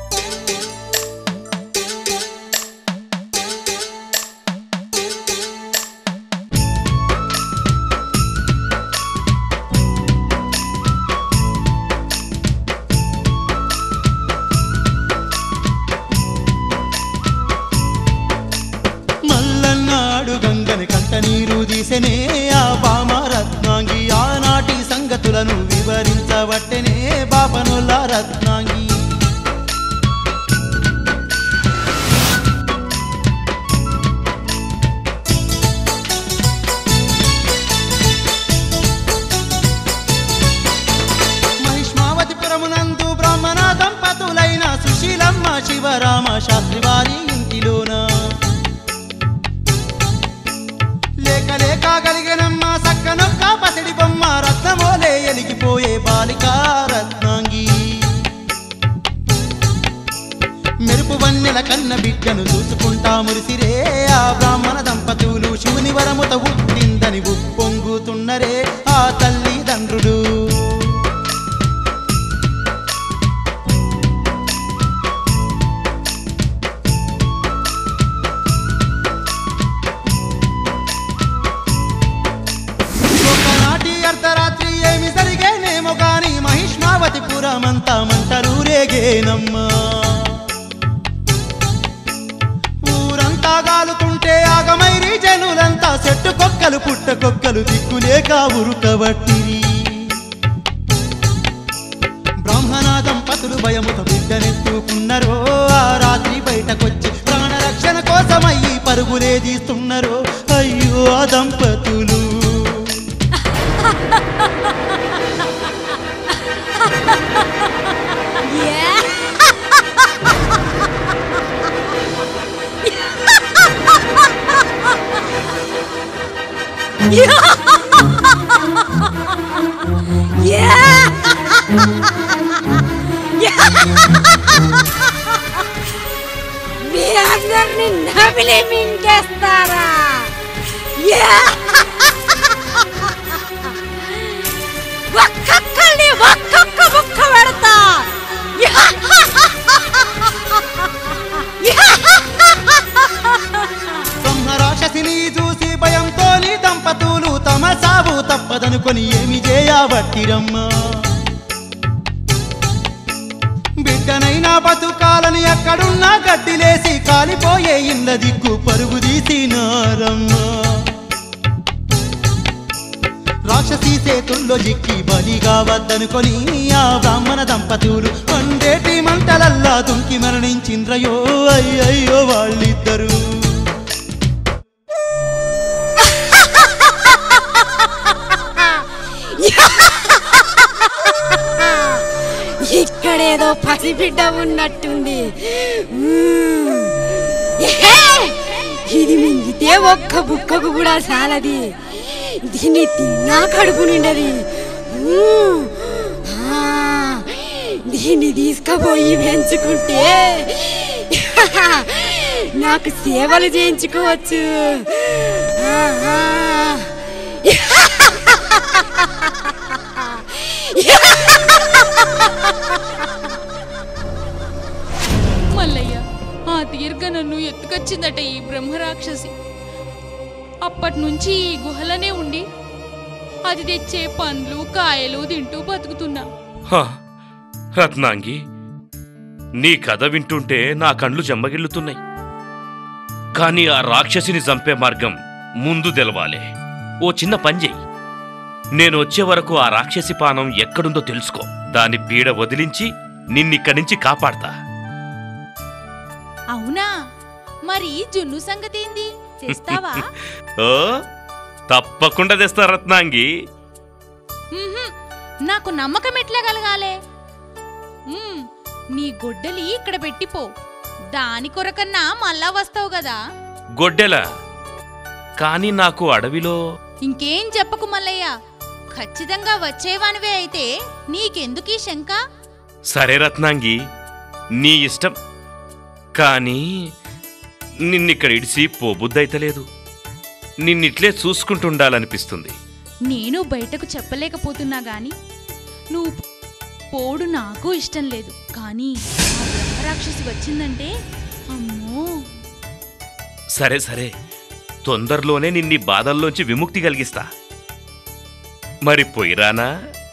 మల్లన్నాడు గంగని కంట నీరు తీసెనే ఆ బామ రత్నాంగి ఆనాటి సంగతులను వివరించబట్టెనే బాపనుల రత్నాంగి మహిష్మావతిపురమునందు బ్రాహ్మణ దంపతులైన సుశీలమ్మ శివరామ శాస్త్రి వారి ఇంటిలోన లేక లేక కలిగినమ్మ సక్కనొక్క పసిడి బొమ్మ రత్నమోలే ఎలిగిపోయే బాలిక రత్నాంగి మెరుపు వన్నెల కన్న బిడ్డను చూసుకుంటా మురిసిరే ఆ బ్రాహ్మణ దంపతులు శివుని వరముత ఉట్టిందని ఉప్పొంగుతున్నరే ఆ తల్లిదండ్రులు ఒకనాటి అర్ధరాత్రి ఏమి జరిగేనేమో గాని మహిష్మావతి పురమందు గ్రామమంతా మంటలు రేగేనమ్మా ఊరంతా గాలుతుంటే ఆగమైరి జనులంతా చెట్టు కొక్కలు పుట్ట కొక్కలు దిక్కులేక ఉరుకబట్టిరి బ్రాహ్మణ దంపతులు భయముతో బిడ్డనెత్తుకున్నారో ఆ రాత్రి బయటకొచ్చి ప్రాణరక్షణ కోసమయ్యి పరుగులే తీస్తున్నారు అయ్యో ఆ దంపతులు మీ అందరిని నమిలి మింగేస్తారా యా! ఒక్కొక్కరిని ఒక్కొక్క ముక్క పెడతా యా! యా! బ్రహ్మరాక్షసిని చూసి భయంతోని దంపతులు తమ సాగు తప్పదనుకొని ఏమి చేయబట్టిరమ్మా బిడ్డనైనా బతుకాలని ఎక్కడున్నా గడ్డిలేసి కాలిపోయే ఇళ్ళ దిక్కు పరుగు తీసినారమ్మా రాక్షసి చేతుల్లో జిక్కి బలిగా వద్దనుకొని ఆ బ్రాహ్మణ దంపతులు వండేటి మంటలల్లా దుంకి మరణించింద్రయో అయ్యయ్యో వాళ్ళిద్దరూ ఇక్కడేదో పసిబిడ్డ ఉన్నట్టుంది మ్మ్. ఏహే! ఇది మింగితే ఒక్క బుక్కకు కూడా చాలది దీన్ని తిన్నా కడుపు నిండది మ్మ్. ఆ, దీన్ని తీసుకుపోయి పెంచుకుంటే నాకు సేవలు చేయించుకోవచ్చు ఆ, ఆ. మల్లయ్య ఆ దీర్ఘ నన్ను ఎత్తుకొచ్చిందట ఈ బ్రహ్మరాక్షసి అప్పటి నుంచి ఈ గుహలనే ఉండి అది తెచ్చే పండ్లు కాయలు తింటూ బతుకుతున్నా హ, రత్నాంగి నీ కథ వింటుంటే నా కండ్లు చెమ్మగిల్లుతున్నాయి కానీ ఆ రాక్షసిని చంపే మార్గం ముందు తెలవాలే ఓ చిన్న పని చెయ్యి నేను వచ్చే వరకు ఆ రాక్షసి పానం ఎక్కడుందో తెలుసుకో దాని పీడ వదిలించి నిన్నిక్కడి నుంచి కాపాడతా అవునా మరి జున్ను సంగతి ఏంది చేస్తావా ఓ తప్పకుండా తెస్తా రత్నాంగి ఉహుం, నాకు నమ్మకం ఎట్లా కలగాలే ఉమ్, నీ గొడ్డలి ఇక్కడ పెట్టిపో దాని కొరకన్నా మళ్ళా వస్తావు కదా గొడ్డెల కానీ నాకు అడవిలో ఇంకేం చెప్పకు మల్లయ్య ఖచ్చితంగా వచ్చేవానివే అయితే నీకెందుకీ శంక సరే రత్నాంగి నీ ఇష్టం కానీ నిన్నిక్కడ ఇడిసి పోబుద్దైతలేదు నిన్నిట్లే చూసుకుంటుండాలనిపిస్తుంది నేను బయటకు చెప్పలేకపోతున్నా గాని నువ్వు పోడు నాకు ఇష్టం లేదు కానీ ఆ బ్రహ్మరాక్షసి వచ్చిందంటే అమ్మో సరే సరే తొందరలోనే నిన్ని బాధల్లోంచి విముక్తి కలిగిస్తా మరి పోయిరానా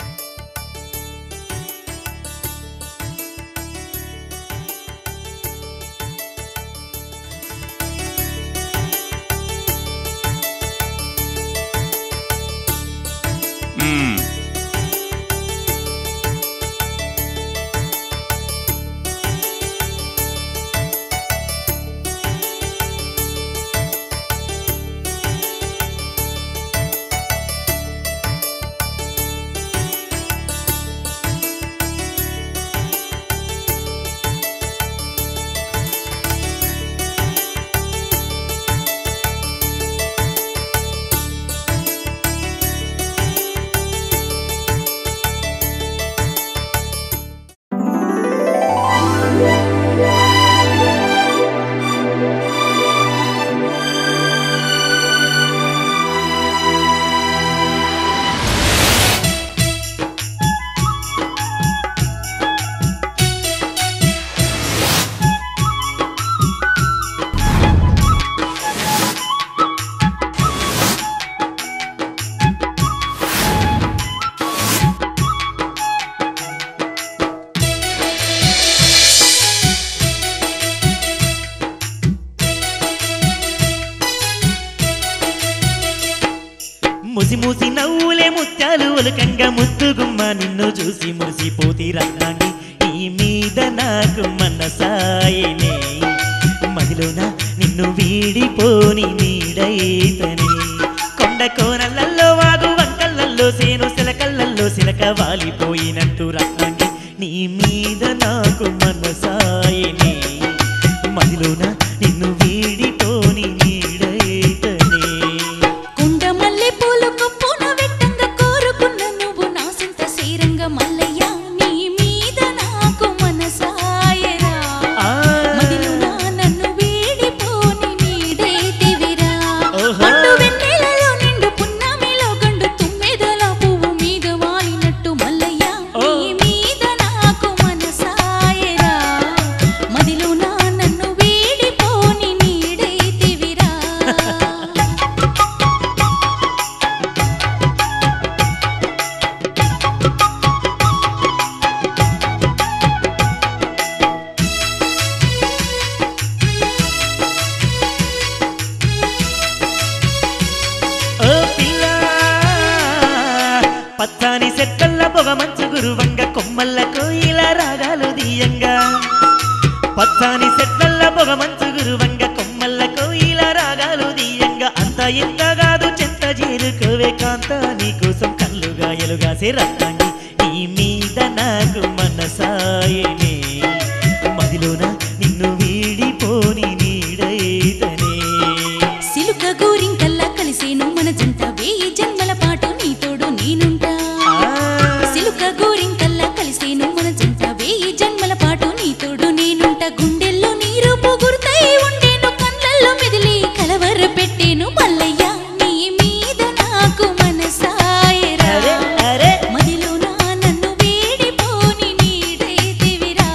మ్మ్. మూసి నవ్వులే ముత్యాలు ఒలకంగా ముద్దుగుమ్మ నిన్ను చూసి మురిసిపోతి రత్నాంగి నీ మీద నాకు మనసాయనే మదిలోన నిన్ను వీడిపోని నీడైతని కొండ కోనలల్లో వాగు వంకళ్ళల్లో సేను సిలకళ్ళల్లో సిలక వాలిపోయినట్టు రత్నాంగి నీ మీద నాకు మనసాయనే మదిలోన నిన్ను వీడిపోని నీడైతనే కుండ మల్లె పూలు కొప్పున వెట్టంగా కోరుకున్న నువ్వు నా సొంత సేరంగా మల్లయ్య నీ మీద నాకు మనసాయరా మదిలోన నన్ను వీడిపోని నీడైతివిరా పండు వెన్నెలలో నిండు పున్నమిలో గండు తుమ్మెదల పువ్వు మీద వాలినట్టు మల్లయ్య నీ మీద నాకు మనసాయరా మదిలోన నన్ను వీడిపోని నీడైతివిరా ఓ పిల్ల పచ్చాని సెట్టల్ల పొగ మంచు గురువంగ కొమ్మల్ల కోయిల రాగాలు దీయంగా పచ్చాని సెట్టల్ల పొగ మంచు గురువంగ కొమ్మల్ల కోయిల రాగాలు దీయంగా అంత ఇంత కాదు చెంత చేరుకోవే కాంత నీకోసం కళ్ళుగా ఎలుగాసే రత్నాంగి నీ మీద నాకు మనసాయనే మదిలోన నిన్ను వీడిపోని నీడైతనే సిలుక గోరింకల్లా కలిసేను మన జంట వేయి జన్మల పాటు నీ తోడు నేనుంటా సిలుక గోరింకల్లా కలిసేను మన జంట వేయి జన్మల పాటు నీ తోడు నేనుంటా గుండెల్లో నీరు పొగురుతై ఉండేను కళ్ళల్లో మెదిలి కలవర పెట్టేను మల్లయ్య నీ మీద నాకు మనసాయరా మదిలో నా నన్ను వీడిపోని నీడైతివిరా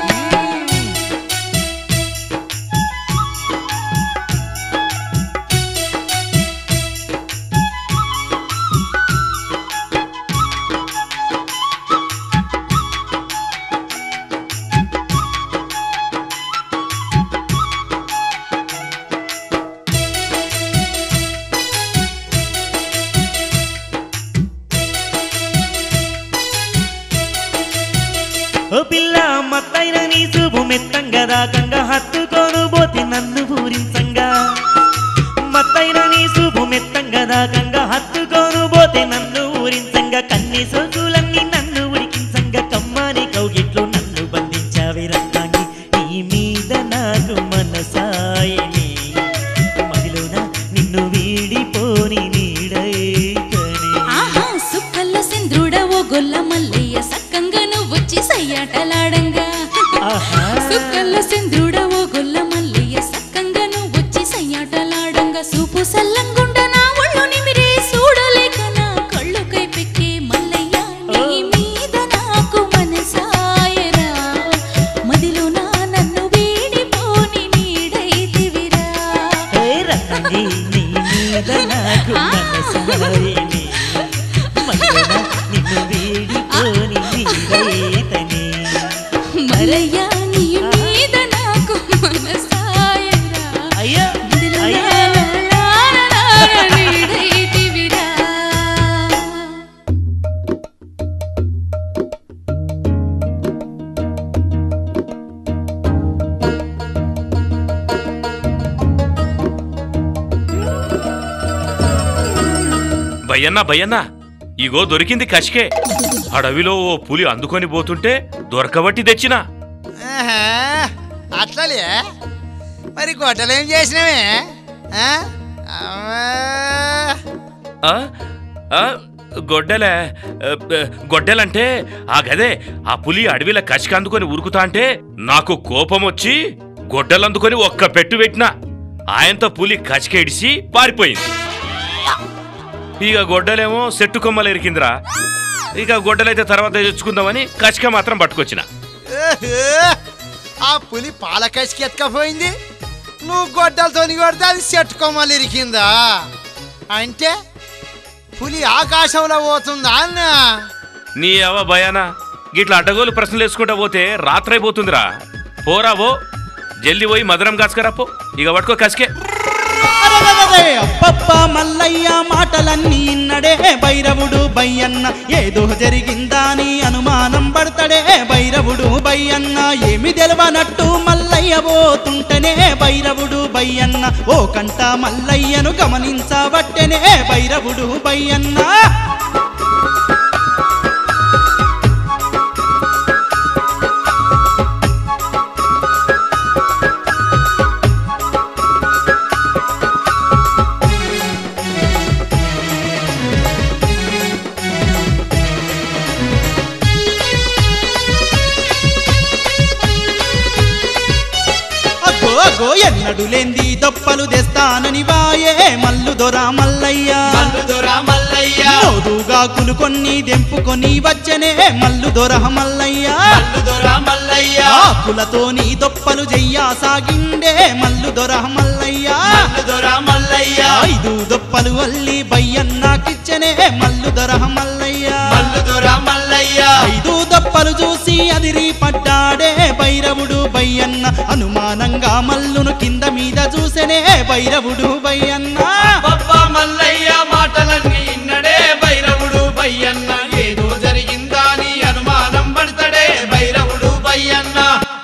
ఓ పిల్ల మత్తైన నీ చూపు మెత్తంగా దాకంగా హత్తుకోను పోతి నన్ను పూరించంగా మత్తైన నీ చూపు మెత్తంగా దాకంగా హత్తుకోను పోతే నన్ను ఊరించంగా కన్ని సోకులన్నీ నన్ను ఉడికించంగా కమ్మాని కౌగిట్లు నన్ను బంధించావి రత్నాంగి నీ మీద నాకు మనసాయని మదిలోన నిన్ను వీడిపోని నీడైతని ఆహా సుక్కల్లో సింధుడవో గొల్ల మల్లయ్య సక్కంగా నువ్వొచ్చి సయ్యాటలాడంగా సుక్కల్లో సింధుడవో గొల్ల మల్లయ్య సక్కంగా నువ్వొచ్చి సయ్యాటలాడంగా సూపు సల్లంగుండ నా ఒళ్ళు నిమిరే చూడలేక నా కళ్ళు కైపెక్కే మల్లయ్య నీ మీద నాకు మనసాయరా మదిలో నా నన్ను వీడిపోని నీడైతివిరా ఏ రత్నంగి నీ మీద నాకు మనసాయని మదిలోన నిన్ను వీడిపోని నీడైతని మల్లయ్య నీ మీద నాకు మనసాయరా అయ్యో మదిలో నా నీడైతివిరా భయ్యన్నా భయ్యన్నా ఇగో దొరికింది కసికే అడవిలో ఓ పులి అందుకొని పోతుంటే దొరకబట్టి తెచ్చినా ఆహా, అట్లలే మరి గొడ్డలేం చేసినవే ఆ? అమ్మా. ఆ? ఆ? గొడ్డలే ఆ, ఆ, గొడ్డలంటే ఆ గదే ఆ పులి అడవిలో కసిక అందుకొని ఉరుకుతా అంటే నాకు కోపం వచ్చి గొడ్డలందుకొని ఒక్క పెట్టు పెట్టినా ఆయనతో పులి కసికేడిసి పారిపోయింది ఇక గొడ్డలేమో సెట్టు కొమ్మలు ఎరికిందిరా ఇక గొడ్డలైతే తర్వాత తెచ్చుకుందామని కసిక మాత్రం పట్టుకొచ్చిన ఏహే, ఆ పులి పాల కసికి ఎత్తుకపోయింది నువ్వు గొడ్డలతో కొడితే అది చెట్టు కొమ్మలు ఇరికిందా అంటే పులి ఆకాశంలో పోతుందా అన్న నీ అవ భయానా గిట్లా అడ్డగోలు ప్రశ్నలు వేసుకుంటా పోతే రాత్రైపోతుందిరా పోరా పో జల్ది పోయి మధురం కాసుకరా పో ఇక పట్టుకో కసికే అరెరెరెరె, అరే అబ్బబ్బ మల్లయ్య మాటలన్నీ ఇన్నడే భైరవుడు బయ్యన్న ఏదో జరిగిందా అని అనుమానం పడతాడే భైరవుడు బయ్యన్న ఏమి తెలవనట్టు మల్లయ్య పోతుంటేనే భైరవుడు బయ్యన్న ఓ కంట మల్లయ్యను గమనించబట్టెనే భైరవుడు బయ్యన్న అగ్గో అగ్గో ఎన్నడు లేంది దొప్పలు తెస్తానని వాయే మల్లు దొర మల్లయ్య మల్లు దొర మల్లయ్య. మోదుగాకులు కొన్ని దెంపుకొని వచ్చనే మల్లు దొర మల్లయ్య మల్లు దొర మల్లయ్య. ఆకులతోని దొప్పలు చెయ్యా సాగిండే మల్లు దొర మల్లయ్య మల్లు దొర మల్లయ్య. ఐదు దొప్పలు అల్లి బయ్యన్నాకిచ్చనే మల్లు దొర మల్లయ్య మల్లు దొర మల్లయ్య. ఐదు దొప్పలు చూసి అదిరి పడ్డాడే భైరవుడు బయ్యన్న అనుమానంగా మల్లును కింద మీద చూసెనే భైరవుడు బయ్యన్న అబ్బబ్బా మల్లయ్య మాటలన్నీ ఇన్నడే భైరవుడు బయ్యన్న ఏదో జరిగిందా అని అనుమానం పడతాడే భైరవుడు బయ్యన్న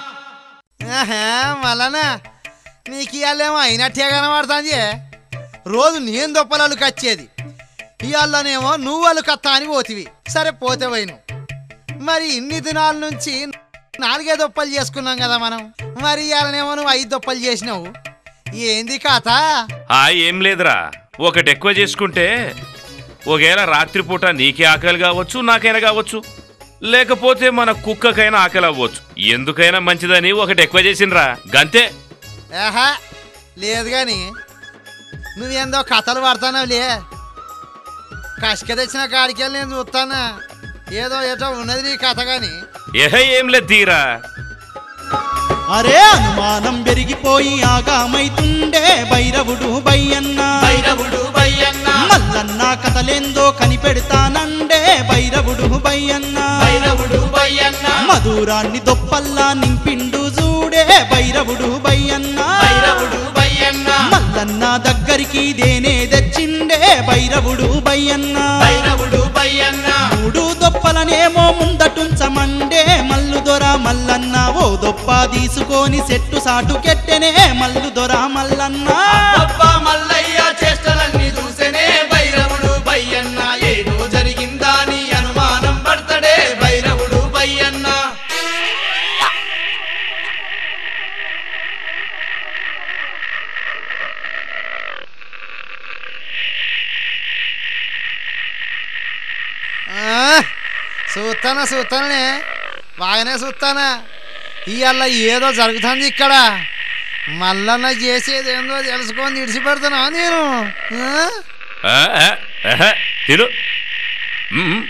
ఆహా, మళ్ళనా నీకు ఇవాళేమో అయినట్టే కనబడుతుంది రోజు నేను దొప్పలాలు కచ్చేది ఇవాళనేమో నువ్వు వాళ్ళు కత్తా అని పోతివి సరే పోతే పోయిను మరి ఇన్ని దినాల నుంచి నాలుగే దొప్పలు చేసుకున్నాం కదా మనం మరి ఇవాళనేమో నువ్వు ఐదు దొప్పలు చేసినావు ఏంది కథ ఆ ఏం లేదురా ఒకటి ఎక్కువ చేసుకుంటే ఒకవేళ రాత్రిపూట నీకే ఆకలి కావచ్చు నాకైనా కావచ్చు లేకపోతే మన కుక్కకైనా ఆకలి అవ్వచ్చు ఎందుకైనా మంచిదని ఒకటి ఎక్కువ చేసినరా గంతే ఏహా లేదు కానీ నువ్వేందో కథలు పడతానవులే కష్క తెచ్చిన కాడికెళ్ళి నేను చూస్తానా ఏదో ఏటో ఉన్నది నీ కథ కానీ ఏహ ఏం లేదు తీరా అరే అనుమానం పెరిగిపోయి ఆగామైతుండే భైరవుడు బయ్యన్న భైరవుడు బయ్యన్న మల్లన్న కథలేందో కనిపెడతానండే భైరవుడు బయ్యన్న భైరవుడు బయ్యన్న మధురాన్ని దొప్పల్లా నింపిండు చూడే భైరవుడు బయ్యన్న భైరవుడు బయ్యన్న మల్లన్న దగ్గరికి దేనే తెచ్చిండే భైరవుడు బయ్యన్న భైరవుడు బయ్యన్న మూడు దొప్పలనేమో ముందటుంచమండే మల్లు దొర మల్లన్న ఓ దొప్ప తీసుకొని సెట్టు సాటు కెట్టెనే మల్లు దొర మల్లన్న అబ్బబ్బా మల్లయ్య చేష్టలన్నీ చూసేనే భైరవుడు బయ్యన్న ఏదో జరిగిందా అని అనుమానం పడతాడే భైరవుడు బయ్యన్న ఆ, చూస్తానా చూస్తానే బాగానే చూస్తానా ఇవాళ ఏదో జరుగుతుంది ఇక్కడ మల్లన్న చేసేది ఏందో తెలుసుకొని విడిచిపెడతానా నేను ఆ? ఆ, ఆ, ఆహా, తిను మ్మ్.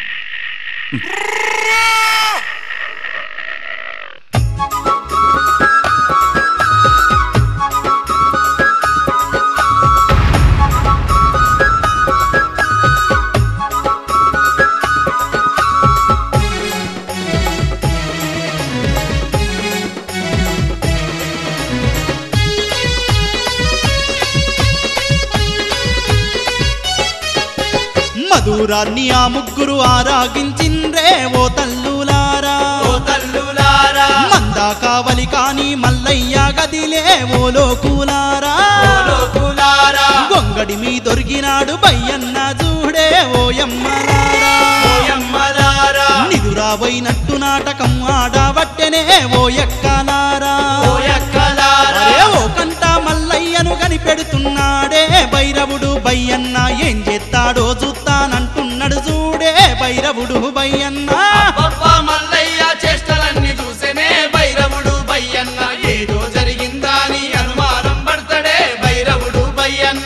మధురాన్ని ఆ ముగ్గురు ఆరాగించిండ్రే ఓ తల్లులారా ఓ తల్లులారా మందా కావలి కాని మల్లయ్య గదిలే ఓ లోకులారా ఓ లోకులారా గొంగడి మీ దొరికినాడు బయ్యన్న చూడే ఓ యమ్మలారా ఓయమ్మలారా నిదురాబోయినట్టు నాటకం ఆడబట్టెనే ఓ ఎక్కలారా ఓ ఎక్కలారా అరే ఓ కంట మల్లయ్యను కనిపెడుతున్నాడే భైరవుడు బయ్యన్న ఏం చేస్తాడో చూస్తానంటున్నాడు చూడే భైరవుడు బయ్యన్న అబ్బబ్బా మల్లయ్య చేష్టలన్నీ చూసేనే భైరవుడు బయ్యన్న ఏదో జరిగిందా అని అనుమానం పడతాడే భైరవుడు బయ్యన్న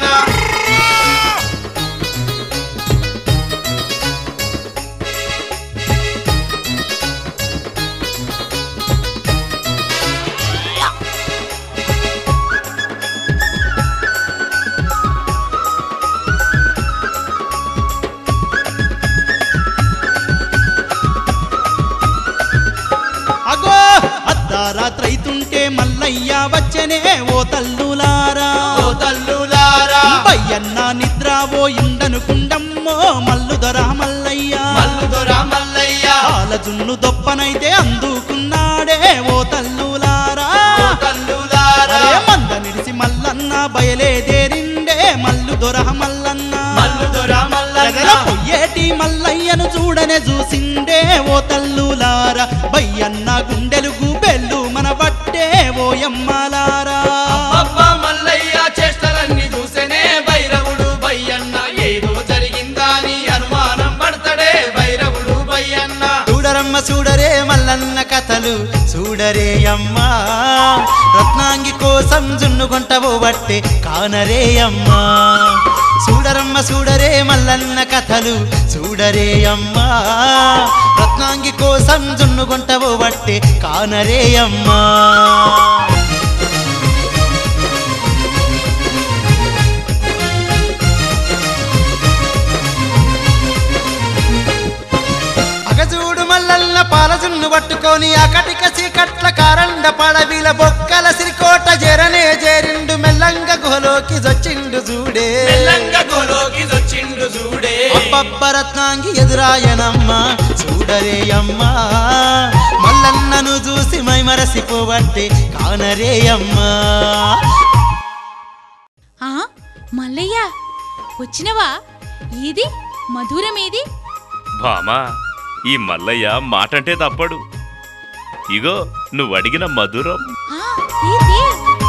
అగో అర్ధరాత్రైతుంటే మల్లయ్య వచ్చనే ఓ తల్లులారా ఓ తల్లులారా బయ్య జున్ను దొప్పనైతే అందుకున్నాడే ఓ తల్లులారా తల్లులారా అరే మంద నిడిసి మల్లన్న బయలేదేరిండే మల్లు దొర మల్లన్న మల్లు దొర మల్లన్న. ఎదర పొయ్యేటి మల్లయ్యను చూడనే చూసిండే ఓ తల్లులారా బయ్యన్న గుండెలు గుబెల్లు మన బట్టే ఓ యమ్మలారా అబ్బ మల్లయ్య చేష్టలన్నీ చూసేనే భైరవుడు బయ్యన్న ఏదో జరిగిందా అని అనుమానం పడతాడే భైరవుడు బయ్యన్న చూడరమ్మ చూడరే మల్లన్న కథలు చూడరే అమ్మా రత్నాంగి కోసం జున్ను కొంటవో బట్టే కానరే అమ్మా చూడరమ్మ చూడరే మల్లన్న కథలు చూడరే అమ్మా రత్నాంగి కోసం జున్ను కొంటవో బట్టే కానరే అమ్మా అగజూడు మల్లల్ల పాలజున్ను పట్టుకొని అకటిక చీకట్ల కారండ పడవిల బొక్కల సిరికోట జరనే చేరిండు మెల్లంగ గుహలోకి జొచ్చిండు చూడే మెల్లంగా గోలోకి దొచ్చిండు చూడే అబ్బబ్బ రత్నాంగి ఎదురాయనమ్మ చూడరే అమ్మా మల్లన్నను చూసి మైమరసిపోబట్టే కానరే అమ్మా ఆ మల్లయ్య వచ్చినవా ఏది మధురమేది భామా ఈ మల్లయ్య మాటంటే తప్పడు ఇగో నువ్వు అడిగిన మధురం ఆ, తే, తే.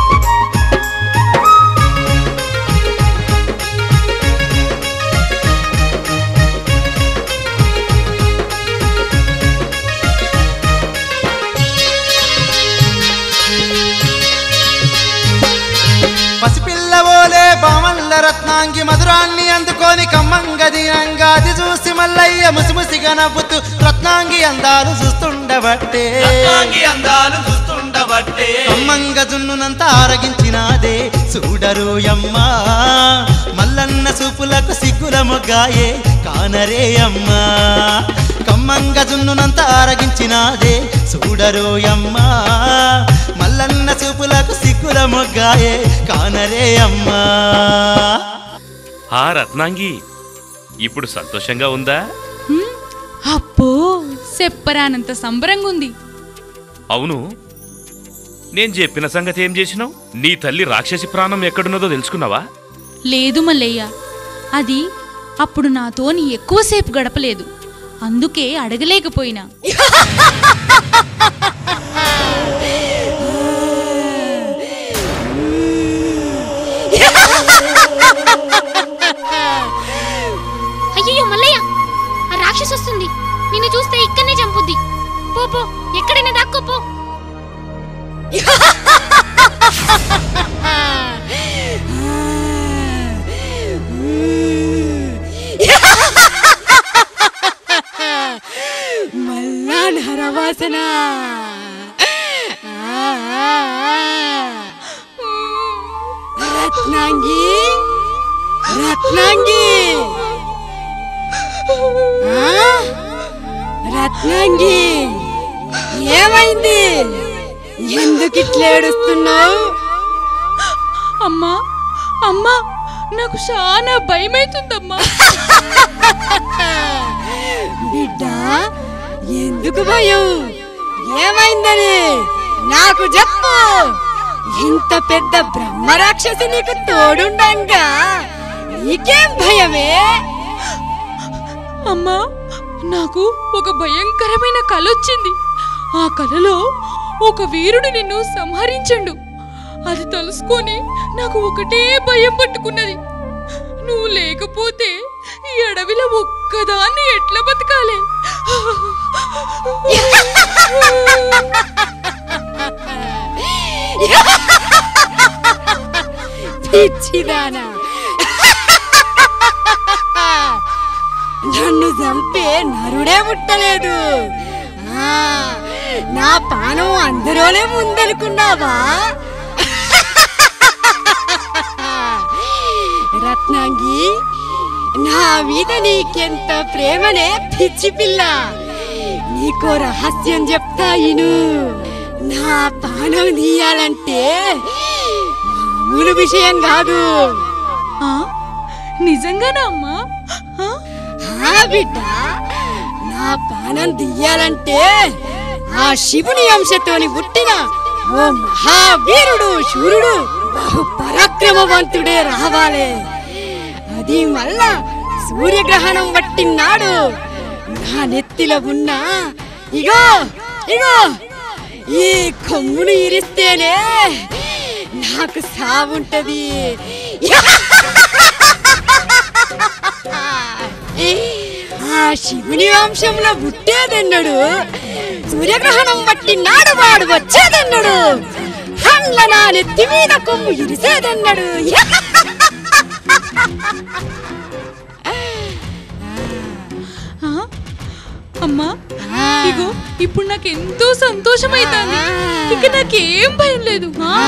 పసిపిల్లవోలే బామల్ల రత్నాంగి మధురాన్ని అందుకొని కమ్మంగ దినంగా అది చూసి మల్లయ్య ముసిముసిగా నవ్వుతూ రత్నాంగి అందాలు చూస్తుండబట్టే రత్నాంగి అందాలు చూస్తుండబట్టే కమ్మంగ జున్నునంత ఆరగించినాదే చూడరు అమ్మా మల్లన్న సూపులకు సిగ్గుల మొగ్గాయే కానరే అమ్మా కమ్మంగ జున్నునంత ఆరగించినాదే చూడరు అమ్మా మల్లన్న చూపులకు సిగ్గుల మొగ్గాయే కానరే అమ్మా ఆ రత్నాంగి ఇప్పుడు సంతోషంగా ఉందా హ్మ్? అబ్బో చెప్పరానంత సంబరంగా ఉంది అవును నేను చెప్పిన సంగతి ఏం చేసినావు నీ తల్లి రాక్షసి ప్రాణం ఎక్కడున్నదో తెలుసుకున్నావా లేదు మల్లయ్య అది అప్పుడు నాతోని ఎక్కువసేపు గడపలేదు అందుకే అడగలేకపోయినా అయ్యో మల్లయ్య ఆ రాక్షసి వస్తుంది నిన్ను చూస్తే ఇక్కడనే చంపుద్ది పో పో ఎక్కడైనా దాక్కో పో మళ్ళా నరవాసన రత్నాంగి రత్నాంగి ఆ? రత్నాంగి ఏమైంది ఎందుకు ఇట్లా ఏడుస్తున్నావు అమ్మా అమ్మా నాకు చాలా భయమైతుందమ్మా బిడ్డ ఎందుకు భయం ఏమైందని నాకు చెప్పు ఇంత పెద్ద బ్రహ్మ రాక్షసి నీకు తోడుండంగా నీకేం భయమే అమ్మా నాకు ఒక భయంకరమైన కల వచ్చింది ఆ కలలో ఒక వీరుడు నిన్ను సంహరించండు అది తలుసుకొని నాకు ఒకటే భయం పట్టుకున్నది నువ్వు లేకపోతే ఈ అడవిలో ఒక్కదాన్ని ఎట్లా బతకాలి పిచ్చిదానా నన్ను చంపే నరుడే ముట్టలేదు ఆ, నా పానం అందులోనే ముందనుకున్నావా రత్నాంగి నా మీద నీకెంత ప్రేమనే పిచ్చి పిల్ల నీకో రహస్యం చెప్తా ఇను నా పానం తీయాలంటే మామూలు విషయం కాదు నిజంగానా అమ్మా ఆ బిడ్డ నా పానం దియ్యాలంటే ఆ శివుని అంశతోని పుట్టిన ఓ మహావీరుడు శూరుడు బహు పరాక్రమవంతుడే రావాలి అది మళ్ళా సూర్యగ్రహణం పట్టినాడు నా నెత్తిలో ఉన్న ఇగో ఇగో ఈ కొమ్మును ఇరిస్తేనే నాకు సావుంటది ఆ శివుని వంశంలో పుట్టేదన్నాడు సూర్యగ్రహణం పట్టినాడు వాడు వచ్చేదన్నాడు హండ్ల నా నెత్తి మీద కొమ్ము ఇరిసేదన్నాడు ఆ? అమ్మా ఇగో ఇప్పుడు నాకు ఎంతో సంతోషమైతాంది ఇక నాకేం భయం లేదు ఆ?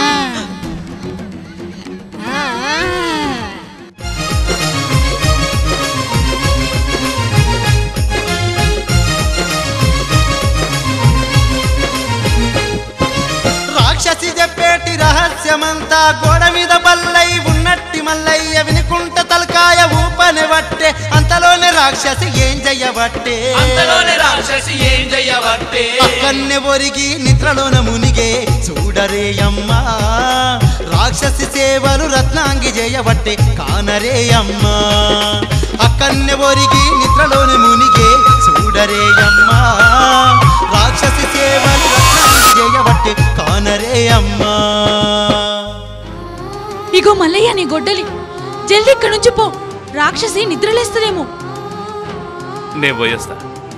రాక్షసి చెప్పేటి రహస్యమంతా గోడ మీద బల్లై ఉన్నట్టి మల్లయ్య వినుకుంట తలకాయ ఊపని వట్టే అంతలోనే రాక్షసి ఏం చెయ్యబట్టే అంతలోనే రాక్షసి ఏం చెయ్యబట్టే అక్కన్నే ఒరిగి నిద్రలోన మునిగే చూడరే అమ్మా రాక్షసి సేవలు రత్నాంగి చేయబట్టే కానరే అమ్మా అక్కన్నే ఒరిగి నిద్రలోన మునిగే చూడరే అమ్మా రాక్షసి సేవలు రత్నాంగి చేయబట్టే కానరే అమ్మా ఇగో మల్లయ్య నీ గొడ్డలి జల్దీ ఇక్కడి నుంచి పో రాక్షసి నిద్రలేస్తుందేమో నేను పోయేస్తా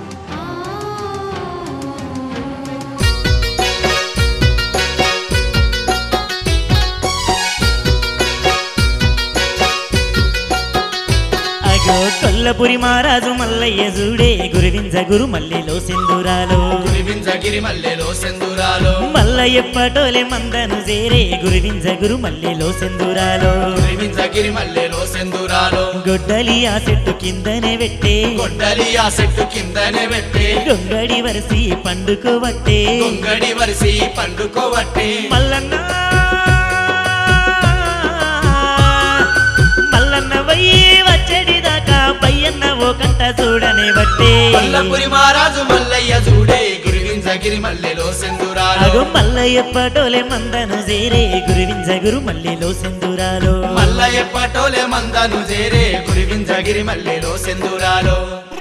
అగో కొల్లపురి మహారాజు మల్లయ్య చూడే గురువింజ గురు మల్లెలో సింధూరాలో గురివింజగిరి మల్లెలో సెందురాలో మల్లయ్య పటోలే మందను చేరే గురువింజ గురు మల్లెలో సింధూరాలో గురివింజగిరి మల్లెలో సెందురాలో గొడ్డలి ఆ చెట్టు కిందనే పెట్టే గొడ్డలి ఆ చెట్టు కిందనే పెట్టే గొంగడి వరసి పండుకోవట్టే గొంగడి వరిసి పండుకోవట్టే మల్లన్న మల్లన్న వయ్యి వచ్చేడి దాకా పయ్యన్న ఓ కంట చూడనే బట్టే కొల్లపురి మహారాజు మల్లయ్య చూడే గురివింజగిరి మల్లెలో సెందురాలో అగో మల్లయ్య పటోలే మందను చేరే గురువింజ గురు మల్లెలో సింధూరాలో మల్లయ్య పటోలే మందను చేరే గురివింజగిరి మల్లెలో సెందురాలో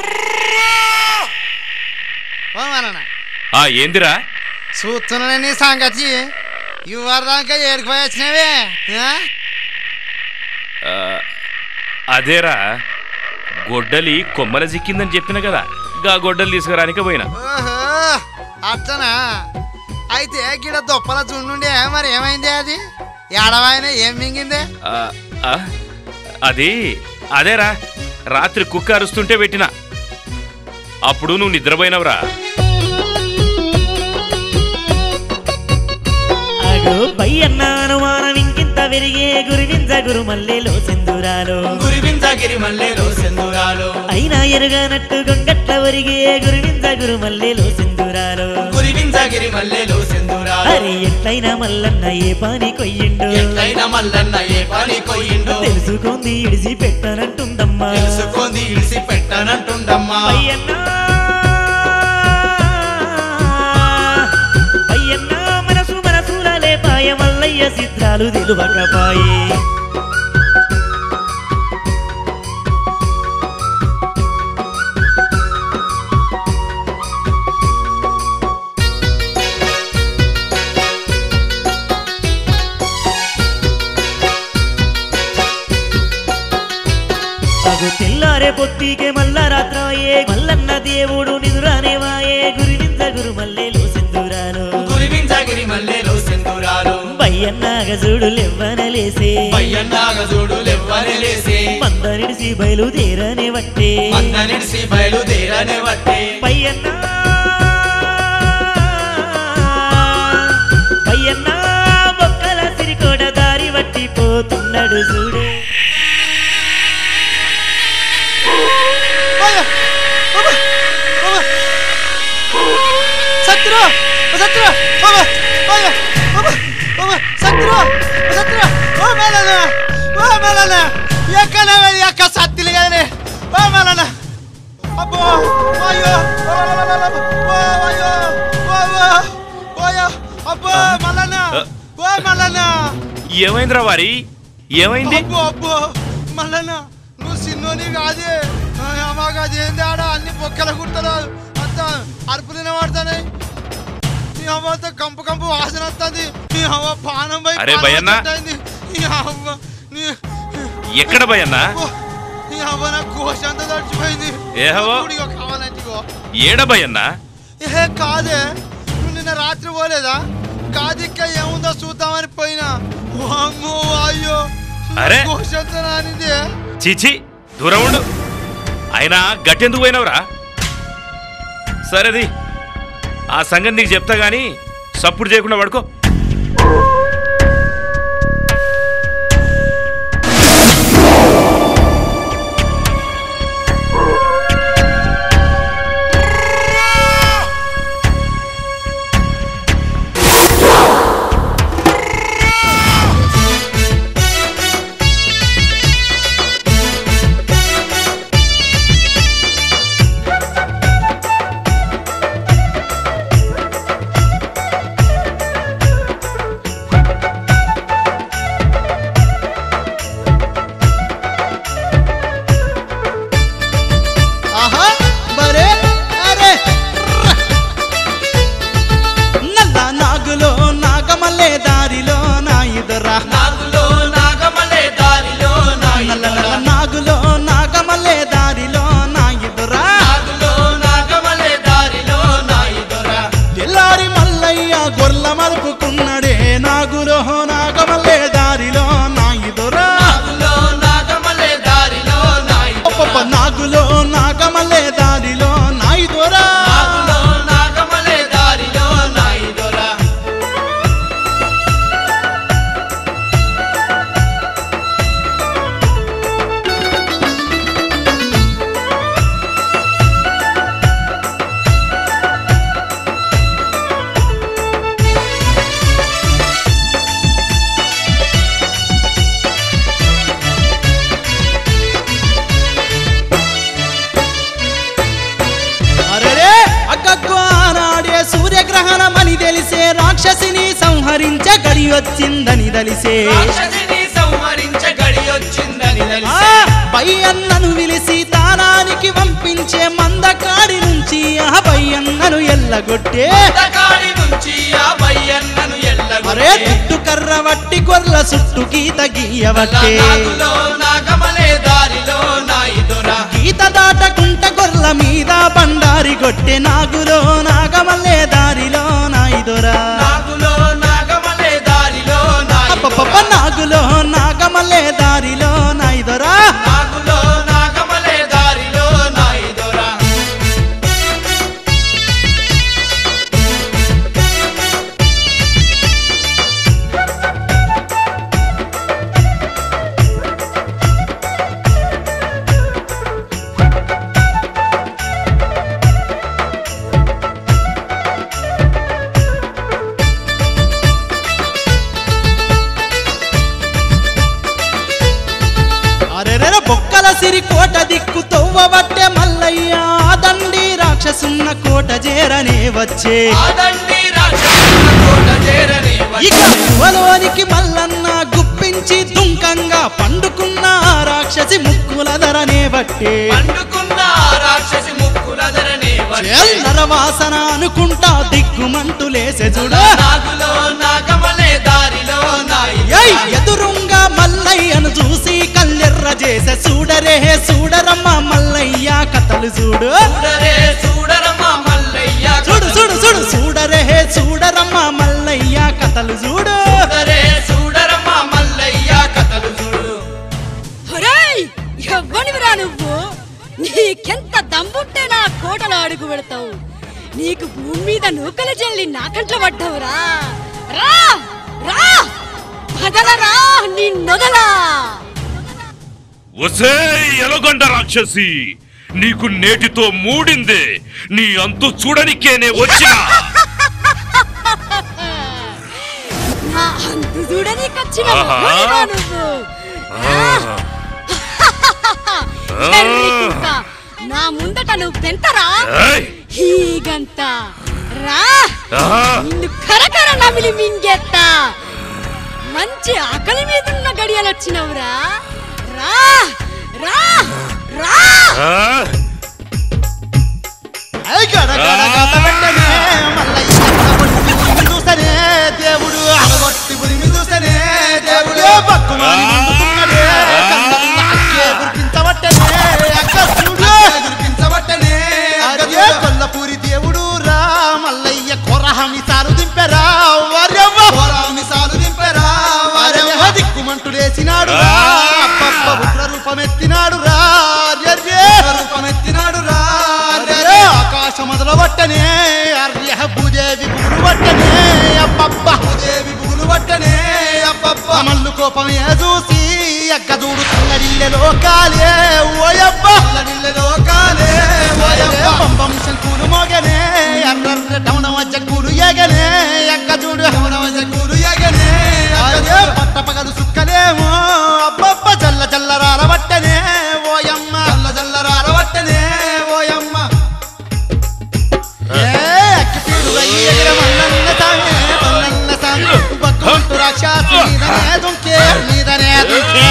ఆ ఏందిరా చూస్తున్నానే నీ సంగతి ఇవ్వరు దాకా ఏడుకుపోయి వచ్చినవే ఆ? ఆ, అదేరా గొడ్డలి కొమ్మల చిక్కిందని చెప్పిన కదా గా గొడ్డలు తీసుకురానికే పోయినా ఓహో అట్టనా అయితే గిడ దొప్పల చుండుండే మరి ఏమైంది అది ఏడవాయన ఏం మింగిందే ఆ, ఆ, అది అదేరా రాత్రి కుక్క అరుస్తుంటే పెట్టిన అప్పుడు నువ్వు నిద్రపోయినవరా అగో పయ్యన్న అనుమానం ఇంకింత విరిగే గురువింజ గురు మల్లెలో సింధూరాలో గురివింజగిరి మల్లెలో సెందురాలో అయినా ఎరుగనట్టు గొంగట్ల ఒరిగే గురువింజ గురు మల్లెలో సింధూరాలో గురివింజగిరి మల్లెలో సెందురాలో అరే ఎట్లయినా మల్లన్న ఏ పాని కొయ్యిండు ఎట్లయినా మల్లన్న ఏ పని కొయ్యిండో తెలుసుకుంది ఇడిసి పెట్టనంటుందమ్మా తెలుసుకుంది ఇడిసి పెట్టనంటుండమ్మా పయ్యన్న పయ్యన్న మనసు మనసులలే పాయ మల్లయ్య చిత్రాలు తెలువకపాయే అగు తెల్లారే పొత్తికే మల్ల రాత్రాయే మల్లన్న దేవుడు నిదురానే వాయే గురివింద గురు మల్లెలో సింధూరాలు గురివింజగిరి మల్లెలో సెందురాలో పయ్యన్న గజుడు లెవ్వనలేసే పయ్యన్నాగ చూడు లెవ్వనలేసే మందనిడిసి బయలుదేరనే వట్టే మందనిడిసి బయలుదేరనే వట్టే పయ్యన్న పయ్యన్న బొక్కల సిరికోడ దారి వట్టి పోతున్నాడు చూడే సత్రు సత్రు సత్రు సత్రు ఓ మేలన ఓ మేలన ఎక్కడ ఎక్క సత్తిలు కదనే ఓ మేలన అబ్బో అయ్యో అయ్యో అబ్బో మల్లన్న ఓ మల్లన్న ఏమైందిరా వారి ఏమైంది అబ్బో అబ్బో మల్లన్న నువ్వు సిన్నోని కాదే అమ్మా కాదు ఏంది ఆడ అన్ని పొక్కల కుడతారు అంత అరుపులు వినబడతాయి నీ అవ్వతో కంపు కంపు వాసన వస్తుంది నీ అవ్వ పానం పోయి అరే పానం భయన్న. వచ్చేటైంది. నీ అవ్వ నీ ఎక్కడ భయన్నా నీ అవ్వ నా కోశ అంతా తడిచిపోయింది ఏ అవ్వ? చూడు, ఇగో కావాలంటే ఇగో. ఏడ భయన్నా ఏ కాదే నువ్వు నిన్న రాత్రి పోలేదా కాదు ఇంకా ఏముందో చూద్దామని పోయినా అమ్మో అయ్యో అరే. కోశంతో నానిదే చీచి దూరం ఉండు అయినా గట్టెందుకు పోయినవురా సరేది ఆ సంగతి నీకు చెప్తా గాని సప్పుడు చేయకుండా పడుకో ఆహా బరే అరే నల్ల నాగులో నాగమల్లే దారిలో నా ఎదురా నాగులో నాగమలే దారిలో నా నల్ల నల్ల నాగులో నాగమల్లే దారిలో నా ఎదురా నాగులో నాగమలే దారిలో నా ఎదురా తెల్లారి మల్లయ్య గొర్ల మలుపుకున్నడే నాగులో నాగమల్లే దారిలో నా ఎదురా నాగులో నాగమలే దారిలో నా ఒప్పొప్ప నాగులో నాగమల్లే దారిలో నా ఎదురా నాగులో నాగమలే దారిలో నా ఎదురా అరెరే అగ్గగ్గో ఆనాడే సూర్యగ్రహణమని తెలిసే రాక్షసిని సంహరించ గడి వచ్చిందని తెలిసే రాక్షసిని సంహరించ గడి వచ్చిందని ఆ, తెలిసి పై అన్నను విలిసి తానానికి పంపించే మందకాడి నుంచి ఆ పై అన్నను ఎల్లగొట్టే కాడి నుంచి ఆ బయ్యన్నను అరే ఎల్లగొట్టే చుట్టు కర్ర వట్టి గొర్ల చుట్టు గీత గీయవట్టే నాగులో నాగమలే దారిలో నా ఎదురా గీత దాటకుంట గొర్ల మీద బండారి కొట్టే నాగులో నాగమల్లే దారిలో నాయిదొరా నాగులో నాగమలే దారిలో నా అప్పప్ప నాగులో నాగమల్లే దారిలో నాయిదొరా నాగులో నాగమలే దారిలో నా ఎదురా అరెరెర బొక్కల సిరి కోట దిక్కు తవ్వబట్టే మల్లయ్య ఆ దండి రాక్షసున్న కోట చేరనే వచ్చే ఆదండి రాక్షసుల కోట చేరని ఇక యువలోనికి మల్లన్న గుప్పించి దుంకంగా పండుకున్న ఆ రాక్షసి ముక్కుల ధరనే బట్టే పండుకున్న ఆ రాక్షసి ముక్కుల ధరని నరవాసన అనుకుంటా దిగ్గుమంటూ లేసే చూడ నాగులో నాగమలే దారిలో నా ఏయ్, ఎదురుంగా మల్లయ్యను చూసి కల్లెర్ర చేసే చూడరే చూడరమ్మ మల్లయ్య కథలు చూడు చూడరే చూడరమ్మ మల్లయ్య చూడు చూడు చూడు చూడరే చూడరమ్మ మల్లయ్య కథలు చూడు చూడరే చూడరమ్మ మల్లయ్య కథలు చూడు ఒరేయ్ ఎవ్వనివిరా నువ్వు నీకెంత దమ్ముంటే నా కోటలో అడుగు పెడతావు నీకు భూమి మీద నూకలు చెల్లి నా కంట్లో పడ్డావురా రా రా వదలరా నిన్నొదలా ఒసే ఎలగొండ రాక్షసి నీకు నేటితో మూడిందే నీ అంతు చూడనికేనే వచ్చిన నా అంతు చూడనీకొచ్చిన ఆహా. మొగుడివా నువ్వు ఎర్రి కుక్క, నా ముందట నువ్వు పెంతరా ఏయ్! హీగంత రా ఆహా. నిన్ను కరెక్ట్ నమిలి మింగేత్తా మంచి ఆకలి మీదున్న గడియలు వచ్చినవురా రా రా రా ఐ గడ గడ గత పెట్టనే మల్లయ్య కొట్టి ఉరిమి చూస్తనే దేవుడు కొట్టి ఉరిమి చూస్తనే దేవుడు పక్కుమాని ముందుకున్నదే కళ్ళల్లో అక్కే గుర్తించబట్టనే అగ్గసుడు గుర్తించబట్టనే అదే కొల్లపూరి దేవుడు రా మల్లయ్య కొరహమి సారు దింపెరా వరవ్వ కొరహమి సారు దింపెరా వరవ్వ దిక్కుమంటులేసినాడు రా అబ్బబ్బ ఉగ్ర రూపమెత్తినాడు రా అర్యర్యే రూపమెత్తినాడు రా అర్యర్యే ఆకాశ మొదలబట్టనే అర్య భూదేవి పుగులు పట్టనే అబ్బబ్బ భూదేవి పుగులు పట్టనే అబ్బబ్బ మల్లు కోపమే చూసి ఎక్కదూడు తల్లడిల్లెలో కాలే ఓయబ్బ తల్లడిల్లెలో కాలే ఓయబ్బ పంపం శంకులు మోగనే ఎర్ర డమణ జగ్గులు ఎగనే ఎక్కదూడు డమణ జగ్గులు ఎగనే అదే పట్ట పగలు సుక్కలేమో అబ్బబ్బ జల్ల జల్ల రాలబట్టనే ఓయమ్మ జల్ల జల్ల రాలబట్టనే ఓయమ్మ ఏ అక్కిపీడు రయ్యి ఎగిర మల్లన్న సామే మల్లన్న సామి బగ్గుంటు రాక్షసి నీదనే దుంకే నీదనే దుంకే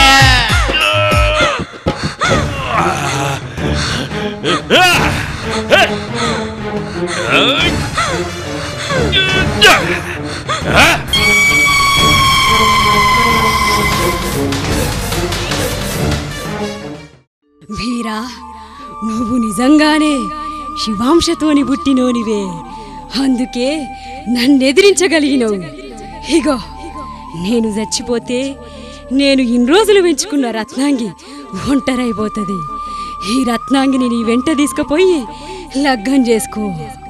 వీరా నువ్వు నిజంగానే శివాంశతోని పుట్టినోనివే అందుకే నన్నెదిరించగలిగినవు ఇగో నేను చచ్చిపోతే నేను ఇన్ని రోజులు పెంచుకున్న రత్నాంగి ఒంటరైపోతుంది ఈ రత్నాంగిని నీ వెంట తీసుకుపోయి లగ్గం చేసుకో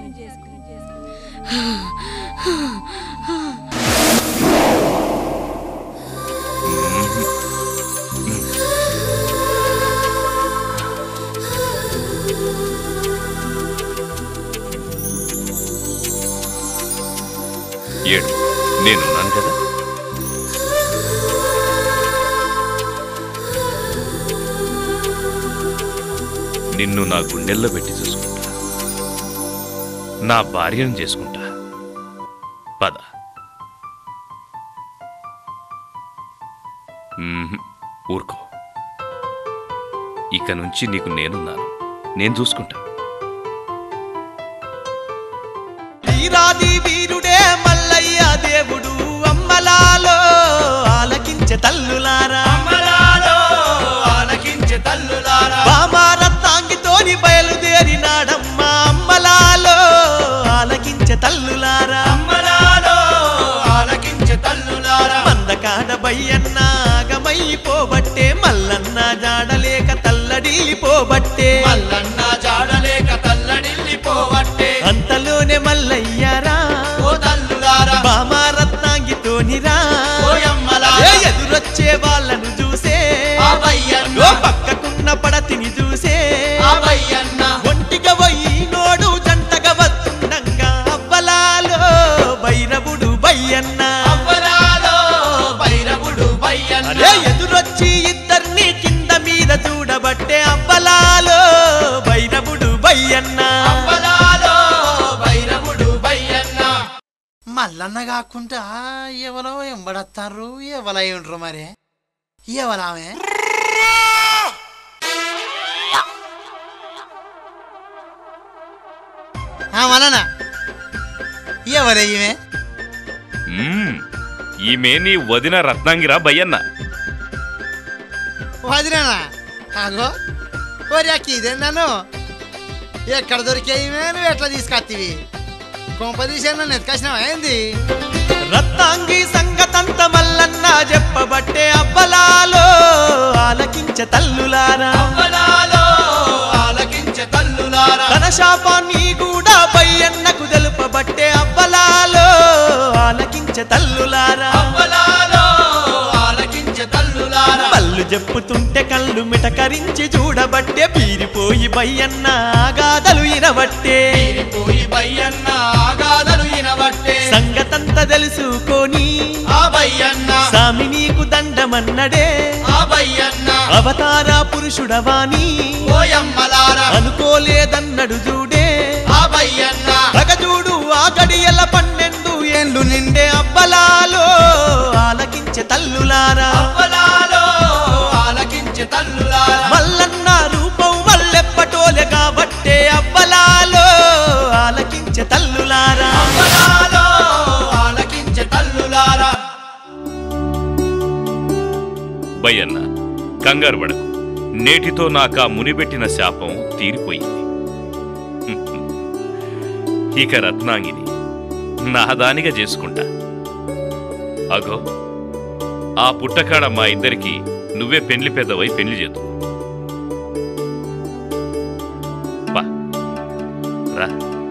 ఏడు నేనున్నాను కదా నిన్ను నా గుండెల్లో పెట్టి చూసుకుంటా నా భార్యను చేసుకుంటా పద మ్మ్హ్. ఊరుకో ఇక నుంచి నీకు నేనున్నాను నేను చూసుకుంటా వీరాది వీరుడే మల్లయ్య దేవుడు అమ్మలాలో ఆలకించే తల్లులారా అమ్మలాలో ఆలకించే తల్లులారా బామారత్తాంగితోని బయలుదేరినాడమ్మ అమ్మలాలో ఆలకించే తల్లులారా అమ్మలాలో ఆలకించే తల్లులారా మందకాడ బయ్యన్న ఆగమైపోబట్టే మల్లన్న జాడలేక తల్లడిల్లిపోబట్టే మల్లన్న జాడలేక తల్లడిల్లిపోబట్టే అంతలోనే మల్లయ్యారా ఓ తల్లులారా బామారత్నాంగితోనిరా ఏ ఎదురొచ్చే వాళ్ళను చూసే ఓ పక్కకున్న పడతిని చూసే ఒంటిగా పోయి నోడు జంటగా వస్తుండంగా అవ్వలాలో భైరవుడు బయ్యన్న అవ్వలాలో భైరవుడు బయ్యన్న అరే ఎదురొచ్చి ఇద్దరిని కింద మీద చూడబట్టే అవ్వలాలో భైరవుడు బయ్యన్న అవ్వలాలో భైరవుడు బయ్యన్న మల్లన్న కాకుండా ఎవరో ఎంబడత్తారు ఎవలై ఉంటారు మరి ఎవరామే ఆ మల్లన్న ఎవరయ్యమే మ్మ్. ఈమె నీ వదిన రత్నాంగిరా బయ్యన్న వదిలేనా ఆగో ఒరే ఇదే నన్ను ఎక్కడ దొరికేయమే నువ్వు ఎట్లా తీసుకొత్తివి కొంప తీసే నన్ను ఎత్తుకొచ్చినావా ఏంది రత్నాంగి సంగతంత మల్లన్న చెప్పబట్టే అవ్వలాలో ఆలకించ తల్లులారా అవ్వలాలో ఆలకించ తల్లులారా తన శాపాన్ని కూడా బయ్యన్నకు తెలుపబట్టే అవ్వలాలో ఆలకించ తల్లులారా అవ్వలాలో ఆలకించ తల్లులారా పళ్ళు చెప్పుతుంటే కళ్ళు మిటకరించి చూడబట్టే పీరిపోయి బయ్యన్న ఆగాదలు ఇనబట్టే పీరిపోయి బయ్యన్న ఆగాదలు ఇనబట్టే సంగతంత తెలుసుకొని ఆ బయ్యన్న సామి నీకు దండమన్నడే ఆ బయ్యన్న అవతార పురుషుడవాని ఓయమ్మలారా అనుకోలేదన్నడు చూడే ఆ బయ్యన్న చూడు ఆ గడియల పన్నెండు ఒళ్ళు నిండే అబ్బలాలో ఆలకించే తల్లులారా అవ్వలాలో ఆలకించే తల్లులారా మల్లన్న రూపం వల్లెప్పటోలే కాబట్టే అబ్బలాలో ఆలకించే తల్లులారా అవ్వలాలో ఆలకించే తల్లులారా బయ్యన్న కంగారు పడకు నేటితో నాకా మునిబెట్టిన శాపం తీరిపోయింది ఇక రత్నాంగిని నాదానిగా చేసుకుంటా అగో ఆ పుట్టకాడ మా ఇద్దరికి నువ్వే పెళ్లి పెద్దవై పెళ్లి చేద్దు బా రా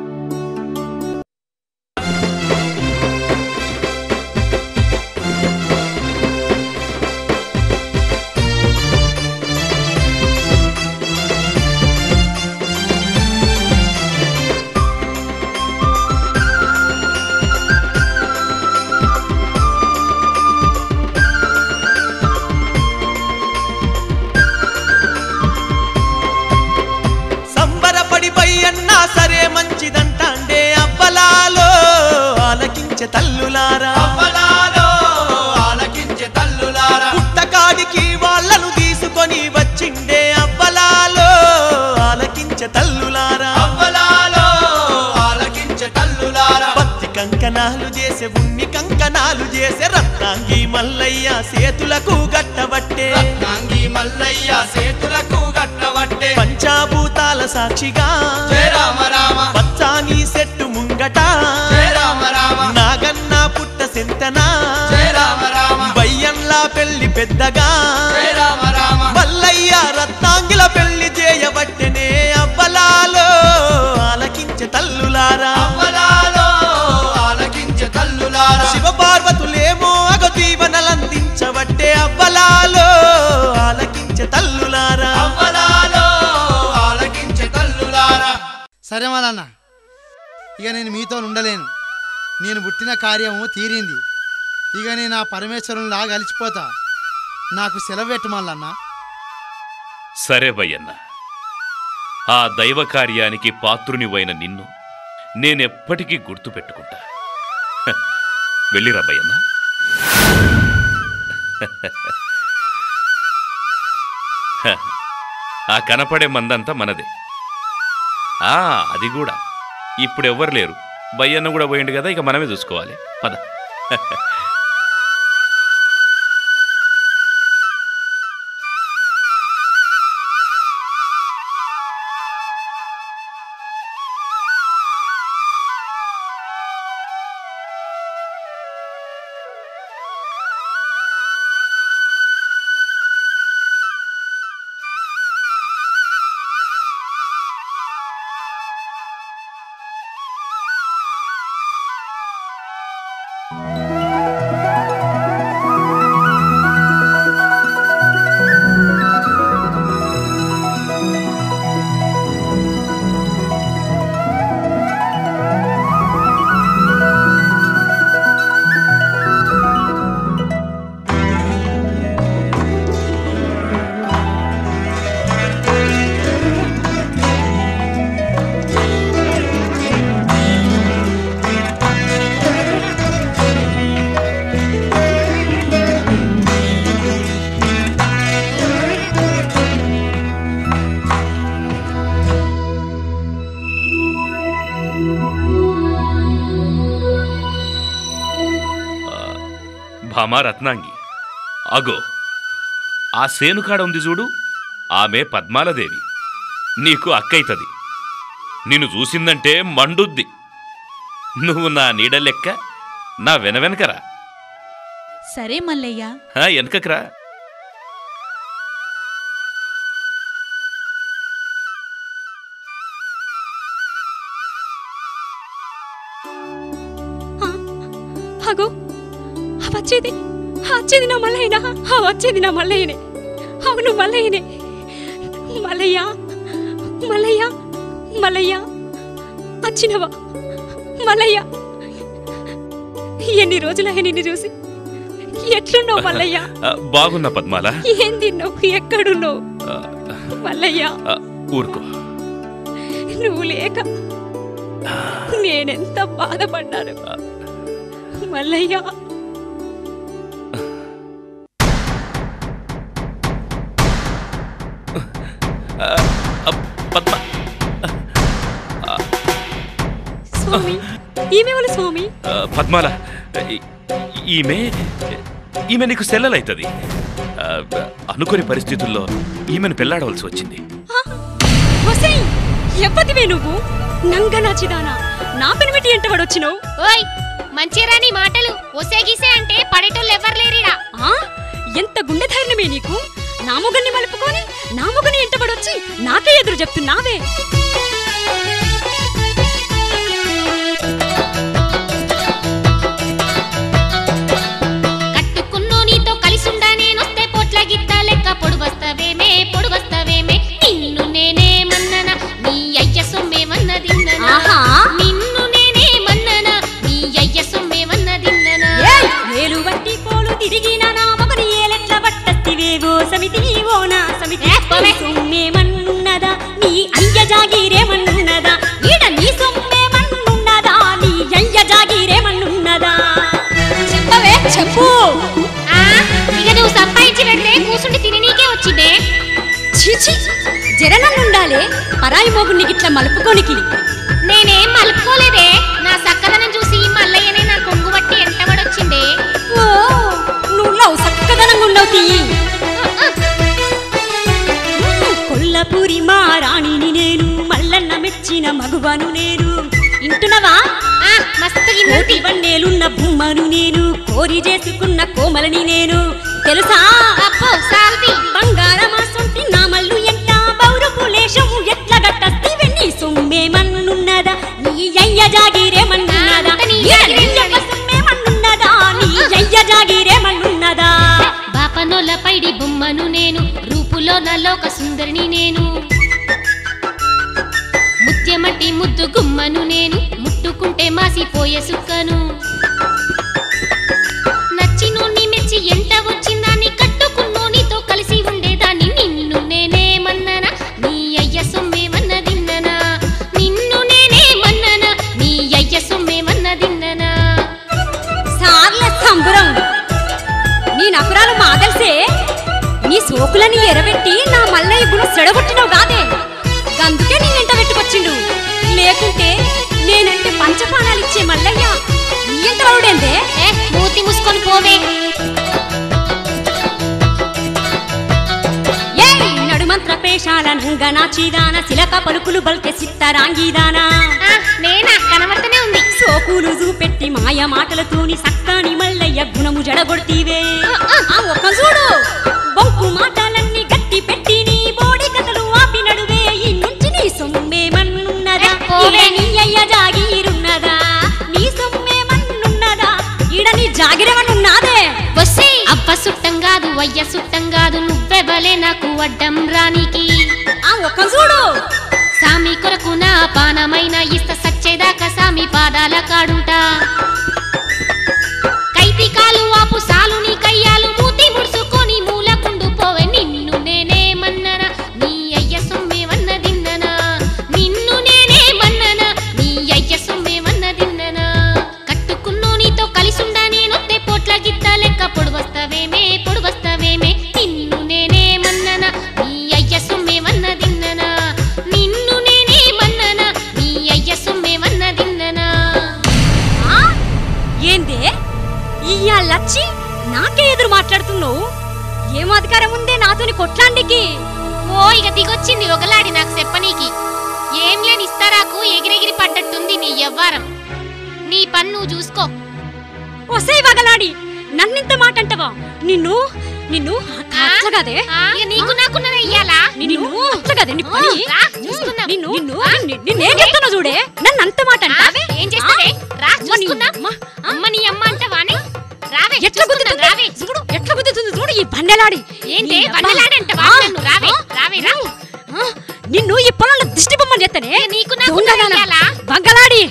సంబరపడి అన్నా సరే మంచిదంటాండే అబ్బలాలో ఆలకించే తల్లులారా అవ్వలాలో ఆలకించే తల్లులారా పుట్టకాడికి వాళ్ళను తీసుకొని వచ్చిండే అబ్బలాలో ఆలకించే తల్లులారా అవ్వలాలో ఆలకించే తల్లులారా పత్తి కంకణాలు చేసే ఉన్ని కంకణాలు చేసే రత్నాంగి మల్లయ్య సేతులకు గట్టబట్టే రత్నాంగి మల్లయ్య సేతులకు గట్టవట్టే పంచాభూతాల సాక్షిగా జయ రామ రామ పచ్చాని సెట్టు ముంగట జయ రామ రామ నాగన్న పుట్ట సెంతనా జయ రామ రామ బయ్యన్లా పెళ్లి పెద్దగా జయ రామ రామ మల్లయ్య రత్నాంగిల పెళ్లి చేయబట్టెనే అబ్బలాలో ఆలకించే తల్లులారా అవ్వలాలో ఆలకించే తల్లులారా శివ పార్వతులేమో అగతీవనలందించబట్టే అబ్బలాలో ఆలకించే తల్లులారా అవ్వలాలో ఆలకించే తల్లులారా సరే మల్లన్న ఇక నేను మీతో ఉండలేను నేను పుట్టిన కార్యము తీరింది ఇక నేను ఆ పరమేశ్వరునిలా కలిసిపోతా నాకు సెలవు పెట్టు మల్లన్న సరే బయ్యన్న ఆ దైవ కార్యానికి పాత్రునివైన నిన్ను నేనెప్పటికీ గుర్తుపెట్టుకుంటా హ, వెళ్ళిరా బయ్యన్న హ, ఆ కనపడే మందంతా మనదే ఆ అది కూడా ఇప్పుడు ఎవ్వరు లేరు బయ్యన్న కూడా పోయిండు కదా ఇక మనమే చూసుకోవాలి పద భామా రత్నాంగి అగో ఆ సేనుకాడ ఉంది చూడు ఆమె పద్మాలదేవి నీకు అక్కైతది నిన్ను చూసిందంటే మండుద్ది నువ్వు నా నీడ లెక్క నా వెన వెనకరా సరే మల్లయ్య హా, వెనకకరా అగో ఆ వచ్చేది ఆ వచ్చేది నా మల్లయ్యనా ఆ వచ్చేది నా మల్లయ్యనే అవును మల్లయ్యనే మల్లయ్య మల్లయ్య మల్లయ్య వచ్చినవా మల్లయ్య ఎన్ని రోజులయ్యా నిన్ను చూసి ఎట్లున్నావు మల్లయ్య ఆ, బాగున్నా పద్మాల ఏం తిన్నావు ఎక్కడున్నావు ఆ, మల్లయ్య ఆ, ఊరుకో నువ్వు లేక నేనెంత బాధపడ్డాను మల్లయ్య పద్మ స్వామి ఈమెవలు స్వామి ఆ, పద్మాల ఈ- ఈమె ఈమె నీకు సెల్లలైతుంది అనుకోని పరిస్థితుల్లో ఈమెను పెళ్లాడవలసి వచ్చింది ఒసై ఎవ్వతివే నువ్వు నంగనాచిదానా నా పెనిమిటి ఎంట వచ్చినావు ఓయ్ మంచిరాని మాటలు ఒసే గీసే అంటే పడేటోళ్ళు ఎవ్వరు లేరిడా ఆ ఎంత గుండె ధైర్యమే నీకు నా మొగన్ని మలుపుకొని నా మొగని ఎంటబడొచ్చి నాకే ఎదురు చెప్తున్నావే కట్టుకున్నో నీతో కలిసుండా నేనొస్తే పొట్ల గిత్త లెక్క పొడువస్తవేమే పొడువస్తవేమే నిన్ను నేనే మన్నన నీ అయ్య సొమ్మేమన్నదిన్ననా ఆహా. నిన్ను నేనే మన్నన నీ అయ్య సొమ్మేమన్నదిన్ననా ఏయ్! వేలు వట్టి పోలు తిరిగిన నా మొగని ఏలెట్ల పట్టస్తివేవో సమితి ఓ నా సమితి సొమ్మేమన్నున్నదా నీ అయ్య జాగీరేమన్నున్నదా ఈడ నీ సొమ్మేమన్నున్నదా నీ అయ్య జాగీరేమన్నున్నదా చెప్పవే చెప్పు ఆ, ఇక నువ్వు సంపాదించి పెడితే కూసుండి తిని నీకే వచ్చిందే చిచి జరనన్నుండాలే పరాయి మోగుని గిట్ల మలుపుకోనికి నేనేం మలుపుకోలేదే నా సక్కదనం చూసి మల్లయ్యనే నా కొంగు బట్టి ఎంటబడొచ్చిందే ఓ నువ్వు లవ్ సక్కదనంగా ఉండవు తీయి కొల్లపూరి మా రాణిని నేను మల్లన్న మెచ్చిన మగువను నేను ఇంటున్నవా మస్తు కోటి వన్నేలున్న బొమ్మను నేను కోరి చేసుకున్న కోమలని నేను తెలుసా అప్పో సాల్ది బంగారమా సొంటి నా మల్లు ఎంత బౌరపు లేశం ఎట్ల గట్టస్తివే నీ సొమ్మేమన్నున్నదా నీ అయ్య జాగిరేమన్నున్నదా నీ ఈడ నీ అయ్య సొమ్మేమన్నున్నదా నీ అయ్య జాగిరేమన్నున్నదా బాపనోళ్ళ పైడి బొమ్మను నేను రూపులో నలోక సుందరిని నేను ముత్యమట్టి ముద్దు గుమ్మను నేను ముట్టుకుంటే మాసిపోయే సుక్కను నచ్చినోన్ని మెచ్చి ఎంట వచ్చిందాన్ని కట్టుకున్నోనితో కలిసి ఉండేదాన్ని నిన్ను నేనే మన్ననా నీ అయ్య సొమ్మేమన్నదిన్ననా నిన్ను నేనే మన్ననా నీ అయ్య సొమ్మేమన్నదిన్ననా సార్ల సంబరం నీ నకురాలు మాదల్సే నీ సోకులని ఎరబెట్టి నా మల్లయ్య గుణ సెడగొట్టినావు కాదే అందుకే నిన్నెంట పెట్టుకొచ్చిండు లేకుంటే నేనంటే పంచపానాలు ఇచ్చే మల్లయ్య నీ ఎంత వాడుడేందే ఏ మూతి మూసుకొని పోవే ఏయ్ నడుమంత్ర పేషాల నంగనాచిదాన శిలక పలుకులు బల్కె సిత్తరాంగీదానా నేనా కనబడుతూనే ఉంది సోకులు చూపెట్టి మాయ మాటలతోని సక్కాని మల్లయ్య గుణము జడగొడతీవే ఆ ఒక్క చూడు బొంకు మాటలన్నీ గట్టి పెట్టి నీ బోడి కథలు ఆపి నడువే ఈ నుంచి నీ సొమ్మేమన్నున్నదా ఈడ నీ అయ్య జాగీరున్నదా నీ సొమ్మేమన్నున్నదా ఈడ నీ జాగిరమన్నున్నాదే వస్తే అవ్వ సుట్టం కాదు అయ్య సుట్టం కాదు నువ్వెవలే నాకు అడ్డం రానికి ఆ ఒక్క చూడు సామి కొరకు నా పానమైన ఇస్త సచ్చేదాకా సామి పాదాల కాడుంటా కైతి కాలు ఆపు సాలు నీ కయ్యాలు మూతి ముడుచుకొని మూలకుండు పోవే నిన్ను నేనే మన్నన నీ అయ్య సొమ్మే వన్నదిన్ననా నిన్ను నేనే మన్నన నీ అయ్య సొమ్మే వన్నదిన్ననా కట్టుకున్నో నీతో కలిసుండా నేనొత్తే పోట్ల గిత్త లెక్క పొడువస్తవేమే పొడువస్తవేమే నిన్ను నేనే మన్నన నీ అయ్య సొమ్మే వన్నదిన్ననా నిన్ను నేనే మన్నన నీ అయ్య సొమ్మే వన్నదిన్ననా ఆ? ఏందే ఇయ్యాళ్ళచ్చి నాకే ఎదురు మాట్లాడుతున్నావు ఏం అధికారం ఉందే నాతోని కొట్లాండికి ఓ ఇక దిగొచ్చింది ఒకలాడి నాకు చెప్పనీకి ఏం లేని ఇస్తారాకు ఎగిరెగిరి పడ్డట్టుంది నీ ఎవ్వారం నీ పని నువ్వు చూసుకో ఒసే వగలాడి నన్నింత మాట అంటవా నిన్ను నిన్ను అట్లా కదే ఆ, ఇక నీకు నాకున్నదే ఇయ్యాలా నిన్ను అట్లా కదే నీ పని రా, చూసుకుందాం. నిన్ను నిన్ను నిన్ను- నిన్నేం చెప్తున్నా చూడే నన్ను అంత మాట అంటావే ఏం చేస్తావే రా అమ్మ నీ చూసుకుందాం అమ్మ, అమ్మ నీ అమ్మ అంటవానే రావే ఎట్లా చూసుకుందాం, గుద్దుతుంది రావే చూడు ఎట్లా గుద్దుతుంది చూడు ఈ బండెలాడి ఏంటి నీ అబ్బా. బండలాడంటవా ఆ, నన్ను రావే ఆ, రావే రా ఆ, నిన్ను ఈ పొలంలో దిష్టి బొమ్మని చేస్తానే నీకు నాకు దొంగదానా. ఇయ్యాలా? బంగలాడి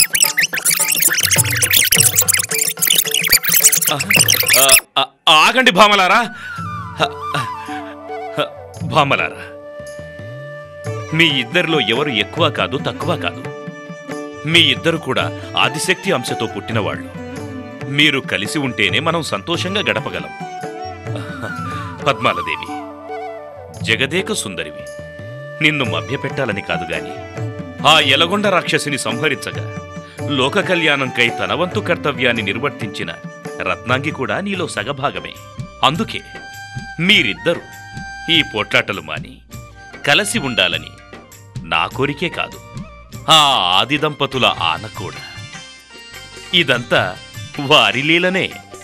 ఆ, ఆ, ఆగండి భామలారా హ, హ, భామలారా మీ ఇద్దరిలో ఎవరు ఎక్కువ కాదు తక్కువ కాదు మీ ఇద్దరు కూడా ఆదిశక్తి అంశతో పుట్టినవాళ్ళు మీరు కలిసి ఉంటేనే మనం సంతోషంగా గడపగలం పద్మాలదేవి జగదేక సుందరివి నిన్ను మభ్యపెట్టాలని కాదు గాని ఆ ఎలగొండ రాక్షసిని సంహరించగా లోక కళ్యాణంకై తన వంతు కర్తవ్యాన్ని నిర్వర్తించిన రత్నాంగి కూడా నీలో సగభాగమే అందుకే మీరిద్దరూ ఈ పోట్లాటలు మాని కలిసి ఉండాలని నా కోరికే కాదు ఆ ఆది దంపతుల ఆన కూడా ఇదంతా వారి లీలనే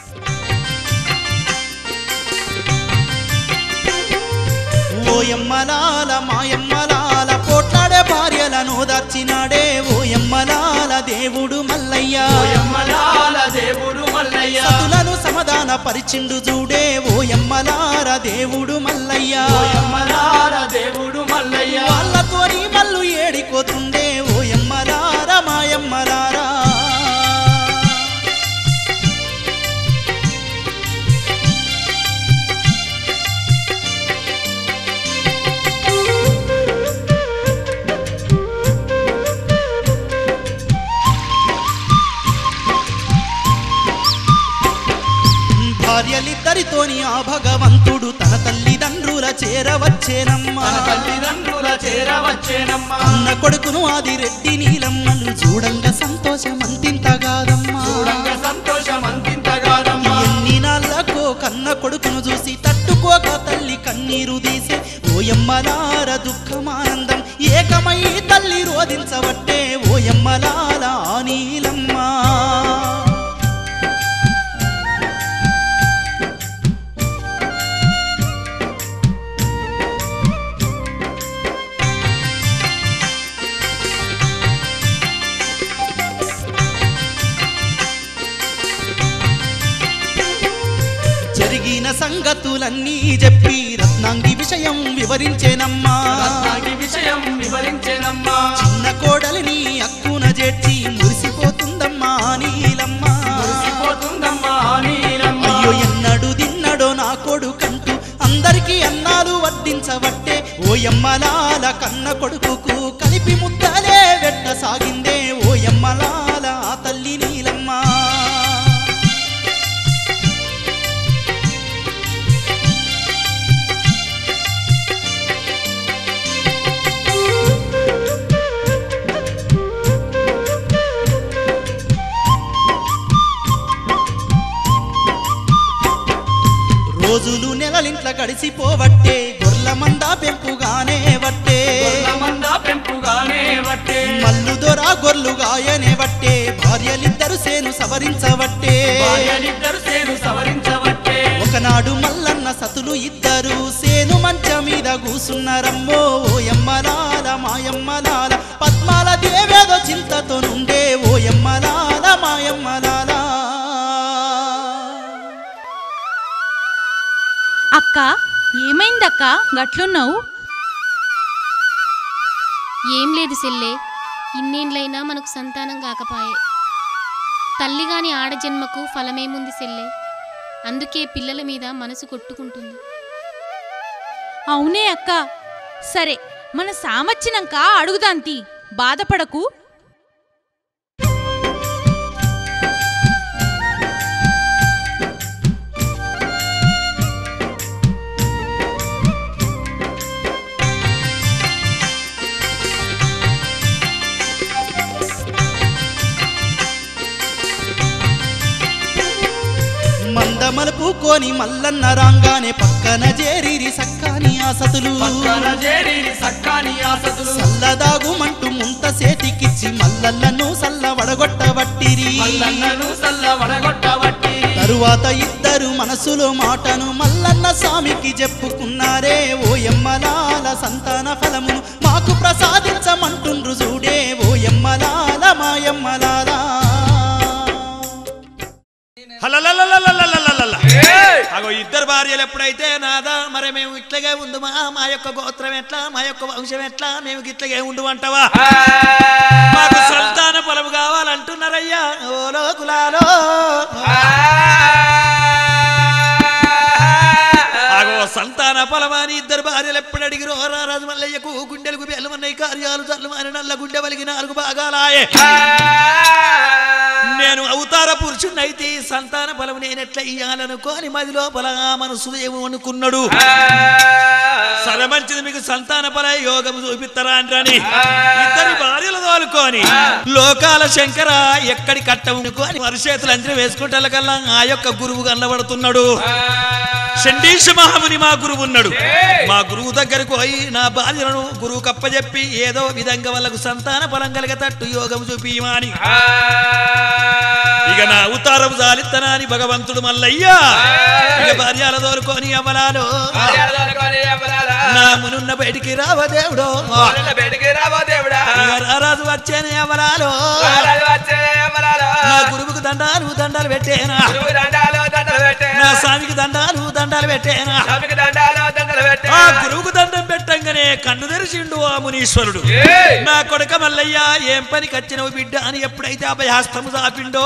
ఓయమ్మలాల మాయమ్మలాల పోట్లాడే భార్యలను దార్చినాడే ఓయమ్మలాల దేవుడు మల్లయ్య ఓయమ్మలాల దేవుడు మల్లయ్య. సతులను సమాధాన పరిచిండు చూడే ఓయమ్మలార దేవుడు మల్లయ్య ఓయమ్మలార దేవుడు మల్లయ్య. వాళ్ళతోని మల్లు ఏడిపోతుండే ఓయమ్మలార మాయమ్మలారా భార్యలిద్దరితోని ఆ భగవంతుడు తన తల్లిదండ్రుల చేరవచ్చేనమ్మా తన తల్లిదండ్రుల చేరవచ్చేనమ్మా. అన్న కొడుకును ఆది రెడ్డి నీలమ్మలు చూడంగా సంతోషం అంతింతగాదమ్మా చూడంగా సంతోషం అంతింతగాదమ్మా. ఎన్ని నాళ్ళకో కన్న కొడుకును చూసి తట్టుకోక తల్లి కన్నీరు తీసే ఓయమ్మలార దుఃఖమానందం ఏకమై తల్లి రోధించవట్టే ఓయమ్మలాల ఆ నీలమ్మా జరిగిన సంగతులన్నీ చెప్పి రత్నాంగి విషయం వివరించేనమ్మా రత్నాంగి విషయం వివరించేనమ్మా. చిన్న కోడలిని అక్కున చేర్చి మురిసిపోతుందమ్మా నీలమ్మ మురిసిపోతుందమ్మా నీలమ్మ. అయ్యో ఎన్నడు తిన్నడో నా కొడుకంటూ అందరికీ అన్నాలు వడ్డించబట్టే ఓయమ్మలాల కన్న కొడుకుకు కలిపి ముద్దలే వెట్ట సాగిందే ఓయమ్మలాల ఆ తల్లి నీలమ్మ రోజులు నెలలింట్ల గడిసిపోవట్టే గొర్ల మంద పెంపుగానే వట్టే గొర్ల మంద పెంపుగానే వట్టే. మల్లు దొర గొర్లు గాయనే వట్టే భార్యలిద్దరు సేను సవరించవట్టే భార్యలిద్దరు సేను సవరించవట్టే. ఒకనాడు మల్లన్న సతులు ఇద్దరు సేను మంచ మీద కూసున్నారమ్మో ఓయమ్మలాల మాయమ్మలాల పద్మాల దేవేదో చింతతో నుండే ఓయమ్మలాల మాయమ్మలాల అక్క ఏమైందక్క గట్లున్నావు ఏం లేదు సెల్లే ఇన్నేండ్లైనా మనకు సంతానం కాకపాయే తల్లిగాని ఆడజన్మకు ఫలమేముంది సెల్లే అందుకే పిల్లల మీద మనసు కొట్టుకుంటుంది అవునే అక్క సరే మన సామచ్చినాక అడుగుదాంతి బాధపడకు మందమలుపు కోని మల్లన్న రాంగానే పక్కన చేరిరి సక్కాని ఆసతులు పక్కన చేరిరి సక్కాని ఆసతులు. సల్లదాగుమంటూ ముంత సేతికిచ్చి మల్లన్నను సల్ల వడగొట్టబట్టిరి మల్లన్నను సల్ల వడగొట్టబట్టి. తరువాత ఇద్దరు మనసులో మాటను మల్లన్న స్వామికి చెప్పుకున్నారే ఓయమ్మలాల సంతాన ఫలమును మాకు ప్రసాదించమంటుండ్రు చూడే ఓయమ్మలాల మాయమ్మలాల హలలలలలలలలలల. అగో ఇద్దరు భార్యలు ఎప్పుడైతే నాదా మరి మేము ఇట్లాగే ఉండు మా మా యొక్క గోత్రం ఎట్లా మా యొక్క వంశం ఎట్లా మేము ఇట్లాగే ఉండు అంటావా మాకు సంతాన పొలము కావాలంటున్నారయ్యా ఓ లోకులాలో అగో సంతాన పొలమాని ఇద్దరు భార్యలు ఎప్పుడు అడిగిరో రారాజు మల్లయ్యకు గుండెలకు బెల్లమన్నాయి కార్యాలు చల్లమాని నల్ల గుండె వలిగి నాలుగు భాగాలాయే నేను అవతారపు పురుషున్నైతే సంతాన బలం నేనెట్లా ఇయ్యాలనుకోని మది లోపల ఆ మనసు ఏమో అనుకున్నాడు సరే మంచిది మీకు సంతాన బల యోగం చూపిస్తారా అంటని ఇద్దరి భార్యలు తోలుకొని లోకాల శంకర ఎక్కడి కట్టమునుకొని వరిచేతులు అంచనా వేసుకుంటే కల్లా ఆ యొక్క గురువు కనబడుతున్నాడు చండీశ మహాముని మా గురువు ఉన్నాడు మా గురువు దగ్గరకు పోయి నా బాధ్యలను గురువు కప్పజెప్పి ఏదో విధంగా వాళ్ళకు సంతాన ఫలం కలిగేటట్టు యోగం చూపియమని ఇక నా అవతారం జాలిత్తనాని భగవంతుడు మల్లయ్యా ఇక భార్యాల దోరుకొని అమలాలు నా మునున్న బయటికి రావ దేవుడో బయటికి రావో దేవుడా ఇక రారాజు వచ్చేనే అమలాలు నా గురువుకు దండాలు దండాలు పెట్టేనా దండాలు దండలు పెట్టేనా? నా స్వామికి దండాలు దండాలు పెట్టేనా స్వామికి దండాలు దండలు ఆ పెట్టేనా? గురువుకు దండం పెట్టంగానే కన్ను తెరిచిండు ఆ మునీశ్వరుడు ఏయ్! నా కొడుక మల్లయ్య ఏం పనికి వచ్చినవు బిడ్డ అని ఎప్పుడైతే అభయహస్తము చాపిండో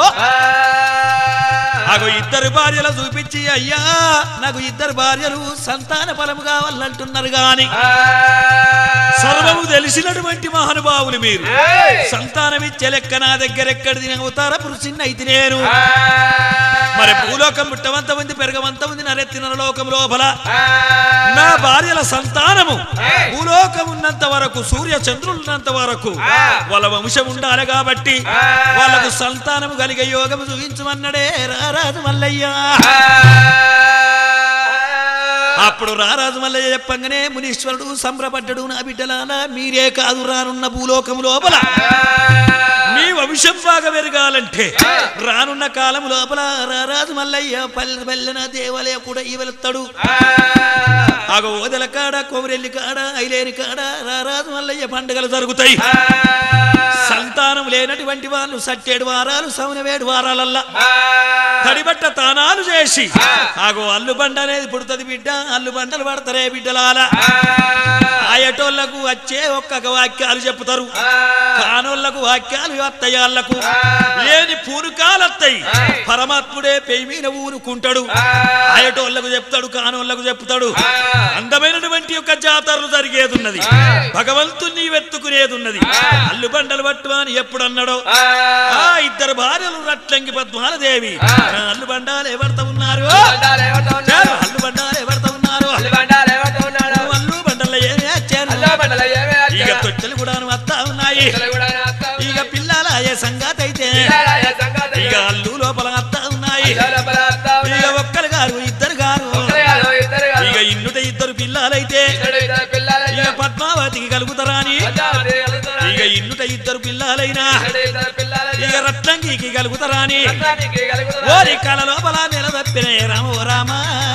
అగో ఇద్దరు భార్యలు చూపించి అయ్యా నాకు ఇద్దరు భార్యలు సంతాన ఫలము కావాలంటున్నారు గాని సర్వము తెలిసినటువంటి మహానుభావులు మీరు సంతానమిచ్చే లెక్క నా దగ్గర ఎక్కడిది అవుతారా పురుషుని అయితే నేను మరి భూలోకం పుట్టవంత ఉంది పెరగవంత ఉంది నరెత్తిన లోకం లోపల నా భార్యల సంతానము భూలోకం ఉన్నంత వరకు సూర్య చంద్రులున్నంత వరకు వాళ్ళ వంశం ఉండాలి కాబట్టి వాళ్ళకు సంతానము కలిగే యోగము చూపించమన్నడే రారాజు మల్లయ్యా అప్పుడు రారాజు మల్లయ్య చెప్పంగానే మునీశ్వరుడు సంబరపడ్డడు నా బిడ్డలానా మీరే కాదు రానున్న భూలోకము లోపల మీ వంశం బాగా పెరగాలంటే రానున్న కాలం లోపల రారాజు మల్లయ్య పల్లె పల్లెన దేవాలయ కూడా ఇవెళ్తాడు ఆగో ఓదెల కాడ కోమరెల్లి కాడ ఐలేని కాడ రారాజు మల్లయ్య పండుగలు జరుగుతాయి సంతానం లేనటువంటి వాళ్ళు సట్టేడు వారాలు సౌనవేడు వారాలల్లా తడిబట్ట తానాలు చేసి ఆగో అల్లు బండ అనేది పుడుతుంది బిడ్డ అల్లు బండలు పడతారే బిడ్డలాల ఆయటోళ్లకు వచ్చే ఒక్క వాక్యాలు చెప్తారు కానోళ్లకు వాక్యాలు అత్తయ్యాళ్లకు లేని పూనుకాలత్తయి పరమాత్ముడే పెయి మీద ఊరుకుంటాడు ఆయటోళ్లకు చెప్తాడు కానోళ్లకు చెప్తాడు అందమైనటువంటి యొక్క జాతరలు జరిగేది ఉన్నది భగవంతుని వెతుకునేది ఉన్నది అల్లు బండలు పట్టు అని ఎప్పుడు అన్నాడో ఆ ఇద్దరు భార్యలు రట్లంగి పద్మాలదేవి నా అల్లు బండాలు ఎవరితో ఉన్నారు చాలు, అల్లు బండాలు ఎవరితో ఉన్నారు అల్లు బండల ఏమి వచ్చాను ఇక తొట్టెలు కూడా వస్తా ఉన్నాయి ఇక పిల్లల ఏ సంగతి అయితే ఇక అల్లు లోపల వస్తా ఉన్నాయి ఇక ఒక్కరు గారు ఇద్దరు గారు ఇక ఇన్నుట ఇద్దరు పిల్లలైతే ఇక పద్మావతికి కలుగుతారా అని ఇక ఇన్నుట ఇద్దరు పిల్లలైనా ఇక రత్నంగికి కలుగుతారా అని ఓరి కళ లోపల నిలదప్పినే రామ ఓ రామ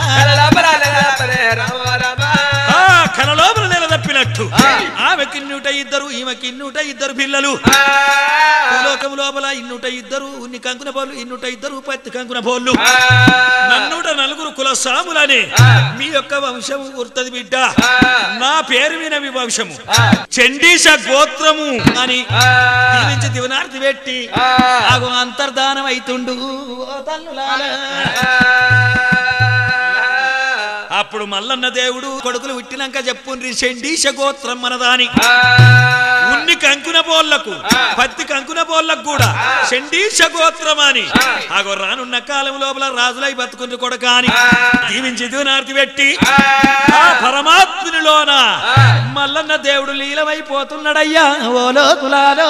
ఆ కళ లోపల నిలదప్పినట్టు ఆమెకి ఇన్నుట ఇద్దరు ఈమెకి ఇన్నుట ఇద్దరు పిల్లలు లోకం లోపల ఇన్నుట ఇద్దరు ఉన్ని కంకున పోలు ఇన్నుట ఇద్దరు పత్తి కంకున పోళ్ళు నన్నుట నలుగురు కుల సాములని మీ యొక్క వంశం గుర్తది బిడ్డ నా పేరు మీద మీ వంశము చండీశ గోత్రము అని దీవించి దివనార్తి పెట్టి ఆగు అంతర్ధానం అయితుండు ఓ తల్లులారా. అప్పుడు మల్లన్న దేవుడు కొడుకులు పుట్టినాక చెప్పుండ్రి చండీశ గోత్రం మనదాని ఉన్ని కంకున పోళ్లకు పత్తి కంకున పోళ్లకు కూడా చండీశ గోత్రం అని ఆగో రానున్న కాలం లోపల రాజులై బతుకుని కొడక అని దీవించి దివనార్తి పెట్టి ఆ పరమాత్మునిలోన మల్లన్న దేవుడు లీలమైపోతున్నాడయ్యా ఓ లోతులాలో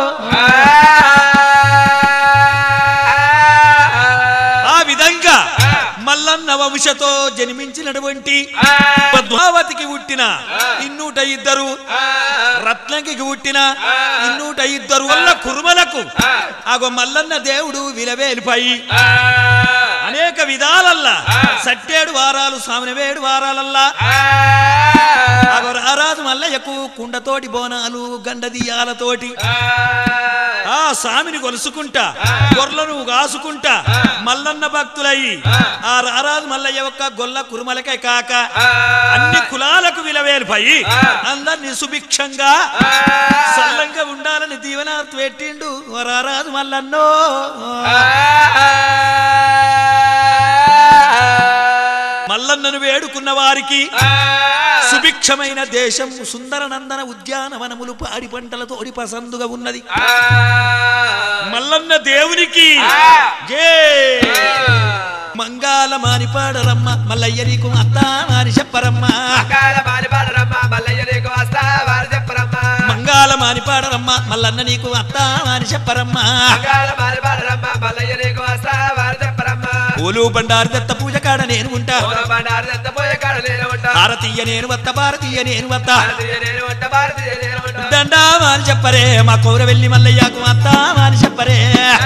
ఆ విధంగా మల్లన్న వంశతో జన్మించినటువంటి పద్మావతికి పుట్టిన ఇన్నూట ఇద్దరు రత్నంకి పుట్టిన ఇన్నూట ఇద్దరు వల్ల కురుమలకు ఆగో మల్లన్న దేవుడు విలవేలిపాయి అనేక విధాలల్లా సట్టేడు వారాలు సామినవేడు వారాలల్లా ఆగో రారాజు మల్లయ్యకు కుండతోటి బోనాలు గండదియాలతోటి ఆ సామిని కొలుసుకుంటా గొర్రెలను కాసుకుంటా మల్లన్న భక్తులయ్యి ఆ రారాజు మల్లయ్య యొక్క గొల్ల కురుమలకే కాక అన్ని కులాలకు విలవేలిపోయి అందరిని సుభిక్షంగా సల్లంగా ఉండాలని దీవెనార్తి పెట్టిండు ఓ రారాజు మల్లన్నో మల్లన్నను వేడుకున్న వారికి సుభిక్షమైన దేశం సుందర నందన ఉద్యానవనములు పాడి పంటలతోడి పసందుగా ఉన్నది మల్లన్న దేవునికి జే మంగాల మానిపాడరమ్మ మల్లయ్య నీకు అత్తా మాని చెప్పరమ్మ మంగాల మానిపాడరమ్మ మల్లన్న నీకు అత్తా మాని చెప్పరమ్మ పూలు బండారు దత్త పూజ కాడ నేను ఉంటా భారతీయ నేను వత్త భారతీయ నేను వత్త దండా మాని చెప్పరే మా కౌర వెళ్ళి మల్లయ్యకు అత్తా మాని చెప్పరే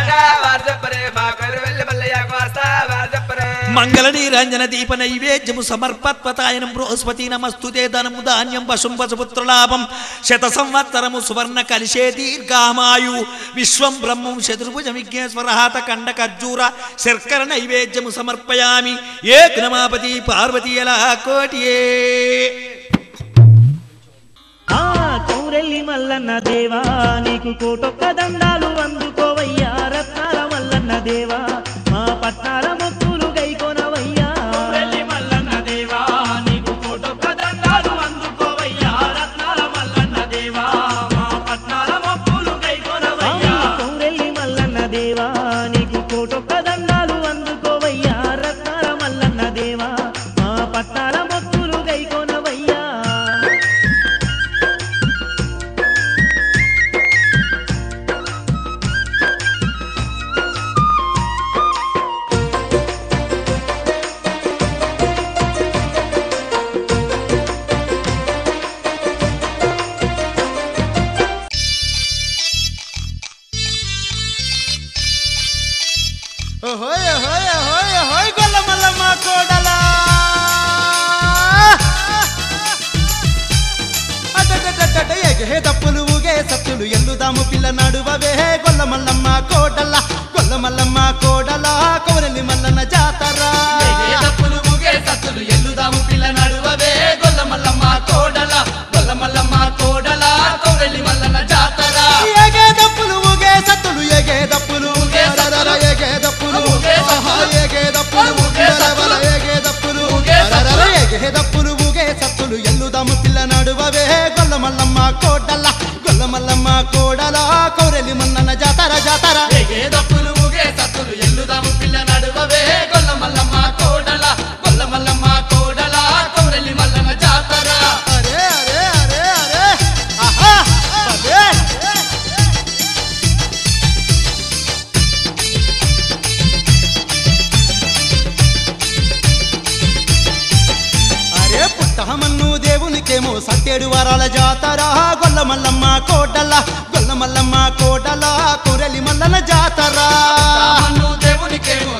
మంగళ నీరంజన దీప నైవేద్యము సమర్పత్వతాయనం బృహస్పతి నమస్తుతే ధనము ధాన్యం పశుం పశుపుత్రలాభం శత సంవత్సరము సువర్ణ కలిశే దీర్ఘామాయు విశ్వం బ్రహ్మం శత్రుభుజ విఘ్నేశ్వరహాత కండ ఖర్జూర శర్కర నైవేద్యము సమర్పయామి ఏ జ్ఞమాపతి పార్వతీ ఎలా కోటియే ఆ కౌరెల్లి మల్లన్న దేవా నీకు కోటొక్క దండాలు అందుకోవయ్యా రత్నాల మల్లన్న దేవా మా పట్నాల మొక్కులు గైకొనవయ్యా కౌరెల్లి మల్లన్న దేవా నీకు కోటొక్క దండాలు అందుకోవయ్యా రత్నాల మల్లన్న దేవా మా పట్నాల మొక్కులు గైకొనవయ్యా కౌరెల్లి మల్లన్న దేవా నీకు కోటొక్క దండాలు అందుకోవయ్యా రత్నాల మల్లన్న దేవా మా పట్నాల మొక్కులు గైకొనవయ్యా ఓహోయ్ ఓహోయ్ ఓహోయ్ ఓహోయ్ గొల్ల మల్లమ్మ కోడలా అడ్డడ్డడ్డడ్డ ఎగహే దప్పులు ఊగే సత్తులు ఎల్లుదాము పిల్ల నడువవే గొల్ల మల్లమ్మ కోడల గొల్ల మల్లమ్మ కోడల కౌరలి మల్లన్న జాతర దప్పులు ఊగే సత్తులు ఎల్లుదాము పిల్ల నడువవే గొల్ల మల్లమ్మ కోడల గొల్ల మల్లమ్మ కోడల కౌరెల్లి మల్లన్న జాతర ఎగే దప్పులు ఊగే సత్తులు ఎగే దప్పులు ఊగే రరర ఎగే దప్పులు ఆహా ఎగే దప్పులు రరర ఎగే దప్పులు రరర ఎగే దప్పులు ఊగే సత్తులు ఎల్లుదాము పిల్ల నడువవే గొల్ల మల్లమ్మ కోడల గొల్ల మల్లమ్మ కోడల కౌరెలి మల్లన్న జాతర జాతర ఎగే దప్పులు ఊగే సత్తులు ఎల్లుదాము పిల్ల నడువవే గొల్ల మల్లమ్మ కోడల గొల్ల మల్లమ్మ కోడల కౌరెల్లి మల్లన్న జాతర అరే అరే అరే అరే ఆహా అదే అరే పుట్టమన్ను దేవునికేమో సత్యేడు వారాల జాతర గొల్ల మల్లమ్మ కోటల గొల్ల మల్లమ్మ కోటల కురలి మల్లన జాతర మన్ను దేవునికేమో